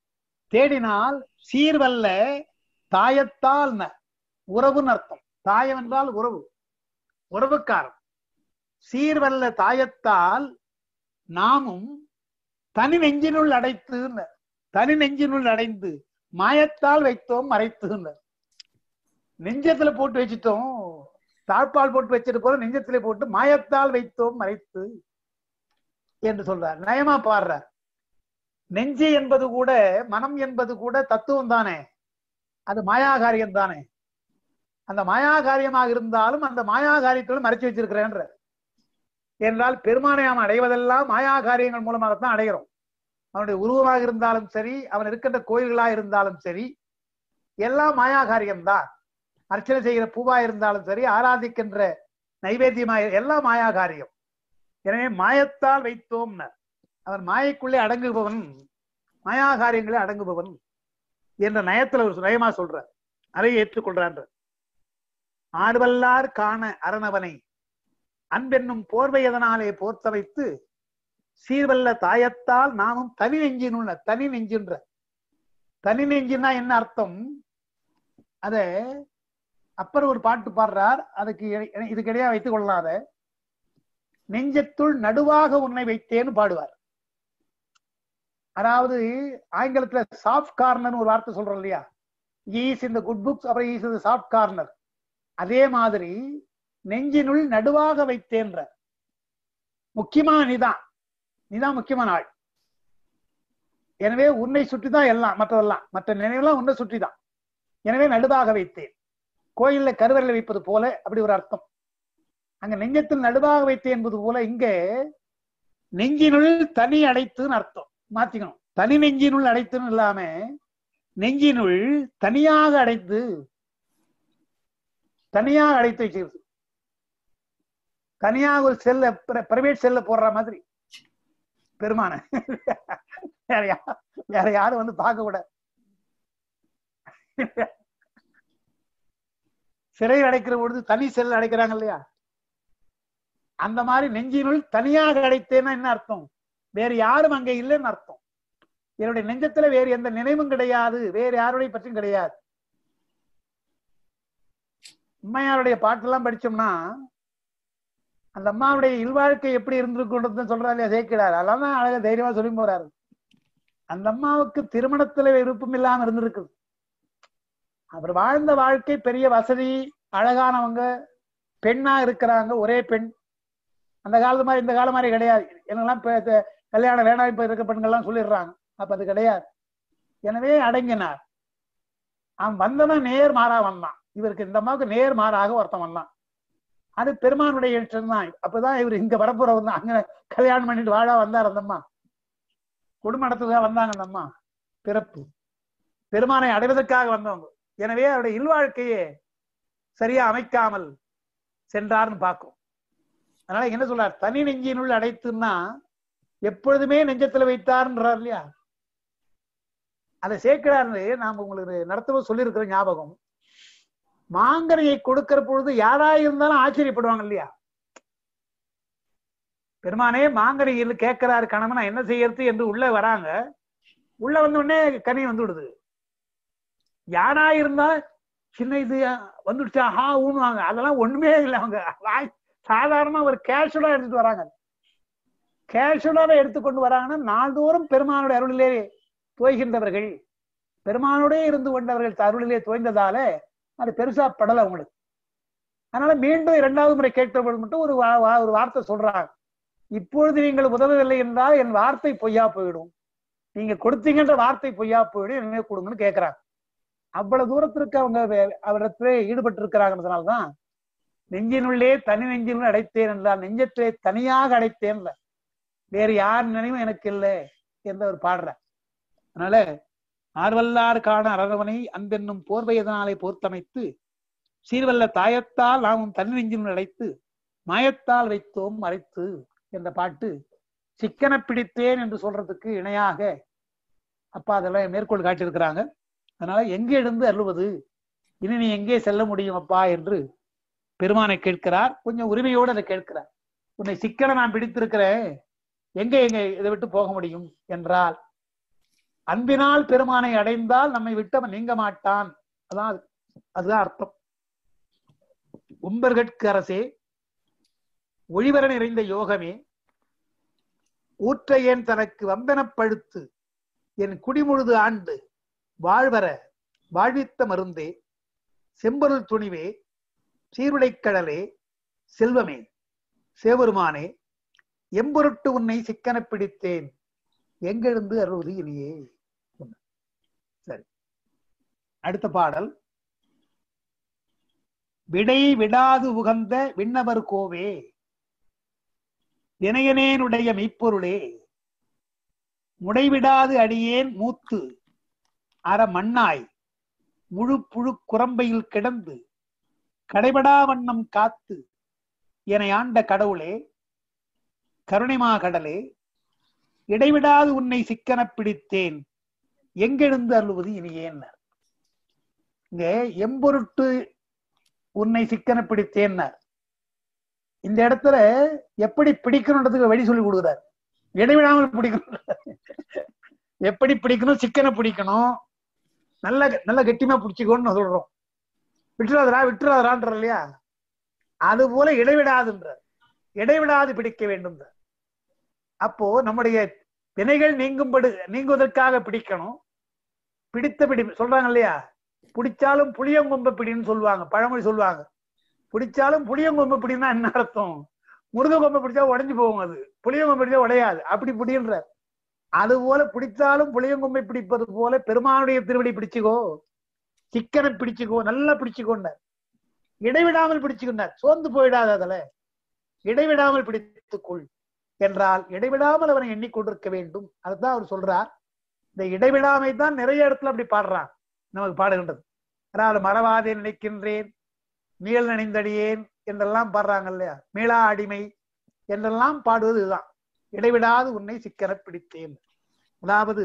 தேடினால் சீர்வல்ல தாயத்தால் ந. உறவுன்னு அர்த்தம் தாயம் என்றால் உறவு உறவுக்காரன் சீர்வல்ல தாயத்தால் நாமும் தனி நெஞ்சினுள் அடைத்து தனி நெஞ்சினுள் அடைந்து மாயத்தால் வைத்தோம் மறைத்து நெஞ்சத்துல போட்டு வச்சுட்டோம் தாழ்பால் போட்டு வச்சது போல நெஞ்சத்திலே போட்டு மாயத்தால் வைத்தோம் மறைத்து என்று சொல்றார் நயமா பாடுறார் நெஞ்சு என்பது கூட மனம் என்பது கூட தத்துவம் தானே அது மாயாகாரியம் தானே அந்த மாயாகாரியமாக இருந்தாலும் அந்த மாயாகாரியத்தோடு மறைச்சு வச்சிருக்கிறேன்ற என்றால் பெருமானை நாம் அடைவதெல்லாம் மாயாகாரியங்கள் மூலமாகத்தான் அடைகிறோம் அவனுடைய உருவமாக இருந்தாலும் சரி அவன் இருக்கின்ற கோயில்களா இருந்தாலும் சரி எல்லாம் மாயாகாரியம்தான் அர்ச்சனை செய்கிற பூவா இருந்தாலும் சரி ஆராதிக்கின்ற நைவேத்தியமாக எல்லாம் மாயாகாரியம் எனவே மாயத்தால் வைத்தோம் அவன் மாயைக்குள்ளே அடங்குபவன் மாயாகாரியங்களே அடங்குபவன் என்ற நயத்துல ஒரு நயமா சொல்ற அதை ஏற்றுக்கொள்றான்ற ஆடுவல்லார் காண அரணவனை அன்பென்னும் போர்வை எதனாலே போர்த்த வைத்து சீர்வல்ல தாயத்தால் நாமும் தனி நெஞ்சினுள்ள தனி நெஞ்சின்ற தனி நெஞ்சின்னா என்ன அர்த்தம் அத அப்புறம் ஒரு பாட்டு பாடுறார் அதுக்கு இணை- இதுக்கு இடையா வைத்துக் கொள்ளாத நெஞ்சத்துள் நடுவாக உன்னை வைத்தேன்னு பாடுவார் அதாவது ஆங்கிலத்துல சாஃப்ட் கார்னர் ஒரு வார்த்தை சொல்றோம் இல்லையா ஈஸ் இந்த குட் புக்ஸ் அப்புறம் ஈஸ் இந்த சாஃப்ட் கார்னர் அதே மாதிரி நெஞ்சினுள் நடுவாக வைத்தேன்ற முக்கியமான நீதான் நீதான் முக்கியமான ஆள் எனவே உன்னை சுற்றி தான் எல்லாம் மற்றதெல்லாம் மற்ற நினைவெல்லாம் உன்னை சுற்றி தான் எனவே நடுவாக வைத்தேன் கோயில்ல கருவறையில வைப்பது போல அப்படி ஒரு அர்த்தம் அங்க நெஞ்சத்தில் நடுவாக வைத்தேன் என்பது போல இங்க நெஞ்சினுள் தனி அடைத்துன்னு அர்த்தம் மாத்திக்கணும் தனி நெஞ்சினுள் அடைத்துன்னு இல்லாம நெஞ்சினுள் தனியாக அடைத்து தனியாக அடைத்து வச்சிருக்கு தனியாக ஒரு செல்ல பிரைவேட் செல்ல போடுற மாதிரி பெருமான வேற யா வேற யாரும் வந்து பார்க்க கூட சிறையில் அடைக்கிற பொழுது தனி செல் அடைக்கிறாங்க இல்லையா அந்த மாதிரி நெஞ்சினுள் தனியாக அடைத்தேன்னா என்ன அர்த்தம் வேறு யாரும் அங்க இல்லைன்னு அர்த்தம் என்னுடைய நெஞ்சத்துல வேறு எந்த நினைவும் கிடையாது வேறு யாருடைய பற்றியும் கிடையாது அம்மையாருடைய பாட்டெல்லாம் படிச்சோம்னா அந்த அம்மாவுடைய இல்வாழ்க்கை எப்படி இருந்திருக்குன்றது சொல்றா இல்லையா சேர்க்கிறார் அதெல்லாம் தான் அழகா தைரியமா சொல்லி போறாரு அந்த அம்மாவுக்கு திருமணத்துல விருப்பம் இல்லாம இருந்திருக்குது அவர் வாழ்ந்த வாழ்க்கை பெரிய வசதி அழகானவங்க பெண்ணா இருக்கிறாங்க ஒரே பெண் அந்த காலத்து மாதிரி இந்த காலம் மாதிரி கிடையாது எனக்கெல்லாம் இப்ப த- கல்யாணம் வேணாம் இப்ப இருக்க பெண்கள்லாம் சொல்லிடுறாங்க அப்ப அது கிடையாது எனவே அடங்கினார் அவன் வந்தவன் நேர் மாறா வந்தான் இவருக்கு இந்த அம்மாவுக்கு நேர் மாறாக ஒருத்தன் வந்தான் அது பெருமானுடைய இஷ்டம் தான் அப்பதான் இவர் இங்க வரப்புறம் தான் அங்க கல்யாணம் பண்ணிட்டு வாழா வந்தார் அந்த அம்மா குடும்ப நடத்துக்காக வந்தாங்க அந்த அம்மா பிறப்பு பெருமானை அடைவதற்காக வந்தவங்க எனவே அவருடைய இல்வாழ்க்கையே சரியா அமைக்காமல் சென்றார்னு பார்க்கும் அதனால என்ன சொல்றார் தனி நெஞ்சினுள் அடைத்துன்னா எப்பொழுதுமே நெஞ்சத்துல வைத்தார்ன்றார் இல்லையா அதை சேர்க்கிறாரு நாம உங்களுக்கு நடத்தவும் சொல்லியிருக்கிற ஞாபகம் மாங்கனியை கொடுக்கிற பொழுது யாரா இருந்தாலும் ஆச்சரியப்படுவாங்க இல்லையா பெருமானே மாங்கனியில் கேட்கிறாரு கணவன் நான் என்ன செய்யறது என்று உள்ள வராங்க உள்ள வந்த உடனே கனி வந்து விடுது யாரா இருந்தா சின்ன இது வந்துடுச்சா ஹா ஊனுவாங்க அதெல்லாம் ஒண்ணுமே இல்லை அவங்க வாய் சாதாரணமா ஒரு கேஷுவலா எடுத்துட்டு வராங்க கேஷுவலாக எடுத்துக்கொண்டு வராங்கன்னா நாள்தோறும் பெருமானுடைய அருளிலே தோய்கின்றவர்கள் பெருமானோடே இருந்து கொண்டவர்கள் அருளிலே தோய்ந்ததால அது பெருசா படல அவங்களுக்கு அதனால மீண்டும் இரண்டாவது முறை கேட்கிற பொழுது மட்டும் ஒரு வா- வா- ஒரு வார்த்தை சொல்றாங்க இப்பொழுது நீங்கள் உதவவில்லை என்றால் என் வார்த்தை பொய்யா போயிடும் நீங்க கொடுத்தீங்கன்ற வார்த்தை பொய்யா போயிடும் என்ன கொடுங்கன்னு கேட்கிறாங்க அவ்வளவு தூரத்திற்கு அவங்க வே- அவரிடத்திலே ஈடுபட்டு இருக்கிறாங்கன்றதுனால்தான் நெஞ்சினுள்ளே தனி நெஞ்சினுள் அடைத்தேன் என்றால் நெஞ்சத்திலே தனியாக அடைத்தேன் வேறு யார் நினைவும் எனக்கு இல்லை என்று அவர் பாடுறார் அதனால ஆர்வல்லார் காண அரவணை அன்பென்னும் போர்வையதனாலே போர்த்தமைத்து சீர்வல்ல தாயத்தால் நாமும் தனி நெஞ்சினுள் அடைத்து மாயத்தால் வைத்தோம் மறைத்து என்ற பாட்டு சிக்கன பிடித்தேன் என்று சொல்றதுக்கு இணையாக அப்பா அதெல்லாம் மேற்கோள் காட்டியிருக்கிறாங்க அதனால எங்கே இருந்து அருள்வது இனி நீ எங்கே செல்ல முடியும் அப்பா என்று பெருமானை கேட்கிறார் கொஞ்சம் உரிமையோடு அதை கேட்கிறார் உன்னை சிக்கன நான் பிடித்திருக்கிறேன் எங்க எங்க இதை விட்டு போக முடியும் என்றால் அன்பினால் பெருமானை அடைந்தால் நம்மை விட்டவன் நீங்க மாட்டான் அதான் அது. அதுதான் அர்த்தம் உம்பர்கட்கு அரசே ஒளிவர நிறைந்த யோகமே ஊற்றையேன் தனக்கு வம்பெனப் பழுத்து என் குடிமுழுது ஆண்டு வாழ்வர வாழ்வித்த மருந்தே செம்பொருள் துணிவே சீருடைக் கடலே செல்வமே சேவருமானே எம்பொருட்டு உன்னை சிக்கனப் பிடித்தேன் எங்கெழுந்து அருள்வது இனியே சரி அடுத்த பாடல் விடை விடாது உகந்த விண்ணவர் கோவே வினயனேனுடைய மெய்ப்பொருளே முடைவிடாது அடியேன் மூத்து அற மண்ணாய் முழு புழு குரம்பையில் கிடந்து கடைபடா வண்ணம் காத்து என ஆண்ட கடவுளே கருணைமா கடலே இடைவிடாது உன்னை சிக்கனப் பிடித்தேன் எங்கெழுந்து அருள்வது இனியேன் இங்க எம்பொருட்டு உன்னை சிக்கன பிடித்தேன்னார் இந்த இடத்துல எப்படி பிடிக்கணுன்றதுக்கு வழி சொல்லி கொடுக்குறார் இடைவிடாமல் பிடிக்கணும் எப்படி பிடிக்கணும் சிக்கனை பிடிக்கணும் நல்ல நல்ல கெட்டிமா பிடிச்சிக்கோன்னு சொல்றோம் விட்டுறாதரா விட்டுறாதரான்ற இல்லையா அது போல இடைவிடாதுன்ற இடைவிடாது பிடிக்க வேண்டும் அப்போ நம்முடைய வினைகள் நீங்கும்படு நீங்குவதற்காக பிடிக்கணும் பிடித்த பிடி சொல்றாங்க இல்லையா பிடிச்சாலும் புளியங்கொம்ப பிடின்னு சொல்லுவாங்க பழமொழி சொல்லுவாங்க பிடிச்சாலும் புளியங்கொம்ப பிடின்னா என்ன அர்த்தம் முருக கொம்பை பிடிச்சா உடைஞ்சு போகும் அது புளியங்கொம்பை பிடிச்சா உடையாது அப்படி பிடின்ற அது போல பிடித்தாலும் புளியங்கொம்பை பிடிப்பது போல பெருமானுடைய திருவடி பிடிச்சுக்கோ சிக்கனை பிடிச்சுக்கோ நல்லா பிடிச்சுக்கோண்டார் இடைவிடாமல் பிடிச்சுக்கொண்டார் சோர்ந்து போயிடாத அதுல இடைவிடாமல் பிடித்துக்கொள் என்றால் இடைவிடாமல் அவனை எண்ணிக்கொண்டிருக்க வேண்டும் அதுதான் அவர் சொல்றார் இந்த இடைவிடாமை தான் நிறைய இடத்துல அப்படி பாடுறான் நமக்கு பாடுகின்றது அதாவது மறவாதே நினைக்கின்றேன் மீள் நினைந்தடியேன் என்றெல்லாம் பாடுறாங்க இல்லையா மீளா அடிமை என்றெல்லாம் பாடுவது இதுதான் இடைவிடாது உன்னை சிக்கன பிடித்தேன் அதாவது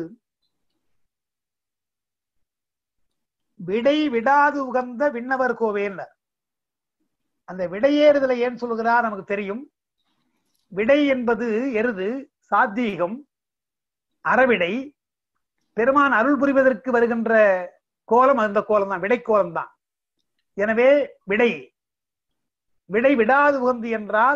விடை விடாது உகந்த விண்ணவர் கோவேன் அந்த விடையேறுதலை ஏன் சொல்லுகிறார் நமக்கு தெரியும் விடை என்பது எருது சாத்தீகம் அறவிடை பெருமான் அருள் புரிவதற்கு வருகின்ற கோலம் அந்த கோலம் தான் விடை கோலம் தான் எனவே விடை விடை விடாது உகந்து என்றால்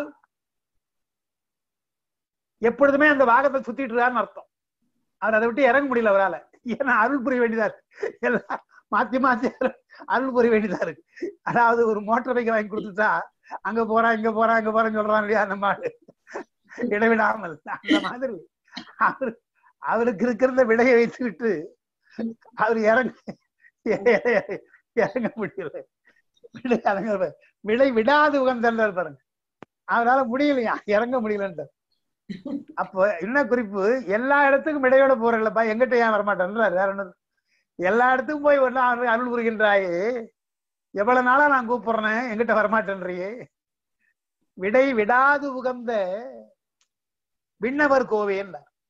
எப்பொழுதுமே அந்த வாகத்தை சுத்திட்டு இருக்காருன்னு அர்த்தம் அவர் அதை விட்டு இறங்க முடியல அவரால் ஏன்னா அருள் புரிய வேண்டியதா இருக்கு எல்லாம் மாத்தி மாத்தி அருள் புரிய வேண்டியதா இருக்கு அதாவது ஒரு மோட்டர் பைக் வாங்கி கொடுத்துட்டா அங்க போறான் இங்க போறான் அங்க போறான்னு சொல்றான் இல்லையா அந்த மாதிரி இடைவிடாமல் அந்த மாதிரி அவரு அவருக்கு இருக்கிற விடையை வைத்துக்கிட்டு அவர் இறங்க இறங்க முடியல விடை இறங்க விடை விடாது உகந்தார் பாருங்க அவரால முடியலையா இறங்க முடியலன்றார் அப்போ என்ன குறிப்பு எல்லா இடத்துக்கும் இடையோட போறீங்களப்பா எங்கிட்ட ஏன் வரமாட்டேன்றார் வேற ஒண்ணு எல்லா இடத்துக்கும் போய் ஒன்னா அருள் புரிகின்றாயே எவ்வளவு நாளா நான் கூப்பிடுறேன் எங்கிட்ட வரமாட்டேன்றியே விடை விடாது உகந்த விண்ணவர் கோவேன்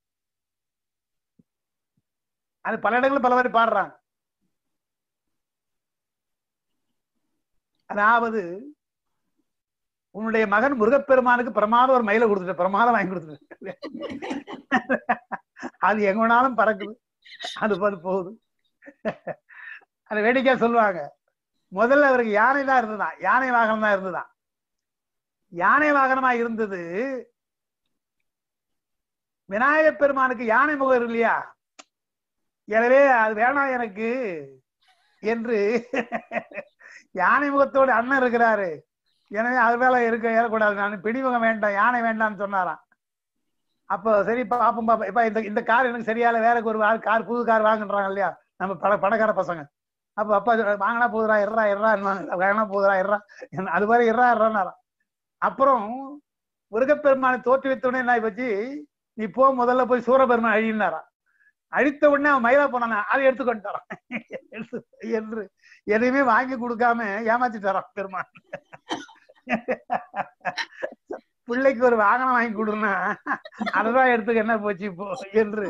அது பல இடங்களும் பல மாதிரி பாடுறாங்க அதாவது உன்னுடைய மகன் முருகப்பெருமானுக்கு பிரமாதம் ஒரு மயில கொடுத்துட்ட பிரமாதம் வாங்கி கொடுத்துட்ட அது எங்க வேணாலும் பறக்குது அது அது போகுது அது வேடிக்கையா சொல்லுவாங்க முதல்ல அவருக்கு யானை தான் இருந்ததுதான் யானை வாகனம் தான் இருந்ததுதான் யானை வாகனமா இருந்தது விநாயகப் பெருமானுக்கு யானை முகம் இருக்கு இல்லையா எனவே அது வேணாம் எனக்கு என்று யானை முகத்தோடு அண்ணன் இருக்கிறாரு எனவே அது மேல இருக்க ஏறக்கூடாது நான் பிடிமுகம் வேண்டாம் யானை வேண்டாம்னு சொன்னாராம் அப்போ சரி பாப்போம் பாப்பா இப்ப இந்த இந்த கார் எனக்கு சரியால வேற ஒரு கார் புது கார் வாங்குன்றாங்க இல்லையா நம்ம பட பணக்கார பசங்க அப்ப அப்பா வாங்கினா போதுரா இறா இறா வாங்கினா போதுரா இறா அது மாதிரி இறா இறான்னாராம் அப்புறம் முருகப்பெருமானை தோற்றுவித்தோடனே என்ன போச்சு நீ போ முதல்ல போய் சூரபெருமான் அழினாராம் அழித்த உடனே அவன் மயிலா போனான அதை எடுத்துக்கொண்டாரான் என்று எதையுமே வாங்கி கொடுக்காம ஏமாத்திட்டாரான் பெருமான் பிள்ளைக்கு ஒரு வாகனம் வாங்கி கொடுனா அததான் எடுத்துக்க என்ன போச்சு இப்போ என்று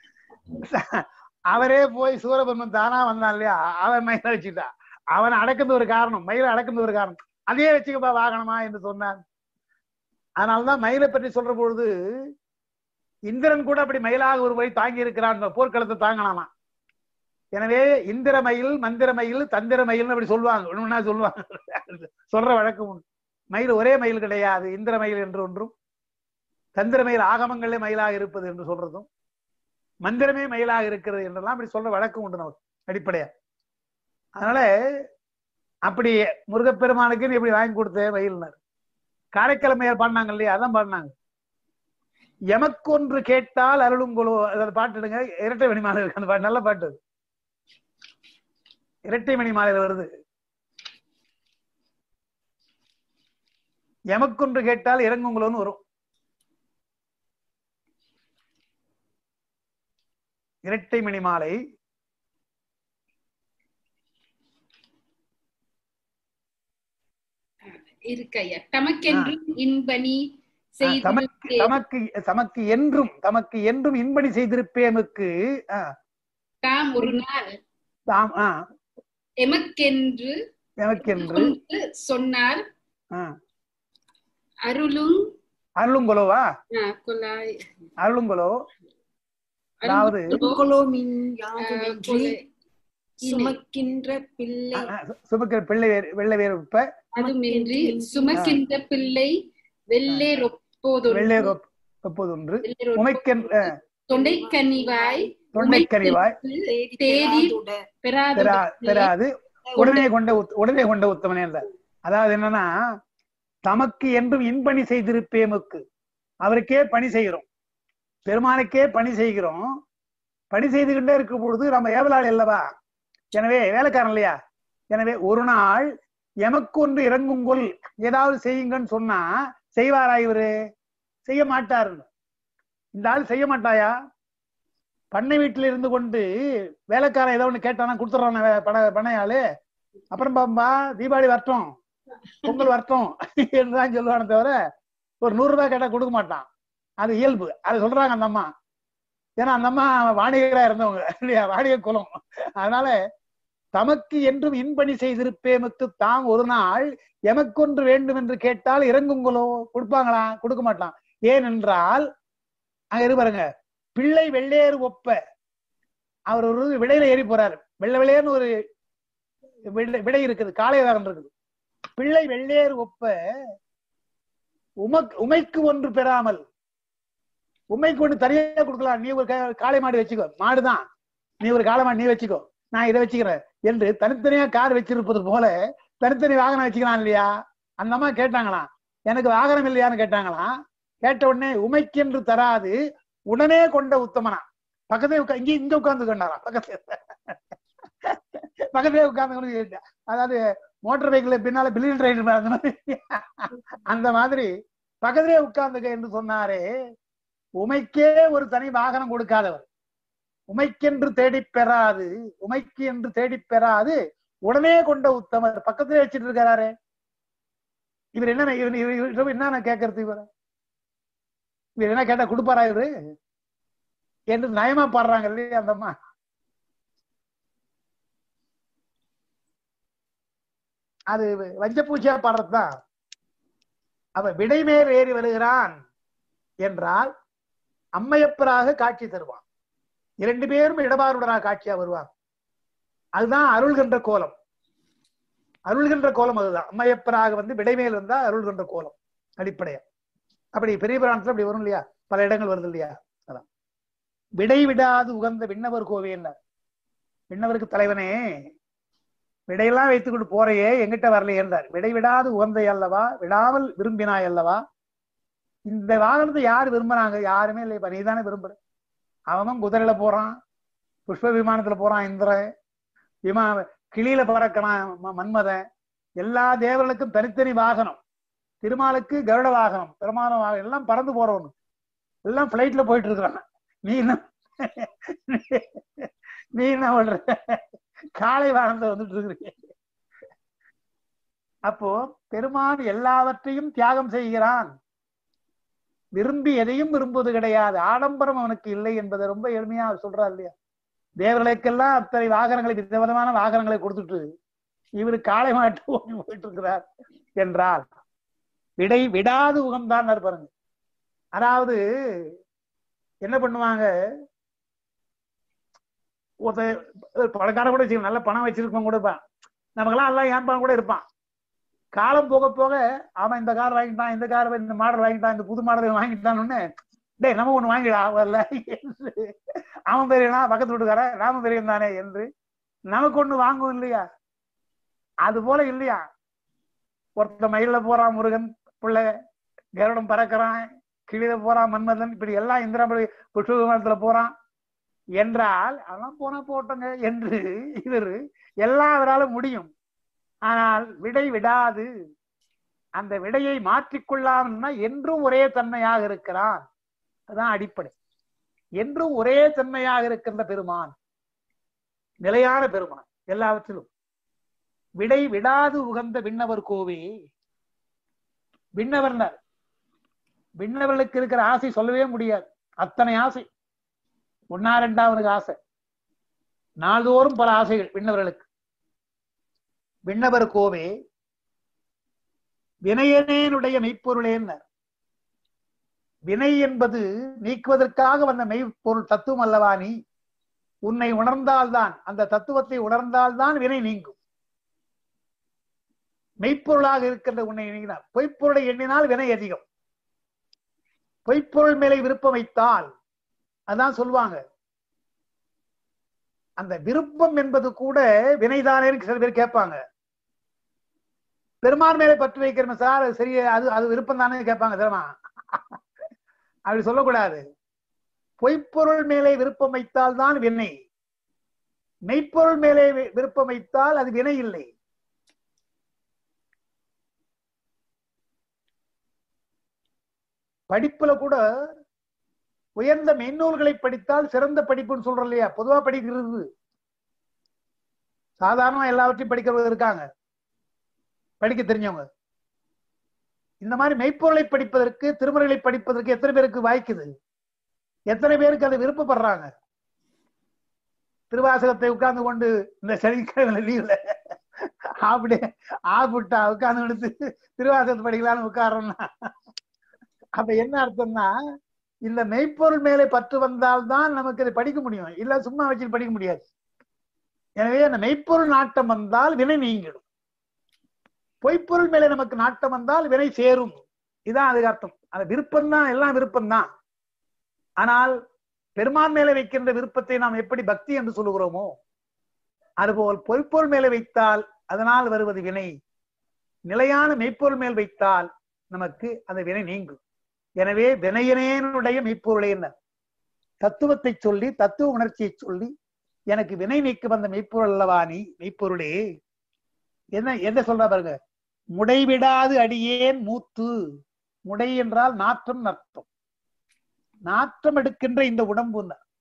அவரே போய் சூரபெருமன் தானா வந்தான் இல்லையா அவன் மயில வச்சுட்டா அவன் அடக்குறது ஒரு காரணம் மயில அடக்குறது ஒரு காரணம் அதையே வச்சுக்கப்பா வாகனமா என்று சொன்னான் அதனாலதான் மயிலை பற்றி சொல்ற பொழுது இந்திரன் கூட அப்படி மயிலாக ஒரு முறை தாங்கி இருக்கிறான் போர்க்களத்தை தாங்கலாமா எனவே இந்திர மயில் மந்திர மயில் தந்திர மயில்னு அப்படி சொல்லுவாங்க ஒண்ணுன்னா சொல்லுவாங்க சொல்ற வழக்கம் உண்டு மயில் ஒரே மயில் கிடையாது இந்திர மயில் என்று ஒன்றும் தந்திர மயில் ஆகமங்களே மயிலாக இருப்பது என்று சொல்றதும் மந்திரமே மயிலாக இருக்கிறது என்றெல்லாம் அப்படி சொல்ற வழக்கம் உண்டு நமக்கு அடிப்படையா அதனால அப்படி முருகப்பெருமானுக்கு இப்படி வாங்கி கொடுத்தேன் மயில்னார் காரைக்கிழமையார் பாடினாங்க இல்லையா அதான் பாடினாங்க எமக்கொன்று கேட்டால் அருளுங்குழு அதை பாட்டுடுங்க இரட்டை மணி மாலை இருக்கு அந்த பாட்டு நல்ல பாட்டு அது. இரட்டை மணி மாலையில வருது எமக்கொன்று கேட்டால் இறங்குங்களோன்னு வரும் இரட்டை மணி மாலை இருக்கையா தமக்கென்றும் இன்பனி தமக்கு செய்து தமக்கு தமக்கு என்றும் தமக்கு என்றும் இன்பணி செய்திருப்பேனுக்கு ஆ, தாம் ஒரு நாள் தாம் ஆ, எமக்கென்று எமக்கென்று ஒன்று சொன்னார் ஆ, அருளும் அருளுங்கொலோவா ஆ, கொலாய் அருளுங்கொலோ அதாவது கொலோ மின் ஆ, யாதுமின்றி கொலை. இணை. சுமக்கின்ற பிள்ளை ஆ, ஆ, சுமக்கிற பிள்ளை வேறு வெள்ளை வேறு உப்ப அதுமின்றி சுமக்கின்ற பிள்ளை வெள்ளை ரொப்போதொன்று வெள்ளை ஒப்பதொன்று வெள்ளை ரொப்போதொன்று, உமைக்கென்ற தொண்டைக்கனிவாய் தொண்டைக்கனிவாய் தேடி தேடி பெறாதுட பெறாத பெறா பெறாது உடனே கொண்ட உத்- உடனே கொண்ட உத்தமனே இல்ல அதாவது என்னன்னா தமக்கு என்றும் இன்பணி செய்திருப்பேமுக்கு அவருக்கே பணி செய்கிறோம் பெருமானுக்கே பணி செய்கிறோம் பணி செய்துகிட்டே இருக்கும் பொழுது நம்ம ஏவலாள் அல்லவா எனவே வேலைக்காரன் இல்லையா எனவே ஒரு நாள் எமக்கு ஒன்று இறங்குங்கொல் ஏதாவது செய்யுங்கன்னு சொன்னா செய்வாரா இவரு செய்ய மாட்டாருன்னு இந்த ஆள் செய்ய மாட்டாயா பண்ணை வீட்டுல இருந்து கொண்டு வேலைக்காரன் ஏதோ ஒண்ணு கேட்டானா கொடுத்துட்றான் பண பணையாளு அப்புறம் பாம்பா தீபாவளி வரட்டும் பொங்கல் வரட்டும் என்றுதான் சொல்லுவானே தவிர ஒரு நூறு ரூபாய் கேட்டா கொடுக்க மாட்டான் அது இயல்பு அது சொல்றாங்க அந்த அம்மா ஏன்னா அந்த அம்மா வாணிகரா இருந்தவங்க இல்லையா வாணிக குலம் அதனால தமக்கு என்றும் இன்பணி செய்திருப்பேமுக்கு தாம் ஒரு நாள் எமக்கொன்று வேண்டும் என்று கேட்டால் இறங்குங்களோ கொடுப்பாங்களா கொடுக்க மாட்டான் ஏனென்றால் அங்க இரு பாருங்க பிள்ளை வெள்ளையர் ஒப்ப அவர் ஒரு விடையில ஏறி போறாரு வெள்ளை வெள்ளையர்னு ஒரு விடை விடை இருக்குது காளையதாரன் இருக்குது பிள்ளை வெள்ளையர் ஒப்ப உமக் உமைக்கு ஒன்று பெறாமல் உமைக்கு ஒன்று தனியா கொடுக்கலாம் நீ ஒரு கா- காளை மாடு வச்சுக்கோ மாடுதான் நீ ஒரு காளை மாடு நீ வச்சுக்கோ நான் இதை வச்சுக்கிறேன் என்று தனித்தனியா கார் வச்சிருப்பது போல தனித்தனி வாகனம் வச்சுக்கலாம் இல்லையா அந்த அம்மா கேட்டாங்களாம் எனக்கு வாகனம் இல்லையான்னு கேட்டாங்களாம் கேட்ட உடனே உமைக்கென்று தராது உடனே கொண்ட உத்தமனா பக்கத்தே உட்கா இங்க இங்க உட்கார்ந்து கொண்டாராம் பக்கத்துல பக்கத்திலே உட்கார்ந்து அதாவது மோட்டார் பைக்ல பின்னால பில்லியன் ரைடு அந்த மாதிரி அந்த மாதிரி பக்கத்திலே உட்கார்ந்துக்க என்று சொன்னாரே உமைக்கே ஒரு தனி வாகனம் கொடுக்காதவர் உமைக்கென்று தேடி பெறாது உமைக்கு என்று தேடி பெறாது உடனே கொண்ட உத்தமர் பக்கத்திலே வச்சிட்டு இருக்காரு இவர் என்ன இவர் இவர் இவர் என்ன கேட்கறது இவர் இவர் என்ன கேட்டா கொடுப்பாரா இவரு என்று நயமா பாடுறாங்க இல்லையா அந்த அம்மா அது வஞ்சப்பூச்சியா பாடுறதுதான் அவ விடைமேல் ஏறி வருகிறான் என்றால் அம்மையப்பராக காட்சி தருவான் இரண்டு பேரும் இடபாருடராக காட்சியா வருவாங்க அதுதான் அருள்கின்ற கோலம் அருள்கின்ற கோலம் அதுதான் அம்மையப்பராக வந்து விடைமேல் வந்தா அருள்கின்ற கோலம் அடிப்படையா அப்படி பெரிய புராணத்துல அப்படி வரும் இல்லையா பல இடங்கள் வருது இல்லையா அதான் விடை விடாது உகந்த விண்ணவர் கோவே என்ன விண்ணவருக்கு தலைவனே விடையெல்லாம் வைத்துக்கொண்டு போறையே எங்கிட்ட வரலையே என்றார் விடை விடாது உகந்தை அல்லவா விடாமல் விரும்பினாய் அல்லவா இந்த வாகனத்தை யார் விரும்புறாங்க யாருமே இல்லையப்பா நீ தானே விரும்புற அவன் குதிரையில போறான் புஷ்ப விமானத்துல போறான் இந்திரன் விமான கிளியில பறக்கிறான் ம- மன்மதன் எல்லா தேவர்களுக்கும் தனித்தனி வாகனம் திருமாலுக்கு கருட வாகனம் பெருமான வாகனம் எல்லாம் பறந்து போறவனு எல்லாம் பிளைட்ல போயிட்டு இருக்கிறான் நீ என்ன நீ என்ன பண்ற காலை வாகனத்தை வந்துட்டு இருக்கிறீங்க அப்போ பெருமான் எல்லாவற்றையும் தியாகம் செய்கிறான் விரும்பி எதையும் விரும்புவது கிடையாது ஆடம்பரம் அவனுக்கு இல்லை என்பதை ரொம்ப எளிமையா அவர் சொல்றார் இல்லையா தேவர்களுக்கெல்லாம் அத்தனை வாகனங்களை விதவிதமான வாகனங்களை கொடுத்துட்டு இவரு காளை மாட்டு ஓடி போயிட்டு இருக்கிறார் என்றால் விடை விடாது உகந்தான் பாருங்க அதாவது என்ன பண்ணுவாங்க ஒருத்த பணக்காரன் கூட வச்சுக்க நல்ல பணம் வச்சிருக்கவங்க கூட இருப்பான் நமக்கெல்லாம் எல்லாம் ஏன்பான் கூட இருப்பான் காலம் போக போக அவன் இந்த கார் வாங்கிட்டான் இந்த கார் இந்த மாடல் வாங்கிட்டான் இந்த புது மாடல் வாங்கிட்டான்னு டேய் நம்ம ஒண்ணு வாங்கிடா வரல என்று அவன் பெரியனா பக்கத்து வீட்டுக்காரன் நாம பெரியன் தானே என்று நமக்கு ஒண்ணு வாங்கும் இல்லையா அது போல இல்லையா ஒருத்த மயில போறான் முருகன் பிள்ளை கருடம் பறக்கிறான் கிளியில போறான் மன்மதன் இப்படி எல்லாம் இந்திராபதி புஷ்ப விமானத்துல போறான் என்றால் அதெல்லாம் போனா போட்டோங்க என்று இவர் எல்லாம் அவரால முடியும் ஆனால் விடை விடாது அந்த விடையை மாற்றிக்கொள்ளாமல்னா என்றும் ஒரே தன்மையாக இருக்கிறான் அதுதான் அடிப்படை என்றும் ஒரே தன்மையாக இருக்கின்ற பெருமான் நிலையான பெருமான் எல்லாவற்றிலும் விடை விடாது உகந்த விண்ணவர் கோவே விண்ணவர்னர் விண்ணவர்களுக்கு இருக்கிற ஆசை சொல்லவே முடியாது அத்தனை ஆசை ஒன்னா ரெண்டாவதுக்கு ஆசை நாள்தோறும் பல ஆசைகள் விண்ணவர்களுக்கு விண்ணவர் கோவே வினயனேனுடைய மெய்ப்பொருளேன்னர் வினை என்பது நீக்குவதற்காக வந்த மெய்ப்பொருள் தத்துவம் அல்லவா நீ உன்னை உணர்ந்தால்தான் அந்த தத்துவத்தை உணர்ந்தால்தான் வினை நீங்கும் மெய்ப்பொருளாக இருக்கின்ற உன்னை நீங்கினார் பொய்ப்பொருளை எண்ணினால் வினை அதிகம் பொய்ப்பொருள் மேலே விருப்பம் வைத்தால் அதான் சொல்லுவாங்க அந்த விருப்பம் என்பது கூட வினைதானே சில பேர் கேட்பாங்க பெருமான் மேலே பற்று வைக்கிறோம் சார் அது சரி அது அது விருப்பம் தானே கேட்பாங்க தெரியுமா அப்படி சொல்லக்கூடாது பொய்ப்பொருள் மேலே விருப்பம் வைத்தால் தான் வினை மெய்ப்பொருள் மேலே விருப்பம் வைத்தால் அது வினை இல்லை படிப்புல கூட உயர்ந்த மென்னூல்களை படித்தால் சிறந்த படிப்புன்னு சொல்றோம் இல்லையா பொதுவா படிக்கிறது சாதாரணமா எல்லாவற்றையும் படிக்கிறவங்க இருக்காங்க படிக்க தெரிஞ்சவங்க இந்த மாதிரி மெய்ப்பொருளை படிப்பதற்கு திருமுறைகளை படிப்பதற்கு எத்தனை பேருக்கு வாய்க்குது எத்தனை பேருக்கு அதை விருப்பப்படுறாங்க திருவாசகத்தை உட்கார்ந்து கொண்டு இந்த சனிக்கிழமை லீவ்ல அப்படி ஆப்பிட்டா உட்கார்ந்து எடுத்து திருவாசகத்தை படிக்கலாம்னு உட்காரோம்னா அப்ப என்ன அர்த்தம்னா இந்த மெய்ப்பொருள் மேலே பற்று வந்தால்தான் நமக்கு இதை படிக்க முடியும் இல்ல சும்மா வச்சு படிக்க முடியாது எனவே அந்த மெய்ப்பொருள் நாட்டம் வந்தால் வினை நீங்கிடும் பொய்ப்பொருள் மேலே நமக்கு நாட்டம் வந்தால் வினை சேரும் இதான் அதுக்கு அர்த்தம் அந்த விருப்பம் தான் எல்லாம் விருப்பம் தான் ஆனால் பெருமான் மேலே வைக்கின்ற விருப்பத்தை நாம் எப்படி பக்தி என்று சொல்லுகிறோமோ அதுபோல் பொய்ப்பொருள் மேலே வைத்தால் அதனால் வருவது வினை நிலையான மெய்ப்பொருள் மேல் வைத்தால் நமக்கு அந்த வினை நீங்கும் எனவே வினையனேனுடைய மெய்ப்பொருளே என்ன தத்துவத்தை சொல்லி தத்துவ உணர்ச்சியை சொல்லி எனக்கு வினை நீக்க வந்த மெய்ப்பொருள் அல்லவா நீ மெய்ப்பொருளே என்ன என்ன சொல்ற பாருங்க முடைவிடாது அடியேன் மூத்து முடை என்றால் நாற்றம் நர்த்தம் நாற்றம் எடுக்கின்ற இந்த உடம்பு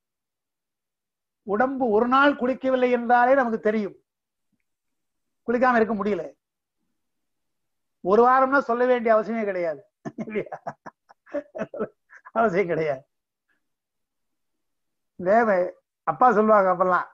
உடம்பு ஒரு நாள் குளிக்கவில்லை என்றாலே நமக்கு தெரியும் குளிக்காம இருக்க முடியல ஒரு வாரம்னா சொல்ல வேண்டிய அவசியமே கிடையாது இல்லையா அவசியம் கிடையாது தேவ அப்பா சொல்லுவாங்க அப்பெல்லாம்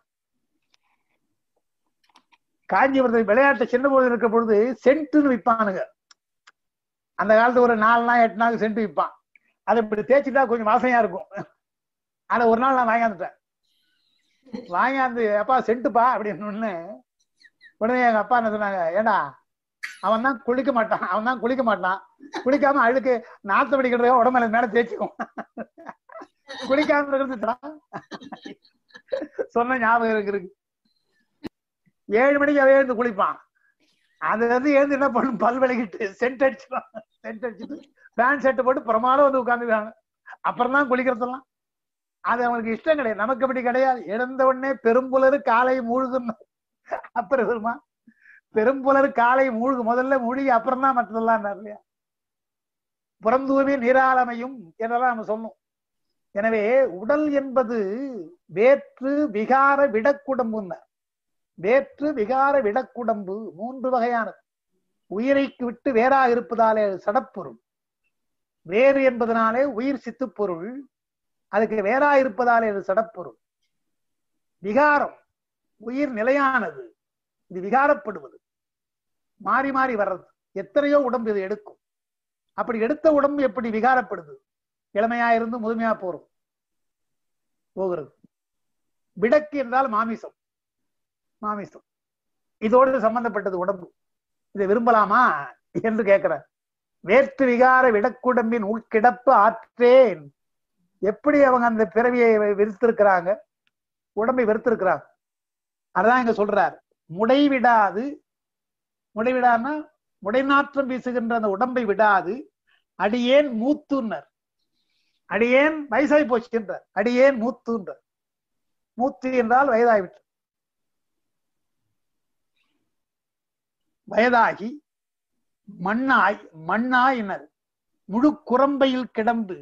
காஞ்சிபுரத்தை விளையாட்டு சின்ன பொழுது இருக்க பொழுது சென்ட்டுன்னு விற்பானுங்க அந்த காலத்து ஒரு நாலு நாள் எட்டு நாள் சென்ட் விற்பான் அதை இப்படி தேய்ச்சிட்டா கொஞ்சம் வாசனையா இருக்கும் அதை ஒரு நாள் நான் வாங்கியாந்துட்டேன் வாங்கியாந்து அப்பா சென்ட்டுப்பா அப்படின்னு உடனே எங்க அப்பா என்ன சொன்னாங்க ஏண்டா அவன் தான் குளிக்க மாட்டான் அவன் தான் குளிக்க மாட்டான் குளிக்காம அழுக்கு நாத்து பிடிக்கிறத உடம்புல மேல தேய்ச்சிக்கும் குளிக்காம இருக்கிறது சொன்ன ஞாபகம் இருக்கு இருக்கு ஏழு மணிக்கு அவன் எழுந்து குளிப்பான் அது வந்து எழுந்து என்ன பண்ணும் பல் விளக்கிட்டு சென்ட் அடிச்சிடும் சென்ட் அடிச்சுட்டு பேண்ட் ஷர்ட் போட்டு பிரமாதம் வந்து உட்காந்துருக்காங்க அப்புறம் தான் குளிக்கிறதெல்லாம் அது அவங்களுக்கு இஷ்டம் கிடையாது நமக்கு அப்படி கிடையாது இழந்த உடனே பெரும்புலரு காலை மூழ்கும் அப்புறம் வருமா பெரும்புலர் காலை மூழ்கு முதல்ல மூழ்கி அப்புறம் தான் மற்றதெல்லாம் இல்லையா புறந்தூவி நீராளமையும் என்றெல்லாம் நம்ம சொன்னோம் எனவே உடல் என்பது வேற்று விகார விடக்குடம்புன்னு வேற்று விகார விடக்குடம்பு மூன்று வகையானது உயிரைக்கு விட்டு வேறாக இருப்பதாலே சடப்பொருள் வேறு என்பதனாலே உயிர் சித்து பொருள் அதுக்கு வேறா இருப்பதாலே அது சடப்பொருள் விகாரம் உயிர் நிலையானது இது விகாரப்படுவது மாறி மாறி வர்றது எத்தனையோ உடம்பு இது எடுக்கும் அப்படி எடுத்த உடம்பு எப்படி விகாரப்படுது இளமையா இருந்து முதுமையா போறோம் போகிறது விடக்கு என்றால் மாமிசம் மாமிசம் இதோடு சம்பந்தப்பட்டது உடம்பு இதை விரும்பலாமா என்று கேட்கிறார் வேற்று விகார விடக்குடம்பின் உள்கிடப்ப ஆற்றேன் எப்படி அவங்க அந்த பிறவியை வெறுத்திருக்கிறாங்க உடம்பை வெறுத்திருக்கிறாங்க அதான் இங்க சொல்றார் முடைவிடாது முடைவிடான்னா முடைநாற்றம் வீசுகின்ற அந்த உடம்பை விடாது அடியேன் மூத்துன்னர் அடியேன் வயசாகி போச்சுன்றார் அடியேன் மூத்துன்றார் மூத்து என்றால் வயதாகிவிட்டு வயதாகி மண்ணாய் மண்ணாயினர் முழு குரம்பையில் கிடந்து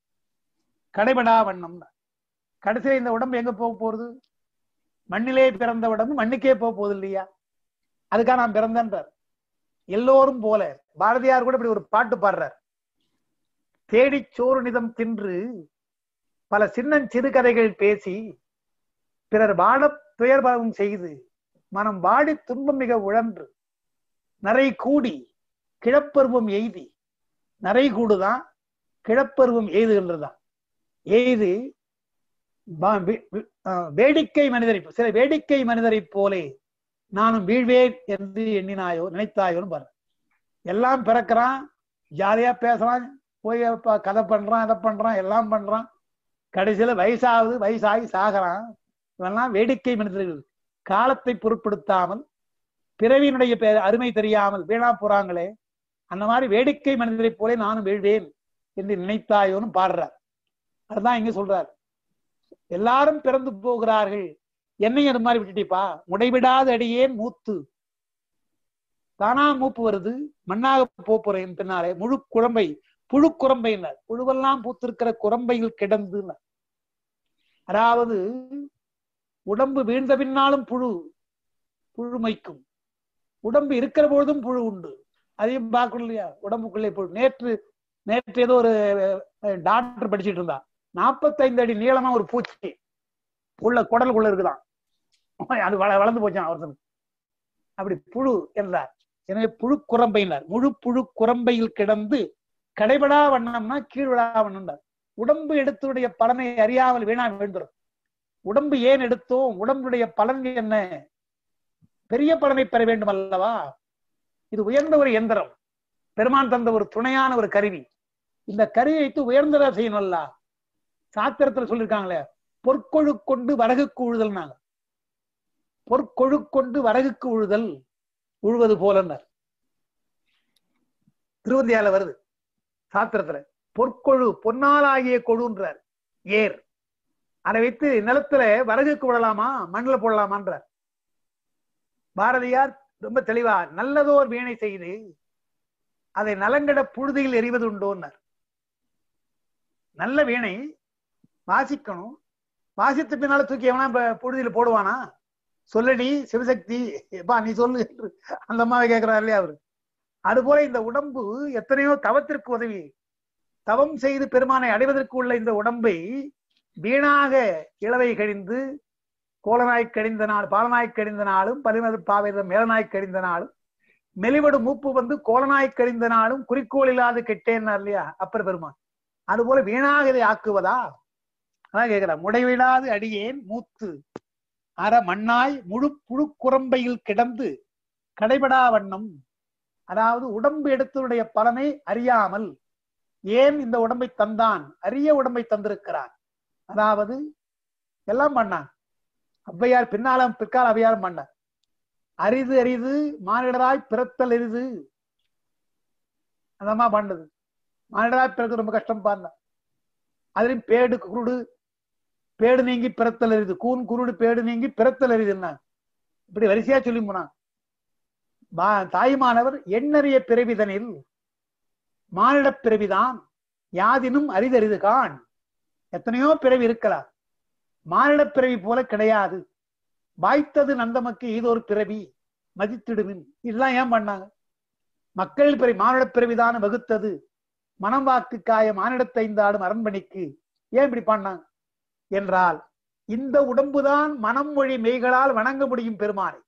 கடைபடா வண்ணம் கடைசியில இந்த உடம்பு எங்க போக போறது மண்ணிலே பிறந்த உடம்பு மண்ணுக்கே போக போகுது இல்லையா அதுக்காக நான் பிறந்தன்றார் எல்லோரும் போல பாரதியார் கூட இப்படி ஒரு பாட்டு பாடுறார் தேடி சோறு நிதம் தின்று பல சின்னன் சிறுகதைகள் பேசி பிறர் வாட துயர்பாவம் செய்து மனம் வாடி துன்பம் மிக உழன்று நரை கூடி கிழப்பருவம் எய்தி நரை கூடுதான் கிழப்பருவம் எய்துகின்றதுதான் எய்து பா- வே- வே- ஆஹ் வேடிக்கை மனிதரை சில வேடிக்கை மனிதரை போலே நானும் வீழ்வேன் என்று எண்ணினாயோ நினைத்தாயோன்னு பாரு எல்லாம் பிறக்கிறான் ஜாலியா பேசுறான் போய் ப- கதை பண்றான் அதை பண்றான் எல்லாம் பண்றான் கடைசியில வயசாகுது வயசாகி சாகிறான் இவெல்லாம் வேடிக்கை மனிதர்கள் காலத்தை பொருட்படுத்தாமல் பிறவியினுடைய பே- அருமை தெரியாமல் வீணா போறாங்களே அந்த மாதிரி வேடிக்கை மனிதரை போலே நானும் வீழ்வேன் என்று நினைத்தாயோன்னு பாடுறார் அதுதான் இங்க சொல்றார் எல்லாரும் பிறந்து போகிறார்கள் என்னையும் அது மாதிரி விட்டுட்டிப்பா முடைவிடாத அடியேன் மூத்து தானா மூப்பு வருது மண்ணாக போப் போறேன் பின்னாலே முழு குழம்பை புழு குரம்பையினர் புழுவெல்லாம் பூத்திருக்கிற குரம்பையில் கிடந்து அதாவது உடம்பு வீழ்ந்த பின்னாலும் புழு புழு மைக்கும் உடம்பு இருக்கிற பொழுதும் புழு உண்டு அதையும் பார்க்கணும் இல்லையா உடம்புக்குள்ளே புழு நேற்று நேற்று ஏதோ ஒரு டாக்டர் படிச்சிட்டு இருந்தா நாற்பத்தைந்து அடி நீளமா ஒரு பூச்சி உள்ள குடலுக்குள்ள இருக்குதான் அது வள வளர்ந்து போச்சான் ஒருத்தனுக்கு அப்படி புழு என்றார் எனவே புழு குரம்பையினர் முழு புழு குரம்பையில் கிடந்து கடைபடா வண்ணம்னா கீழ்விடா வண்ணம்னார் உடம்பு எடுத்துடைய பலனை அறியாமல் வீணா விழுந்துரும் உடம்பு ஏன் எடுத்தோம் உடம்புடைய பலன் என்ன பெரிய பலனை பெற வேண்டும் அல்லவா இது உயர்ந்த ஒரு எந்திரம் பெருமான் தந்த ஒரு துணையான ஒரு கருவி இந்த கருவியை வைத்து உயர்ந்ததா செய்யணும்ல சாத்திரத்துல சொல்லிருக்காங்களே பொற்கொழு கொண்டு வரகுக்கு உழுதல்னாங்க பொற்கொழு கொண்டு வரகுக்கு உழுதல் உழுவது போலன்னார் திருவந்தியால வருது சாத்திரத்துல பொற்கொழு பொன்னாலாகிய கொழுன்றார் ஏர் அதை வைத்து நிலத்துல வரகுக்கு விடலாமா மண்ணில் போடலாமான்றார் பாரதியார் ரொம்ப தெளிவா நல்லதோர் வீணை செய்து அதை நலங்கட புழுதியில் எறிவது உண்டோன்னார் நல்ல வீணை வாசிக்கணும் வாசித்த பின்னால தூக்கி எவனா இப்ப புழுதியில போடுவானா சொல்லடி சிவசக்தி எப்பா நீ சொல்லு என்று அந்த அம்மாவை கேட்கிறார் இல்லையா அவரு அதுபோல இந்த உடம்பு எத்தனையோ தவத்திற்கு உதவி தவம் செய்து பெருமானை அடைவதற்கு உள்ள இந்த உடம்பை வீணாக இளவை கழிந்து கோலநாய் கழிந்த நாள் பாலநாய் கழிந்த நாளும் பரிமது பாவைத மேலநாய் கழிந்த நாளும் மெலிவடு மூப்பு வந்து கோலநாய் கழிந்த நாளும் குறிக்கோள் இல்லாது கெட்டேன்னார் இல்லையா அப்பர் பெருமான் அதுபோல வீணாக இதை ஆக்குவதா அதான் கேட்கிறா முடைவிடாது அடியேன் மூத்து அற மண்ணாய் முழு புழு குரம்பையில் கிடந்து கடைபடா வண்ணம் அதாவது உடம்பு எடுத்ததுடைய பலனை அறியாமல் ஏன் இந்த உடம்பை தந்தான் அரிய உடம்பை தந்திருக்கிறான் அதாவது எல்லாம் பண்ணான் ஔவையார் பின்னாலும் பிற்கால அவையாரும் பண்ணார் அரிது அரிது மானிடராய் பிறத்தல் எரிது அதமா பண்ணது மானிடராய் பிறகு ரொம்ப கஷ்டம் பாருங்க அதுலயும் பேடு குருடு பேடு நீங்கி பிறத்தல் எரிது கூன் குருடு பேடு நீங்கி பிறத்தல் எரிதுன்னா இப்படி வரிசையா சொல்லி போனான் பா- தாய்மானவர் எண்ணறிய பிறவிதனில் மானிடப் பிறவிதான் யாதினும் அரிதறிது கான் எத்தனையோ பிறவி இருக்கலாம் மானிடப் பிறவி போல கிடையாது வாய்த்தது நந்தமக்கு ஈதோர் பிறவி மதித்திடுமின் இதெல்லாம் ஏன் பண்ணாங்க மக்கள் பிறவி மானிடப் பிறவிதான் வகுத்தது மனம் வாக்கு காய மானிடத்தைந்தாடும் அரண்மனைக்கு ஏன் இப்படி பண்ணாங்க என்றால் இந்த உடம்புதான் மனம் மொழி மெய்களால் வணங்க முடியும் பெருமானை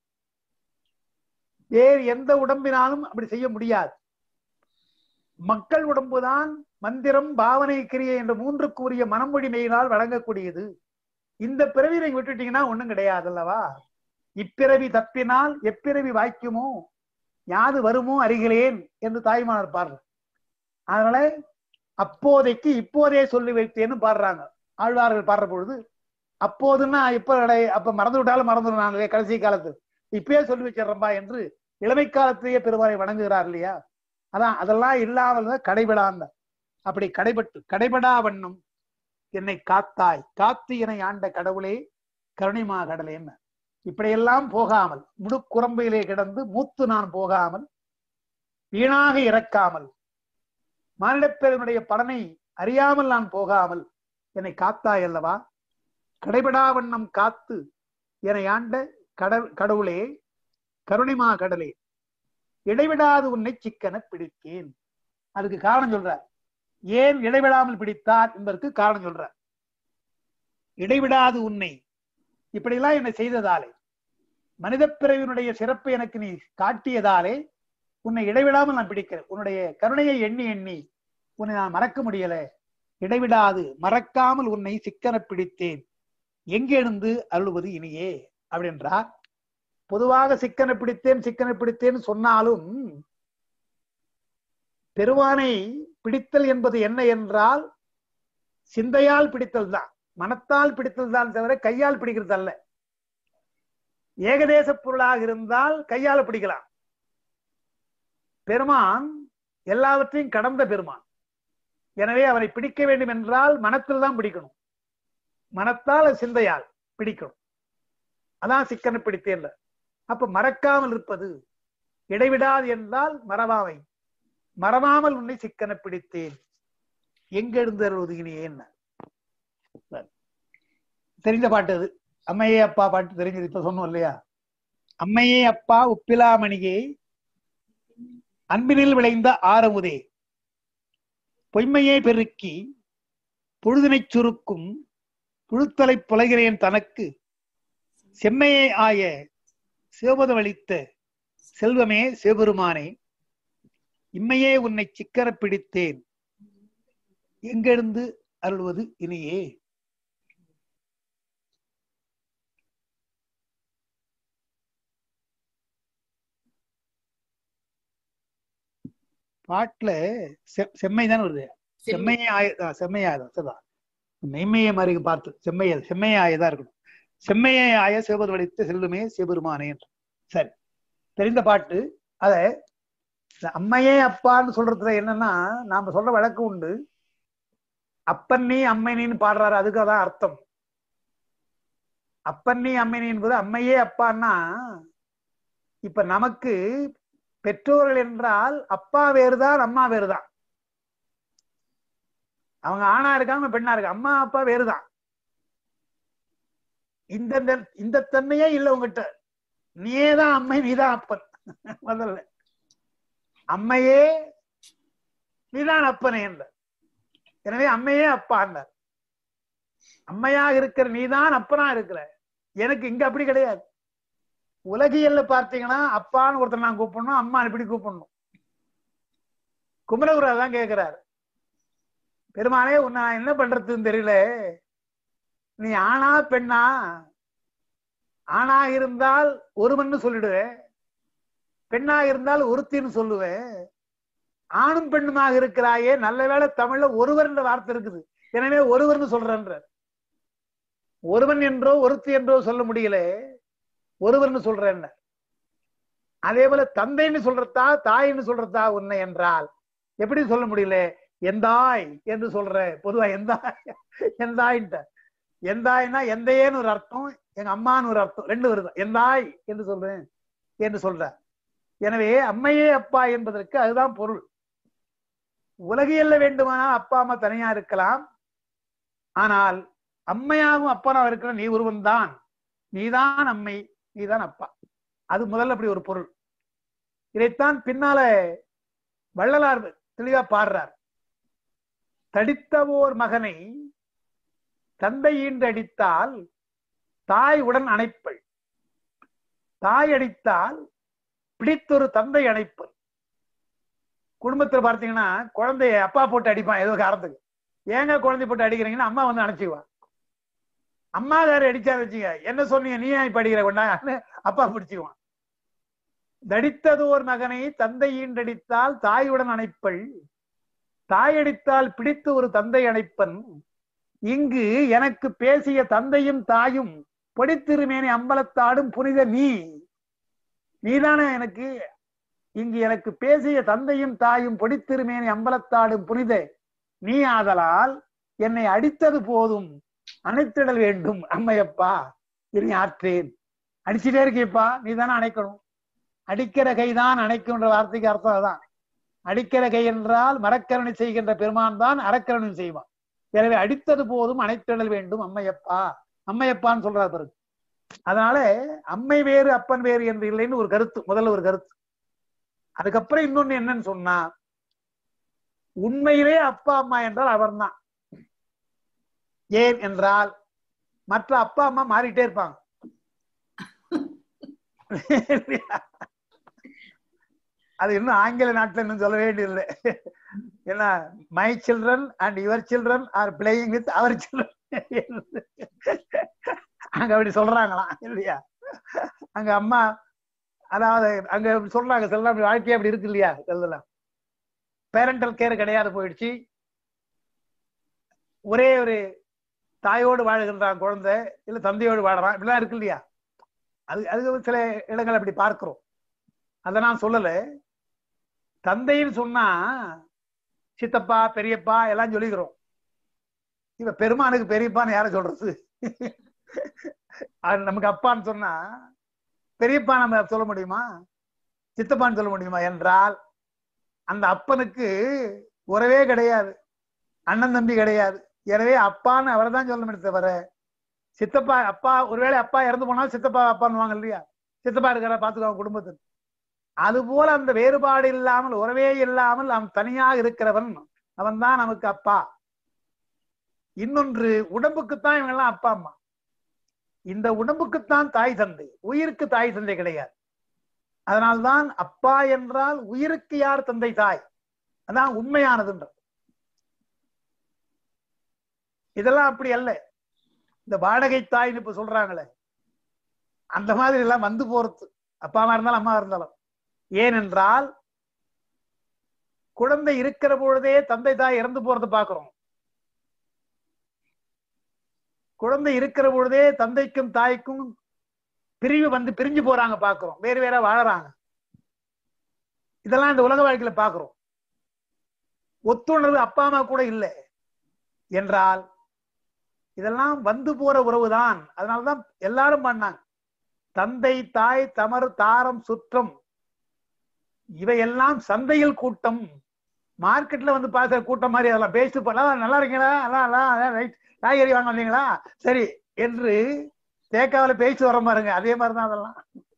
வேறு எந்த உடம்பினாலும் அப்படி செய்ய முடியாது மக்கள் உடம்புதான் மந்திரம் பாவனை கிரியை என்ற மூன்றுக்கு உரிய மனமொழி மெய்யினால் வழங்கக்கூடியது இந்த பிறவி நீங்க விட்டுட்டீங்கன்னா ஒண்ணும் கிடையாது அல்லவா இப்பிறவி தப்பினால் எப்பிறவி வாய்க்குமோ யாது வருமோ அறிகிறேன் என்று தாய்மானர் பாடுற அதனால அப்போதைக்கு இப்போதே சொல்லி வைத்தேன்னு பாடுறாங்க ஆழ்வார்கள் பாடுற பொழுது அப்போதுன்னா இப்ப கிடை- அப்ப மறந்து விட்டாலும் மறந்துடுறாங்களே கடைசி காலத்து இப்பயே சொல்லி வச்சிடறம்பா என்று இளமை காலத்திலேயே பெருமானை வணங்குகிறார் இல்லையா அதான் அதெல்லாம் இல்லாமல் தான் கடைபடாந்த அப்படி கடைபட்டு கடைபடா வண்ணம் என்னை காத்தாய் காத்து என ஆண்ட கடவுளே கருணைமா கடலே என்ன இப்படியெல்லாம் போகாமல் முடுக்குரம்பையிலே கிடந்து மூத்து நான் போகாமல் வீணாக இறக்காமல் மானிடப்பேரனுடைய பலனை அறியாமல் நான் போகாமல் என்னை காத்தாய் அல்லவா கடைபடா வண்ணம் காத்து என ஆண்ட கடல் கடவுளே கருணைமா கடலே இடைவிடாது உன்னை சிக்கன பிடித்தேன் அதுக்கு காரணம் சொல்றார் ஏன் இடைவிடாமல் பிடித்தார் என்பதற்கு காரணம் சொல்றார் இடைவிடாது உன்னை இப்படியெல்லாம் என்னை செய்ததாலே மனித பிறவினுடைய சிறப்பை எனக்கு நீ காட்டியதாலே உன்னை இடைவிடாமல் நான் பிடிக்கிறேன் உன்னுடைய கருணையை எண்ணி எண்ணி உன்னை நான் மறக்க முடியல இடைவிடாது மறக்காமல் உன்னை சிக்கன பிடித்தேன் எங்கெழுந்து அருள்வது இனியே அப்படின்றார் பொதுவாக சிக்கனை பிடித்தேன் சிக்கனை பிடித்தேன் சொன்னாலும் பெருவானை பிடித்தல் என்பது என்ன என்றால் சிந்தையால் பிடித்தல் தான் மனத்தால் பிடித்தல் தான் தவிர கையால் பிடிக்கிறது அல்ல ஏகதேச பொருளாக இருந்தால் கையால பிடிக்கலாம் பெருமான் எல்லாவற்றையும் கடந்த பெருமான் எனவே அவரை பிடிக்க வேண்டும் என்றால் மனத்தில் தான் பிடிக்கணும் மனத்தால் சிந்தையால் பிடிக்கணும் அதான் சிக்கனை பிடித்தேன் அப்ப மறக்காமல் இருப்பது இடைவிடாது என்றால் மறவாமை மறவாமல் உன்னை சிக்கன பிடித்தேன் எங்கெழுந்து அருள்வதுகினே என்ன தெரிந்த பாட்டு அது அம்மையே அப்பா பாட்டு தெரிஞ்சது இப்ப சொன்னோம் இல்லையா அம்மையே அப்பா உப்பிலாமணியே அன்பினில் விளைந்த ஆரமுதே பொய்மையே பெருக்கி பொழுதினைச் சுருக்கும் புழுத்தலை புலகிறேன் தனக்கு செம்மையே ஆய சிவபதமளித்த செல்வமே சிவபெருமானே இம்மையே உன்னை சிக்கன பிடித்தேன் எங்கெழுந்து அருள்வது இனியே பாட்டுல செ- செம்மை தானே வருது செம்மையே ஆய ஆ, செம்மையே ஆயதான் சரிதான் மெய்மையை மாதிரி பார்த்து செம்மைய செம்மையே ஆயதான் இருக்கணும் செம்மையே ஆய சிவபது வடித்த செல்லுமே சிவபெருமானே என்று சரி தெரிந்த பாட்டு அத இந்த அம்மையே அப்பான்னு சொல்றதுல என்னன்னா நாம சொல்ற வழக்கு உண்டு அப்பன்னி அம்மைனின்னு பாடுறாரு அதுக்கு அதான் அர்த்தம் அப்பன்னி அம்மைனி என்பது அம்மையே அப்பான்னா இப்ப நமக்கு பெற்றோர்கள் என்றால் அப்பா வேறுதான் அம்மா வேறுதான் அவங்க ஆணா இருக்காங்க பெண்ணா இருக்காங்க அம்மா அப்பா வேறுதான் இந்த இந்த- இந்த தன்மையே இல்லை உங்ககிட்ட நீயே தான் அம்மை நீதான் அப்பன் முதல்ல அம்மையே நீதான் அப்பனே என்ற எனவே அம்மையே அப்பா என்றார் அம்மையாக இருக்கிற நீதான் அப்பனா இருக்கிற எனக்கு இங்க அப்படி கிடையாது உலகியல்ல பார்த்தீங்கன்னா அப்பான்னு ஒருத்தர் நான் கூப்பிடணும் அம்மா இப்படி கூப்பிடணும் குமரகுரு அதான் கேட்கிறாரு பெருமானே உன்னை நான் என்ன பண்றதுன்னு தெரியல நீ ஆணா பெண்ணா ஆணா இருந்தால் ஒருவன்னு சொல்லிடுவேன் பெண்ணா இருந்தால் ஒருத்தின்னு சொல்லுவேன் ஆணும் பெண்ணுமாக இருக்கிறாயே நல்ல வேளை தமிழ்ல ஒருவர் என்ற வார்த்தை இருக்குது எனவே ஒருவர்னு சொல்றன்ற ஒருவன் என்றோ ஒருத்தி என்றோ சொல்ல முடியல ஒருவர்னு சொல்றேன் அதே போல தந்தைன்னு சொல்றதா தாயின்னு சொல்றதா உன்னை என்றால் எப்படி சொல்ல முடியல எந்தாய் என்று சொல்ற பொதுவா எந்தாய் எந்தாயின்ட்ட எந்தாய்னா எந்தையேன்னு ஒரு அர்த்தம் எங்க அம்மான்னு ஒரு அர்த்தம் ரெண்டு வருது எந்தாய் என்று சொல்றேன் என்று சொல்ற எனவே அம்மையே அப்பா என்பதற்கு அதுதான் பொருள் உலகியல்ல வேண்டுமானால் அப்பா அம்மா தனியா இருக்கலாம் ஆனால் அம்மையாகவும் அப்பனாவும் இருக்கிற நீ ஒருவன் தான் நீதான் அம்மை நீதான் அப்பா அது முதல்ல அப்படி ஒரு பொருள் இதைத்தான் பின்னால வள்ளலார் தெளிவா பாடுறார் தடித்தவோர் மகனை தந்தை ஈன்று அடித்தால் தாய் உடன் அணைப்பள் தாய் அடித்தால் பிடித்தொரு தந்தை அணைப்பல் குடும்பத்துல பார்த்தீங்கன்னா குழந்தைய அப்பா போட்டு அடிப்பான் ஏதோ காரணத்துக்கு ஏங்க குழந்தை போட்டு அடிக்கிறீங்கன்னா அம்மா வந்து அணைச்சிக்குவா அம்மாதாரு அடிச்சாரு வச்சுங்க என்ன சொன்னீங்க நீ ஏன் படிக்கிற கொண்டாங்க அப்பா பிடிச்சுக்குவான் தடித்ததோர் மகனை தந்தை ஈண்டடித்தால் தாயுடன் அணைப்பள் தாய் அடித்தால் பிடித்து ஒரு தந்தை அணைப்பன் இங்கு எனக்கு பேசிய தந்தையும் தாயும் படித்திருமேனி அம்பலத்தாடும் புனித நீ நீதானே எனக்கு இங்கு எனக்கு பேசிய தந்தையும் தாயும் பொடித்திருமேனி அம்பலத்தாடும் புனித நீ ஆதலால் என்னை அடித்தது போதும் அணைத்திடல் வேண்டும் அம்மையப்பா இனி ஆற்றேன் அடிச்சுட்டே இருக்கேப்பா நீ தானே அணைக்கணும் அடிக்கிற கைதான் அணைக்கும்ன்ற வார்த்தைக்கு அர்த்தம் அதான் அடிக்கிற கை என்றால் மரக்கரணை செய்கின்ற பெருமான் தான் அறக்கரணை செய்வான் எனவே அடித்தது போதும் அணைத்திடல் வேண்டும் அம்மையப்பா அம்மையப்பான்னு சொல்றாரு பிறகு அதனால அம்மை வேறு அப்பன் வேறு என்று இல்லைன்னு ஒரு கருத்து முதல்ல ஒரு கருத்து அதுக்கப்புறம் இன்னொன்னு என்னன்னு சொன்னா உண்மையிலே அப்பா அம்மா என்றால் அவர்தான் ஏன் என்றால் மற்ற அப்பா அம்மா மாறிட்டே இருப்பாங்க அது இன்னும் ஆங்கில நாட்டுல இன்னும் சொல்ல வேண்டியதில்லை ஏன்னா my children and your children are playing with our children அங்க அப்படி சொல்றாங்களாம் இல்லையா அங்க அம்மா அதாவது அங்க அப்படி சொல்றாங்க சில வாழ்க்கை அப்படி இருக்கு இல்லையா இதெல்லாம் பேரண்டல் கேர் கிடையாது போயிடுச்சு ஒரே ஒரு தாயோடு வாழுகின்றான் குழந்தை இல்ல தந்தையோடு வாழறான் இப்படிலாம் இருக்கு இல்லையா அது அது சில இடங்கள் அப்படி பார்க்கிறோம் அதை நான் சொல்லல தந்தைன்னு சொன்னா சித்தப்பா பெரியப்பா எல்லாம் சொல்லிக்கிறோம் இப்ப பெருமானுக்கு பெரியப்பான்னு யார சொல்றது அது நமக்கு அப்பான்னு சொன்னா பெரியப்பா நம்ம சொல்ல முடியுமா சித்தப்பான்னு சொல்ல முடியுமா என்றால் அந்த அப்பனுக்கு உறவே கிடையாது அண்ணன் தம்பி கிடையாது எனவே அப்பான்னு அவரை தான் சொல்ல முடியும் தவிர சித்தப்பா அப்பா ஒருவேளை அப்பா இறந்து போனாலும் சித்தப்பா அப்பான்னு இல்லையா சித்தப்பா இருக்கிற பாத்துக்கோ குடும்பத்தில் அது போல அந்த வேறுபாடு இல்லாமல் உறவே இல்லாமல் அவன் தனியாக இருக்கிறவன் அவன் தான் நமக்கு அப்பா இன்னொன்று உடம்புக்குத்தான் இவங்க எல்லாம் அப்பா அம்மா இந்த உடம்புக்குத்தான் தாய் தந்தை உயிருக்கு தாய் தந்தை கிடையாது அதனால்தான் அப்பா என்றால் உயிருக்கு யார் தந்தை தாய் அதான் உண்மையானதுன்ற இதெல்லாம் அப்படி அல்ல இந்த வாடகை தாய்னு இப்ப சொல்றாங்களே அந்த மாதிரி எல்லாம் வந்து போறது அப்பாவா இருந்தாலும் அம்மா இருந்தாலும் ஏனென்றால் குழந்தை இருக்கிற பொழுதே தந்தை தாய் இறந்து போறதை பாக்குறோம் குழந்தை இருக்கிற பொழுதே தந்தைக்கும் தாய்க்கும் பிரிவு வந்து பிரிஞ்சு போறாங்க பாக்குறோம் வேறு வேற வாழறாங்க இதெல்லாம் இந்த உலக வாழ்க்கையில பாக்குறோம் ஒத்துணர்வு அப்பா அம்மா கூட இல்லை என்றால் இதெல்லாம் வந்து போற உறவுதான் அதனாலதான் எல்லாரும் பண்ணாங்க தந்தை தாய் தமர் தாரம் சுற்றம் இவையெல்லாம் சந்தையில் கூட்டம் மார்க்கெட்ல வந்து பார்த்த கூட்டம் மாதிரி அதெல்லாம் பேசிட்டு போலாம் நல்லா இருக்கீங்களா எல்லாம் ரைட் காய்கறி வாங்க வந்தீங்களா சரி என்று தேக்காவில பேசி வர பாருங்க அதே மாதிரிதான் அதெல்லாம்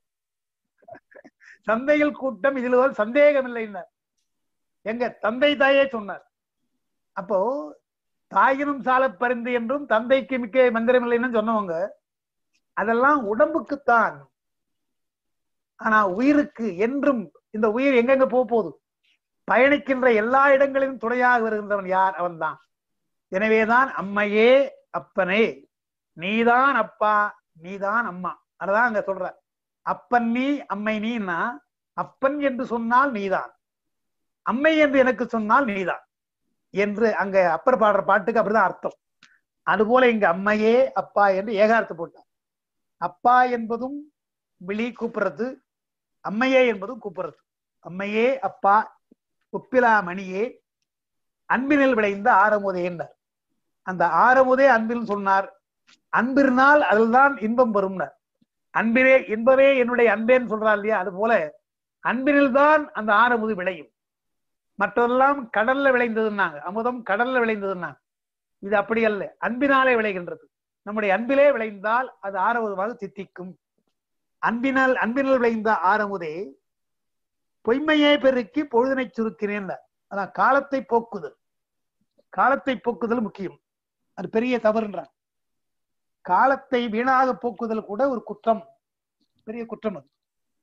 சந்தையில் கூட்டம் இதுல ஒரு சந்தேகம் இல்லைன்னார் எங்க தந்தை தாயே சொன்னார் அப்போ தாயினும் சால பரிந்து என்றும் தந்தைக்கு மிக்க மந்திரம் இல்லைன்னு சொன்னவங்க அதெல்லாம் உடம்புக்குத்தான் ஆனா உயிருக்கு என்றும் இந்த உயிர் எங்கெங்க போக போகுது பயணிக்கின்ற எல்லா இடங்களிலும் துணையாக வருகின்றவன் யார் அவன்தான் எனவேதான் அம்மையே அப்பனே நீதான் அப்பா நீதான் அம்மா அதுதான் அங்க சொல்ற அப்பன் நீ அம்மை நீன்னா அப்பன் என்று சொன்னால் நீதான் அம்மை என்று எனக்கு சொன்னால் நீதான் என்று அங்க அப்பர் பாடுற பாட்டுக்கு அப்படிதான் அர்த்தம் அதுபோல இங்க அம்மையே அப்பா என்று ஏகார்த்த போட்டார் அப்பா என்பதும் விழி கூப்பிடுறது அம்மையே என்பதும் கூப்பிடுறது அம்மையே அப்பா உப்பிலா மணியே அன்பினில் விளைந்த ஆரமுதே என்றார் அந்த ஆரமுதே அன்பில் சொன்னார் அன்பிருந்தால் அதில்தான் இன்பம் வரும்னார் அன்பிலே இன்பமே என்னுடைய அன்பேன்னு சொல்றார் இல்லையா அது போல அன்பினில் தான் அந்த ஆரமுது விளையும் மற்றதெல்லாம் கடல்ல விளைந்ததுன்னாங்க அமுதம் கடல்ல விளைந்ததுன்னாங்க இது அப்படி அல்ல அன்பினாலே விளைகின்றது நம்முடைய அன்பிலே விளைந்தால் அது ஆரமுதமாக தித்திக்கும் அன்பினால் அன்பினால் விளைந்த ஆரமுதே பொய்மையே பெருக்கி பொழுதனை சுருக்கினேன் அதான் காலத்தை போக்குதல் காலத்தை போக்குதல் முக்கியம் அது பெரிய தவறுன்றார் காலத்தை வீணாக போக்குதல் கூட ஒரு குற்றம் பெரிய குற்றம் அது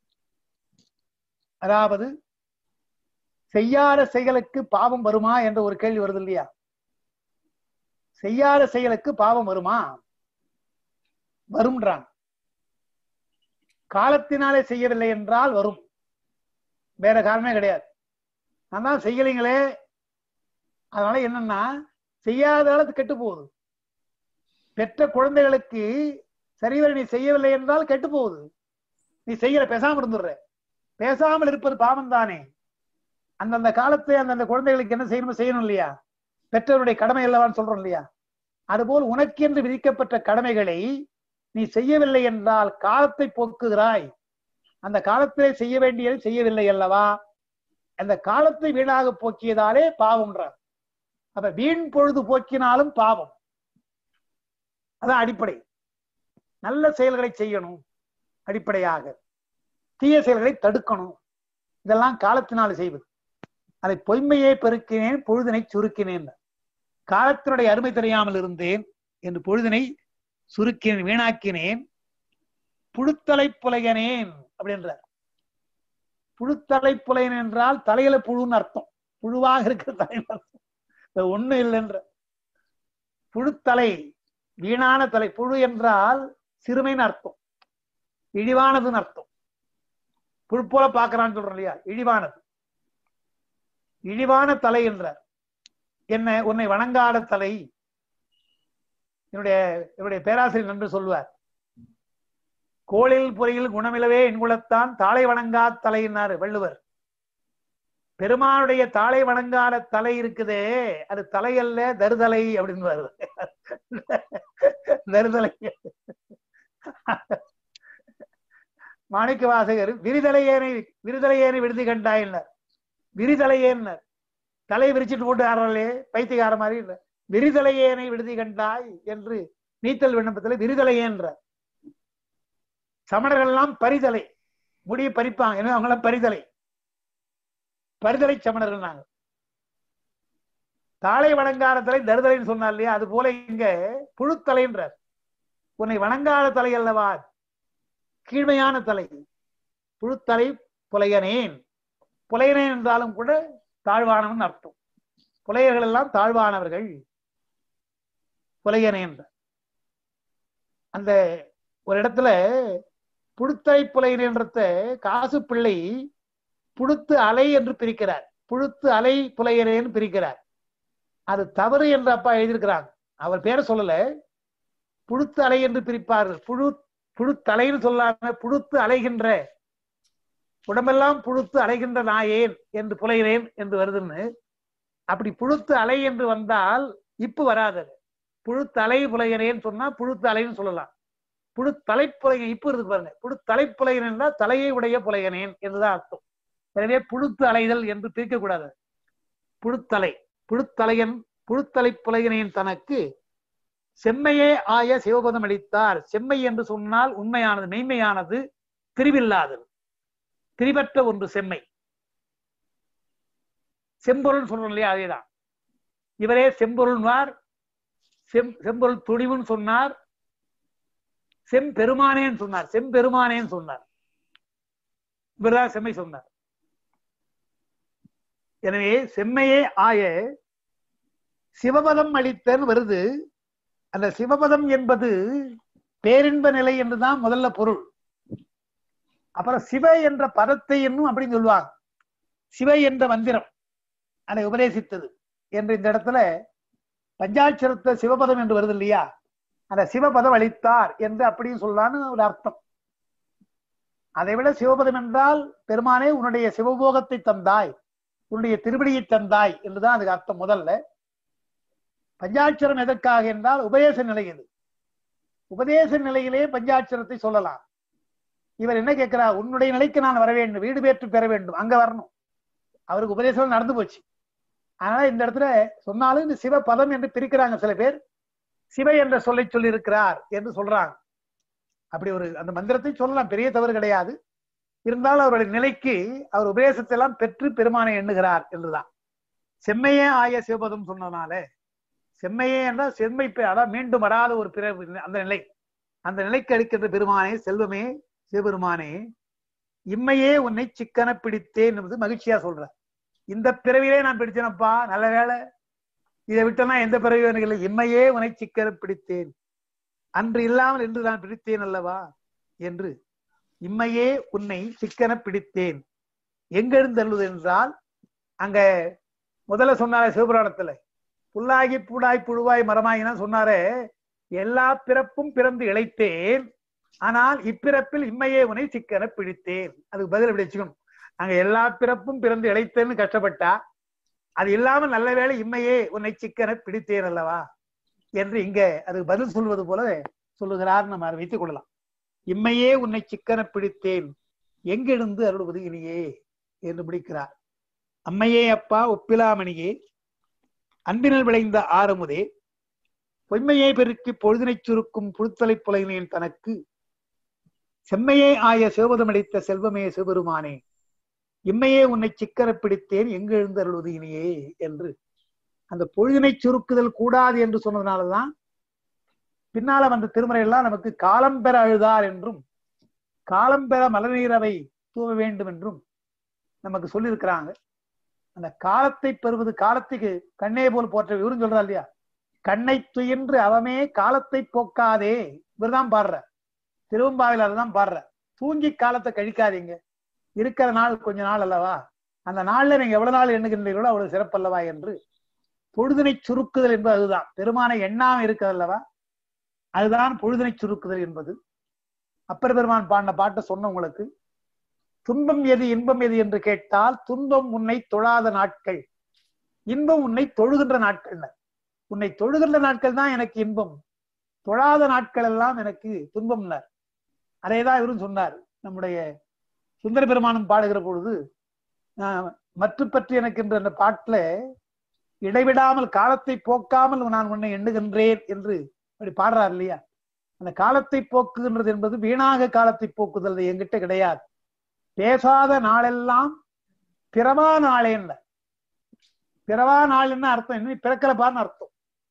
அதாவது செய்யாத செயலுக்கு பாவம் வருமா என்ற ஒரு கேள்வி வருது இல்லையா செய்யாத செயலுக்கு பாவம் வருமா வரும்ன்றான் காலத்தினாலே செய்யவில்லை என்றால் வரும் வேற காரணமே கிடையாது நான் தான் செய்யலைங்களே அதனால என்னன்னா செய்யாத அளவுக்கு கெட்டு போகுது பெற்ற குழந்தைகளுக்கு சரிவர நீ செய்யவில்லை என்றால் கெட்டு போகுது நீ செய்யற பேசாம இருந்துடுற பேசாமல் இருப்பது பாவம் தானே அந்தந்த காலத்தை அந்தந்த குழந்தைகளுக்கு என்ன செய்யணுமோ செய்யணும் இல்லையா பெற்றோருடைய கடமை அல்லவான்னு சொல்றோம் இல்லையா அதுபோல் உனக்கென்று விதிக்கப்பட்ட கடமைகளை நீ செய்யவில்லை என்றால் காலத்தை போக்குகிறாய் அந்த காலத்திலே செய்ய வேண்டியதை செய்யவில்லை அல்லவா அந்த காலத்தை வீணாக போக்கியதாலே பாவம்ன்றார் அப்ப வீண் பொழுது போக்கினாலும் பாவம் அதான் அடிப்படை நல்ல செயல்களை செய்யணும் அடிப்படையாக தீய செயல்களை தடுக்கணும் இதெல்லாம் காலத்தினால் செய்வது அதை பொய்மையை பெருக்கினேன் பொழுதினை சுருக்கினேன் காலத்தினுடைய அருமை தெரியாமல் இருந்தேன் என்று பொழுதினை சுருக்கினேன் வீணாக்கினேன் புழுத்தலை புலையனேன் அப்படின்றார் புழுத்தலை புலையன் என்றால் தலையில புழுன்னு அர்த்தம் புழுவாக இருக்கிற தலையில அர்த்தம் இது ஒண்ணு இல்லைன்ற புழுத்தலை வீணான தலை புழு என்றால் சிறுமைன்னு அர்த்தம் இழிவானதுன்னு அர்த்தம் புழு போல பாக்குறான்னு சொல்றோம் இல்லையா இழிவானது இழிவான தலை என்றார் என்ன உன்னை வணங்காத தலை என்னுடைய என்னுடைய பேராசிரியர் நன்று சொல்லுவார் கோளில் பொறியில் குணமிலவே என்குலத்தான் தாளை வணங்கா தலையினாரு வள்ளுவர் பெருமானுடைய தாளை வணங்காத தலை இருக்குதே அது தலை அல்ல தருதலை அப்படின்னு தருதலை மாணிக்க வாசகர் விரிதலையேனை விரிதலையேனை விடுதி கண்டாயினர் விரிதலையேன்னர் தலை விரிச்சிட்டு போட்டு ஆடுறாளே பைத்தியக்கார மாதிரி இல்ல விரிதலையேனை விடுதி கண்டாய் என்று நீத்தல் விண்ணப்பத்தில் விரிதலையேன்ற சமணர்கள் எல்லாம் பரிதலை முடியை பறிப்பாங்க எனவே அவங்க எல்லாம் பரிதலை பரிதலை சமணர்கள் நாங்க தாளை வணங்காத தலை தருதலைன்னு சொன்னா இல்லையா அது போல இங்க புழுத்தலைன்றார் உன்னை வணங்காத தலை அல்லவா கீழ்மையான தலை புழுத்தலை புலையனேன் புலையனேன் என்றாலும் கூட தாழ்வானவன் அர்த்தம் புலையர்கள் எல்லாம் தாழ்வானவர்கள் புலையனே என்ற அந்த ஒரு இடத்துல புழுத்தலை புலையன் என்றத காசு பிள்ளை புழுத்து அலை என்று பிரிக்கிறார் புழுத்து அலை புலையனேன்னு பிரிக்கிறார் அது தவறு என்று அப்பா எழுதியிருக்கிறாங்க அவர் பேரை சொல்லல புழுத்து அலை என்று பிரிப்பார்கள் புழு புழுத்தலைன்னு சொல்லாம புழுத்து அலைகின்ற உடம்பெல்லாம் புழுத்து அலைகின்ற நாயேன் என்று புலைகிறேன் என்று வருதுன்னு அப்படி புழுத்து அலை என்று வந்தால் இப்பு வராது புழுத்து அலை புலைகிறேன்னு சொன்னா புழுத்து அலைன்னு சொல்லலாம் புழு தலைப்புலையன் இப்பு இருக்கு பாருங்க புழு தலைப்புலையன் என்றால் தலையை உடைய புலையனேன் என்றுதான் அர்த்தம் எனவே புழுத்து அலைதல் என்று பிரிக்க கூடாது புழுத்தலை புழுத்தலையன் புழுத்தலை புலையனேன் தனக்கு செம்மையே ஆய சிவபதம் அளித்தார் செம்மை என்று சொன்னால் உண்மையானது மெய்மையானது பிரிவில்லாதது பிரிவற்ற ஒன்று செம்மை செம்பொருள் சொல்றோம் இல்லையா அதேதான் இவரே செம்பொருள்வார் செம் செம்பொருள் துணிவுன்னு சொன்னார் செம்பெருமானேன்னு சொன்னார் செம்பெருமானேன்னு சொன்னார் இவர்தான் செம்மை சொன்னார் எனவே செம்மையே ஆய சிவபதம் அளித்தன்னு வருது அந்த சிவபதம் என்பது பேரின்ப நிலை என்றுதான் முதல்ல பொருள் அப்புறம் சிவ என்ற பதத்தை என்னும் அப்படின்னு சொல்லுவாங்க சிவ என்ற மந்திரம் அதை உபதேசித்தது என்று இந்த இடத்துல பஞ்சாட்சரத்த சிவபதம் என்று வருது இல்லையா அந்த சிவபதம் அளித்தார் என்று அப்படியும் சொல்லலான்னு ஒரு அர்த்தம் அதை விட சிவபதம் என்றால் பெருமானே உன்னுடைய சிவபோகத்தை தந்தாய் உன்னுடைய திருவடியை தந்தாய் என்றுதான் அதுக்கு அர்த்தம் முதல்ல பஞ்சாட்சரம் எதற்காக என்றால் உபதேச நிலை இது உபதேச நிலையிலே பஞ்சாட்சரத்தை சொல்லலாம் இவர் என்ன கேட்கிறார் உன்னுடைய நிலைக்கு நான் வர வேண்டும் வீடு பேற்று பெற வேண்டும் அங்க வரணும் அவருக்கு உபதேசம் நடந்து போச்சு அதனால இந்த இடத்துல சொன்னாலும் இந்த சிவ பதம் என்று பிரிக்கிறாங்க சில பேர் சிவ என்ற சொல்லை சொல்லி இருக்கிறார் என்று சொல்றாங்க அப்படி ஒரு அந்த மந்திரத்தை சொல்லலாம் பெரிய தவறு கிடையாது இருந்தாலும் அவருடைய நிலைக்கு அவர் உபதேசத்தை எல்லாம் பெற்று பெருமானை எண்ணுகிறார் என்றுதான் செம்மையே ஆய சிவபதம் சொன்னதுனால செம்மையே என்றால் செம்மை பெ- அதான் மீண்டும் வராத ஒரு பிறகு அந்த நிலை அந்த நிலைக்கு அளிக்கின்ற பெருமானே செல்வமே சிவபெருமானே இம்மையே உன்னை சிக்கன பிடித்தேன் என்பது மகிழ்ச்சியா சொல்ற இந்த பிறவிலே நான் பிடிச்சேனப்பா நல்ல வேலை இதை விட்டனா எந்த பிறவியும் எனக்கு இல்லை இம்மையே உன்னை சிக்கன பிடித்தேன் அன்று இல்லாமல் என்று நான் பிடித்தேன் அல்லவா என்று இம்மையே உன்னை சிக்கன பிடித்தேன் எங்கெழுந்தள்ளுவது என்றால் அங்க முதல்ல சொன்னாரே சிவபுராணத்துல புல்லாகி பூடாய் புழுவாய் மரமாயினா சொன்னாரே எல்லா பிறப்பும் பிறந்து இழைத்தேன் ஆனால் இப்பிறப்பில் இம்மையே உன்னை சிக்கன பிடித்தேன் அதுக்கு பதில் இப்படி வச்சுக்கணும் அங்க எல்லா பிறப்பும் பிறந்து இழைத்தேன்னு கஷ்டப்பட்டா அது இல்லாமல் நல்ல வேளை இம்மையே உன்னை சிக்கன பிடித்தேன் அல்லவா என்று இங்க அதுக்கு பதில் சொல்வது போல சொல்லுகிறார் நம்ம அதை வைத்துக் கொள்ளலாம் இம்மையே உன்னை சிக்கன பிடித்தேன் எங்கெழுந்து அருள்வது இனியே என்று முடிக்கிறார் அம்மையே அப்பா ஒப்பிலாமணியே அன்பினல் விளைந்த ஆரமுதே பொய்மையை பெருக்கி பொழுதினைச் சுருக்கும் புழுத்தலை புலைனேன் தனக்கு செம்மையே ஆய சிவபதமளித்த செல்வமே சிவபெருமானே இம்மையே உன்னை சிக்கன பிடித்தேன் எங்கு எழுந்து அருள்வது இனியே என்று அந்த பொழுதினை சுருக்குதல் கூடாது என்று சொன்னதுனாலதான் பின்னால வந்த திருமுறை எல்லாம் நமக்கு காலம் பெற அழுதார் என்றும் காலம் பெற மலநீரவை தூவ வேண்டும் என்றும் நமக்கு சொல்லியிருக்கிறாங்க அந்த காலத்தை பெறுவது காலத்துக்கு கண்ணே போல் போற்ற இவரும் சொல்றா இல்லையா கண்ணை துயின்று அவமே காலத்தை போக்காதே இவர்தான் பாடுற திருவம்பாவில் அதுதான் பாடுற தூங்கி காலத்தை கழிக்காதீங்க இருக்கிற நாள் கொஞ்ச நாள் அல்லவா அந்த நாள்ல நீங்க எவ்வளவு நாள் எண்ணுகின்றீர்களோ அவ்வளவு சிறப்பல்லவா என்று பொழுதினை சுருக்குதல் என்பது அதுதான் பெருமானை எண்ணாம இருக்கிறது அல்லவா அதுதான் பொழுதினை சுருக்குதல் என்பது அப்பர் பெருமான் பாடின பாட்டை சொன்ன உங்களுக்கு துன்பம் எது இன்பம் எது என்று கேட்டால் துன்பம் உன்னை தொழாத நாட்கள் இன்பம் உன்னை தொழுகின்ற நாட்கள் உன்னை தொழுகின்ற நாட்கள் தான் எனக்கு இன்பம் தொழாத நாட்கள் எல்லாம் எனக்கு துன்பம் அதேதான் இவரும் சொன்னார் நம்முடைய சுந்தர பெருமானம் பாடுகிற பொழுது மற்ற பற்றி எனக்கு என்ற அந்த பாட்டுல இடைவிடாமல் காலத்தை போக்காமல் நான் உன்னை எண்ணுகின்றேன் என்று அப்படி பாடுறார் இல்லையா அந்த காலத்தை போக்குகின்றது என்பது வீணாக காலத்தை போக்குதல் என்கிட்ட கிடையாது பேசாத நாளெல்லாம் பிறவா நாளே என்ன பிறவா நாள் என்ன அர்த்தம் இன்னும் பிறக்கலப்பான்னு அர்த்தம்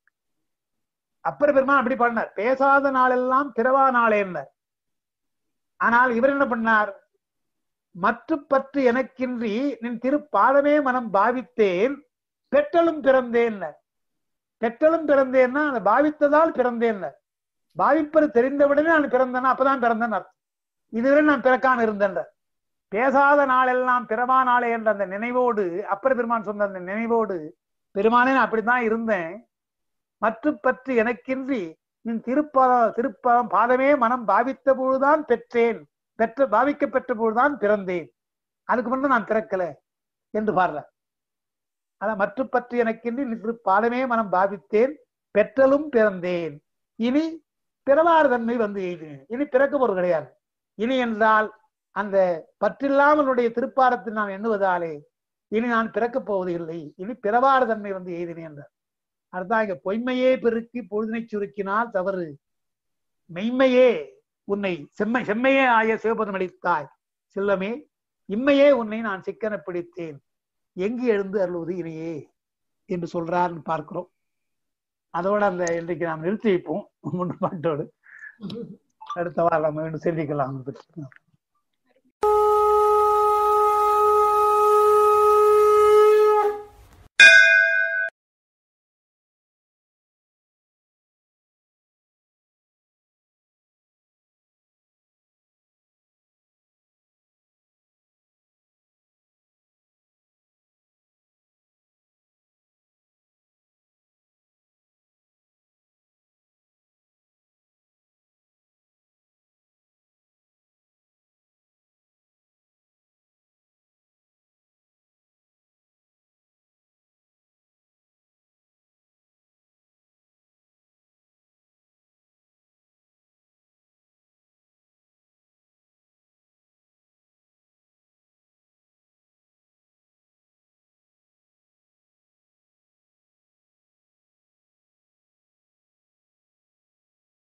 அப்பர் பெருமான் அப்படி பண்ணார் பேசாத நாளெல்லாம் பிறவா நாளே என்ன ஆனால் இவர் என்ன பண்ணார் மற்ற பற்று எனக்கின்றி நின் திருப்பாதமே மனம் பாவித்தேன் பெற்றலும் பிறந்தேன் பெற்றலும் பிறந்தேன்னா அந்த பாவித்ததால் பிறந்தேன் பாவிப்பது தெரிந்தவுடனே நான் பிறந்தேன்னா அப்பதான் பிறந்தேன் அர்த்தம் இதுவரை நான் பிறக்காம இருந்தேன் பேசாத நாளெல்லாம் பிறவா நாளே என்ற அந்த நினைவோடு அப்பர் பெருமான் சொன்ன அந்த நினைவோடு பெருமானே நான் அப்படித்தான் இருந்தேன் மற்ற பற்று எனக்கின்றி நின் திருப்ப திருப்பம் பாதமே மனம் பாவித்த பொழுதுதான் பெற்றேன் பெற்ற பாவிக்க பெற்ற பொழுதுதான் பிறந்தேன் அதுக்கு முன்ன நான் பிறக்கல என்று பாடுற அதான் மற்ற பற்றி எனக்கின்றி நின்று பாதமே மனம் பாவித்தேன் பெற்றலும் பிறந்தேன் இனி பிறவாறு தன்மை வந்து எய்தினேன் இனி பிறக்க பொருள் கிடையாது இனி என்றால் அந்த பற்றில்லாமலுடைய திருப்பாரத்தில் நான் எண்ணுவதாலே இனி நான் பிறக்கப் போவது இல்லை இனி பிறவாறு தன்மை வந்து எய்தினேன் என்றார் அதுதான் இங்க பொய்மையே பெருக்கி பொழுதினை சுருக்கினால் தவறு மெய்மையே உன்னை செம்மை செம்மையே ஆய சிவபதம் அளித்தாய் செல்லமே இம்மையே உன்னை நான் சிக்கன பிடித்தேன் எங்கு எழுந்து அருள்வது இனியே என்று சொல்றாருன்னு பார்க்கிறோம் அதோட அந்த இன்றைக்கு நாம் நிறுத்தி வைப்போம் மூன்று பாட்டோடு அடுத்த வாரம் மீண்டும் சிந்திக்கலாம்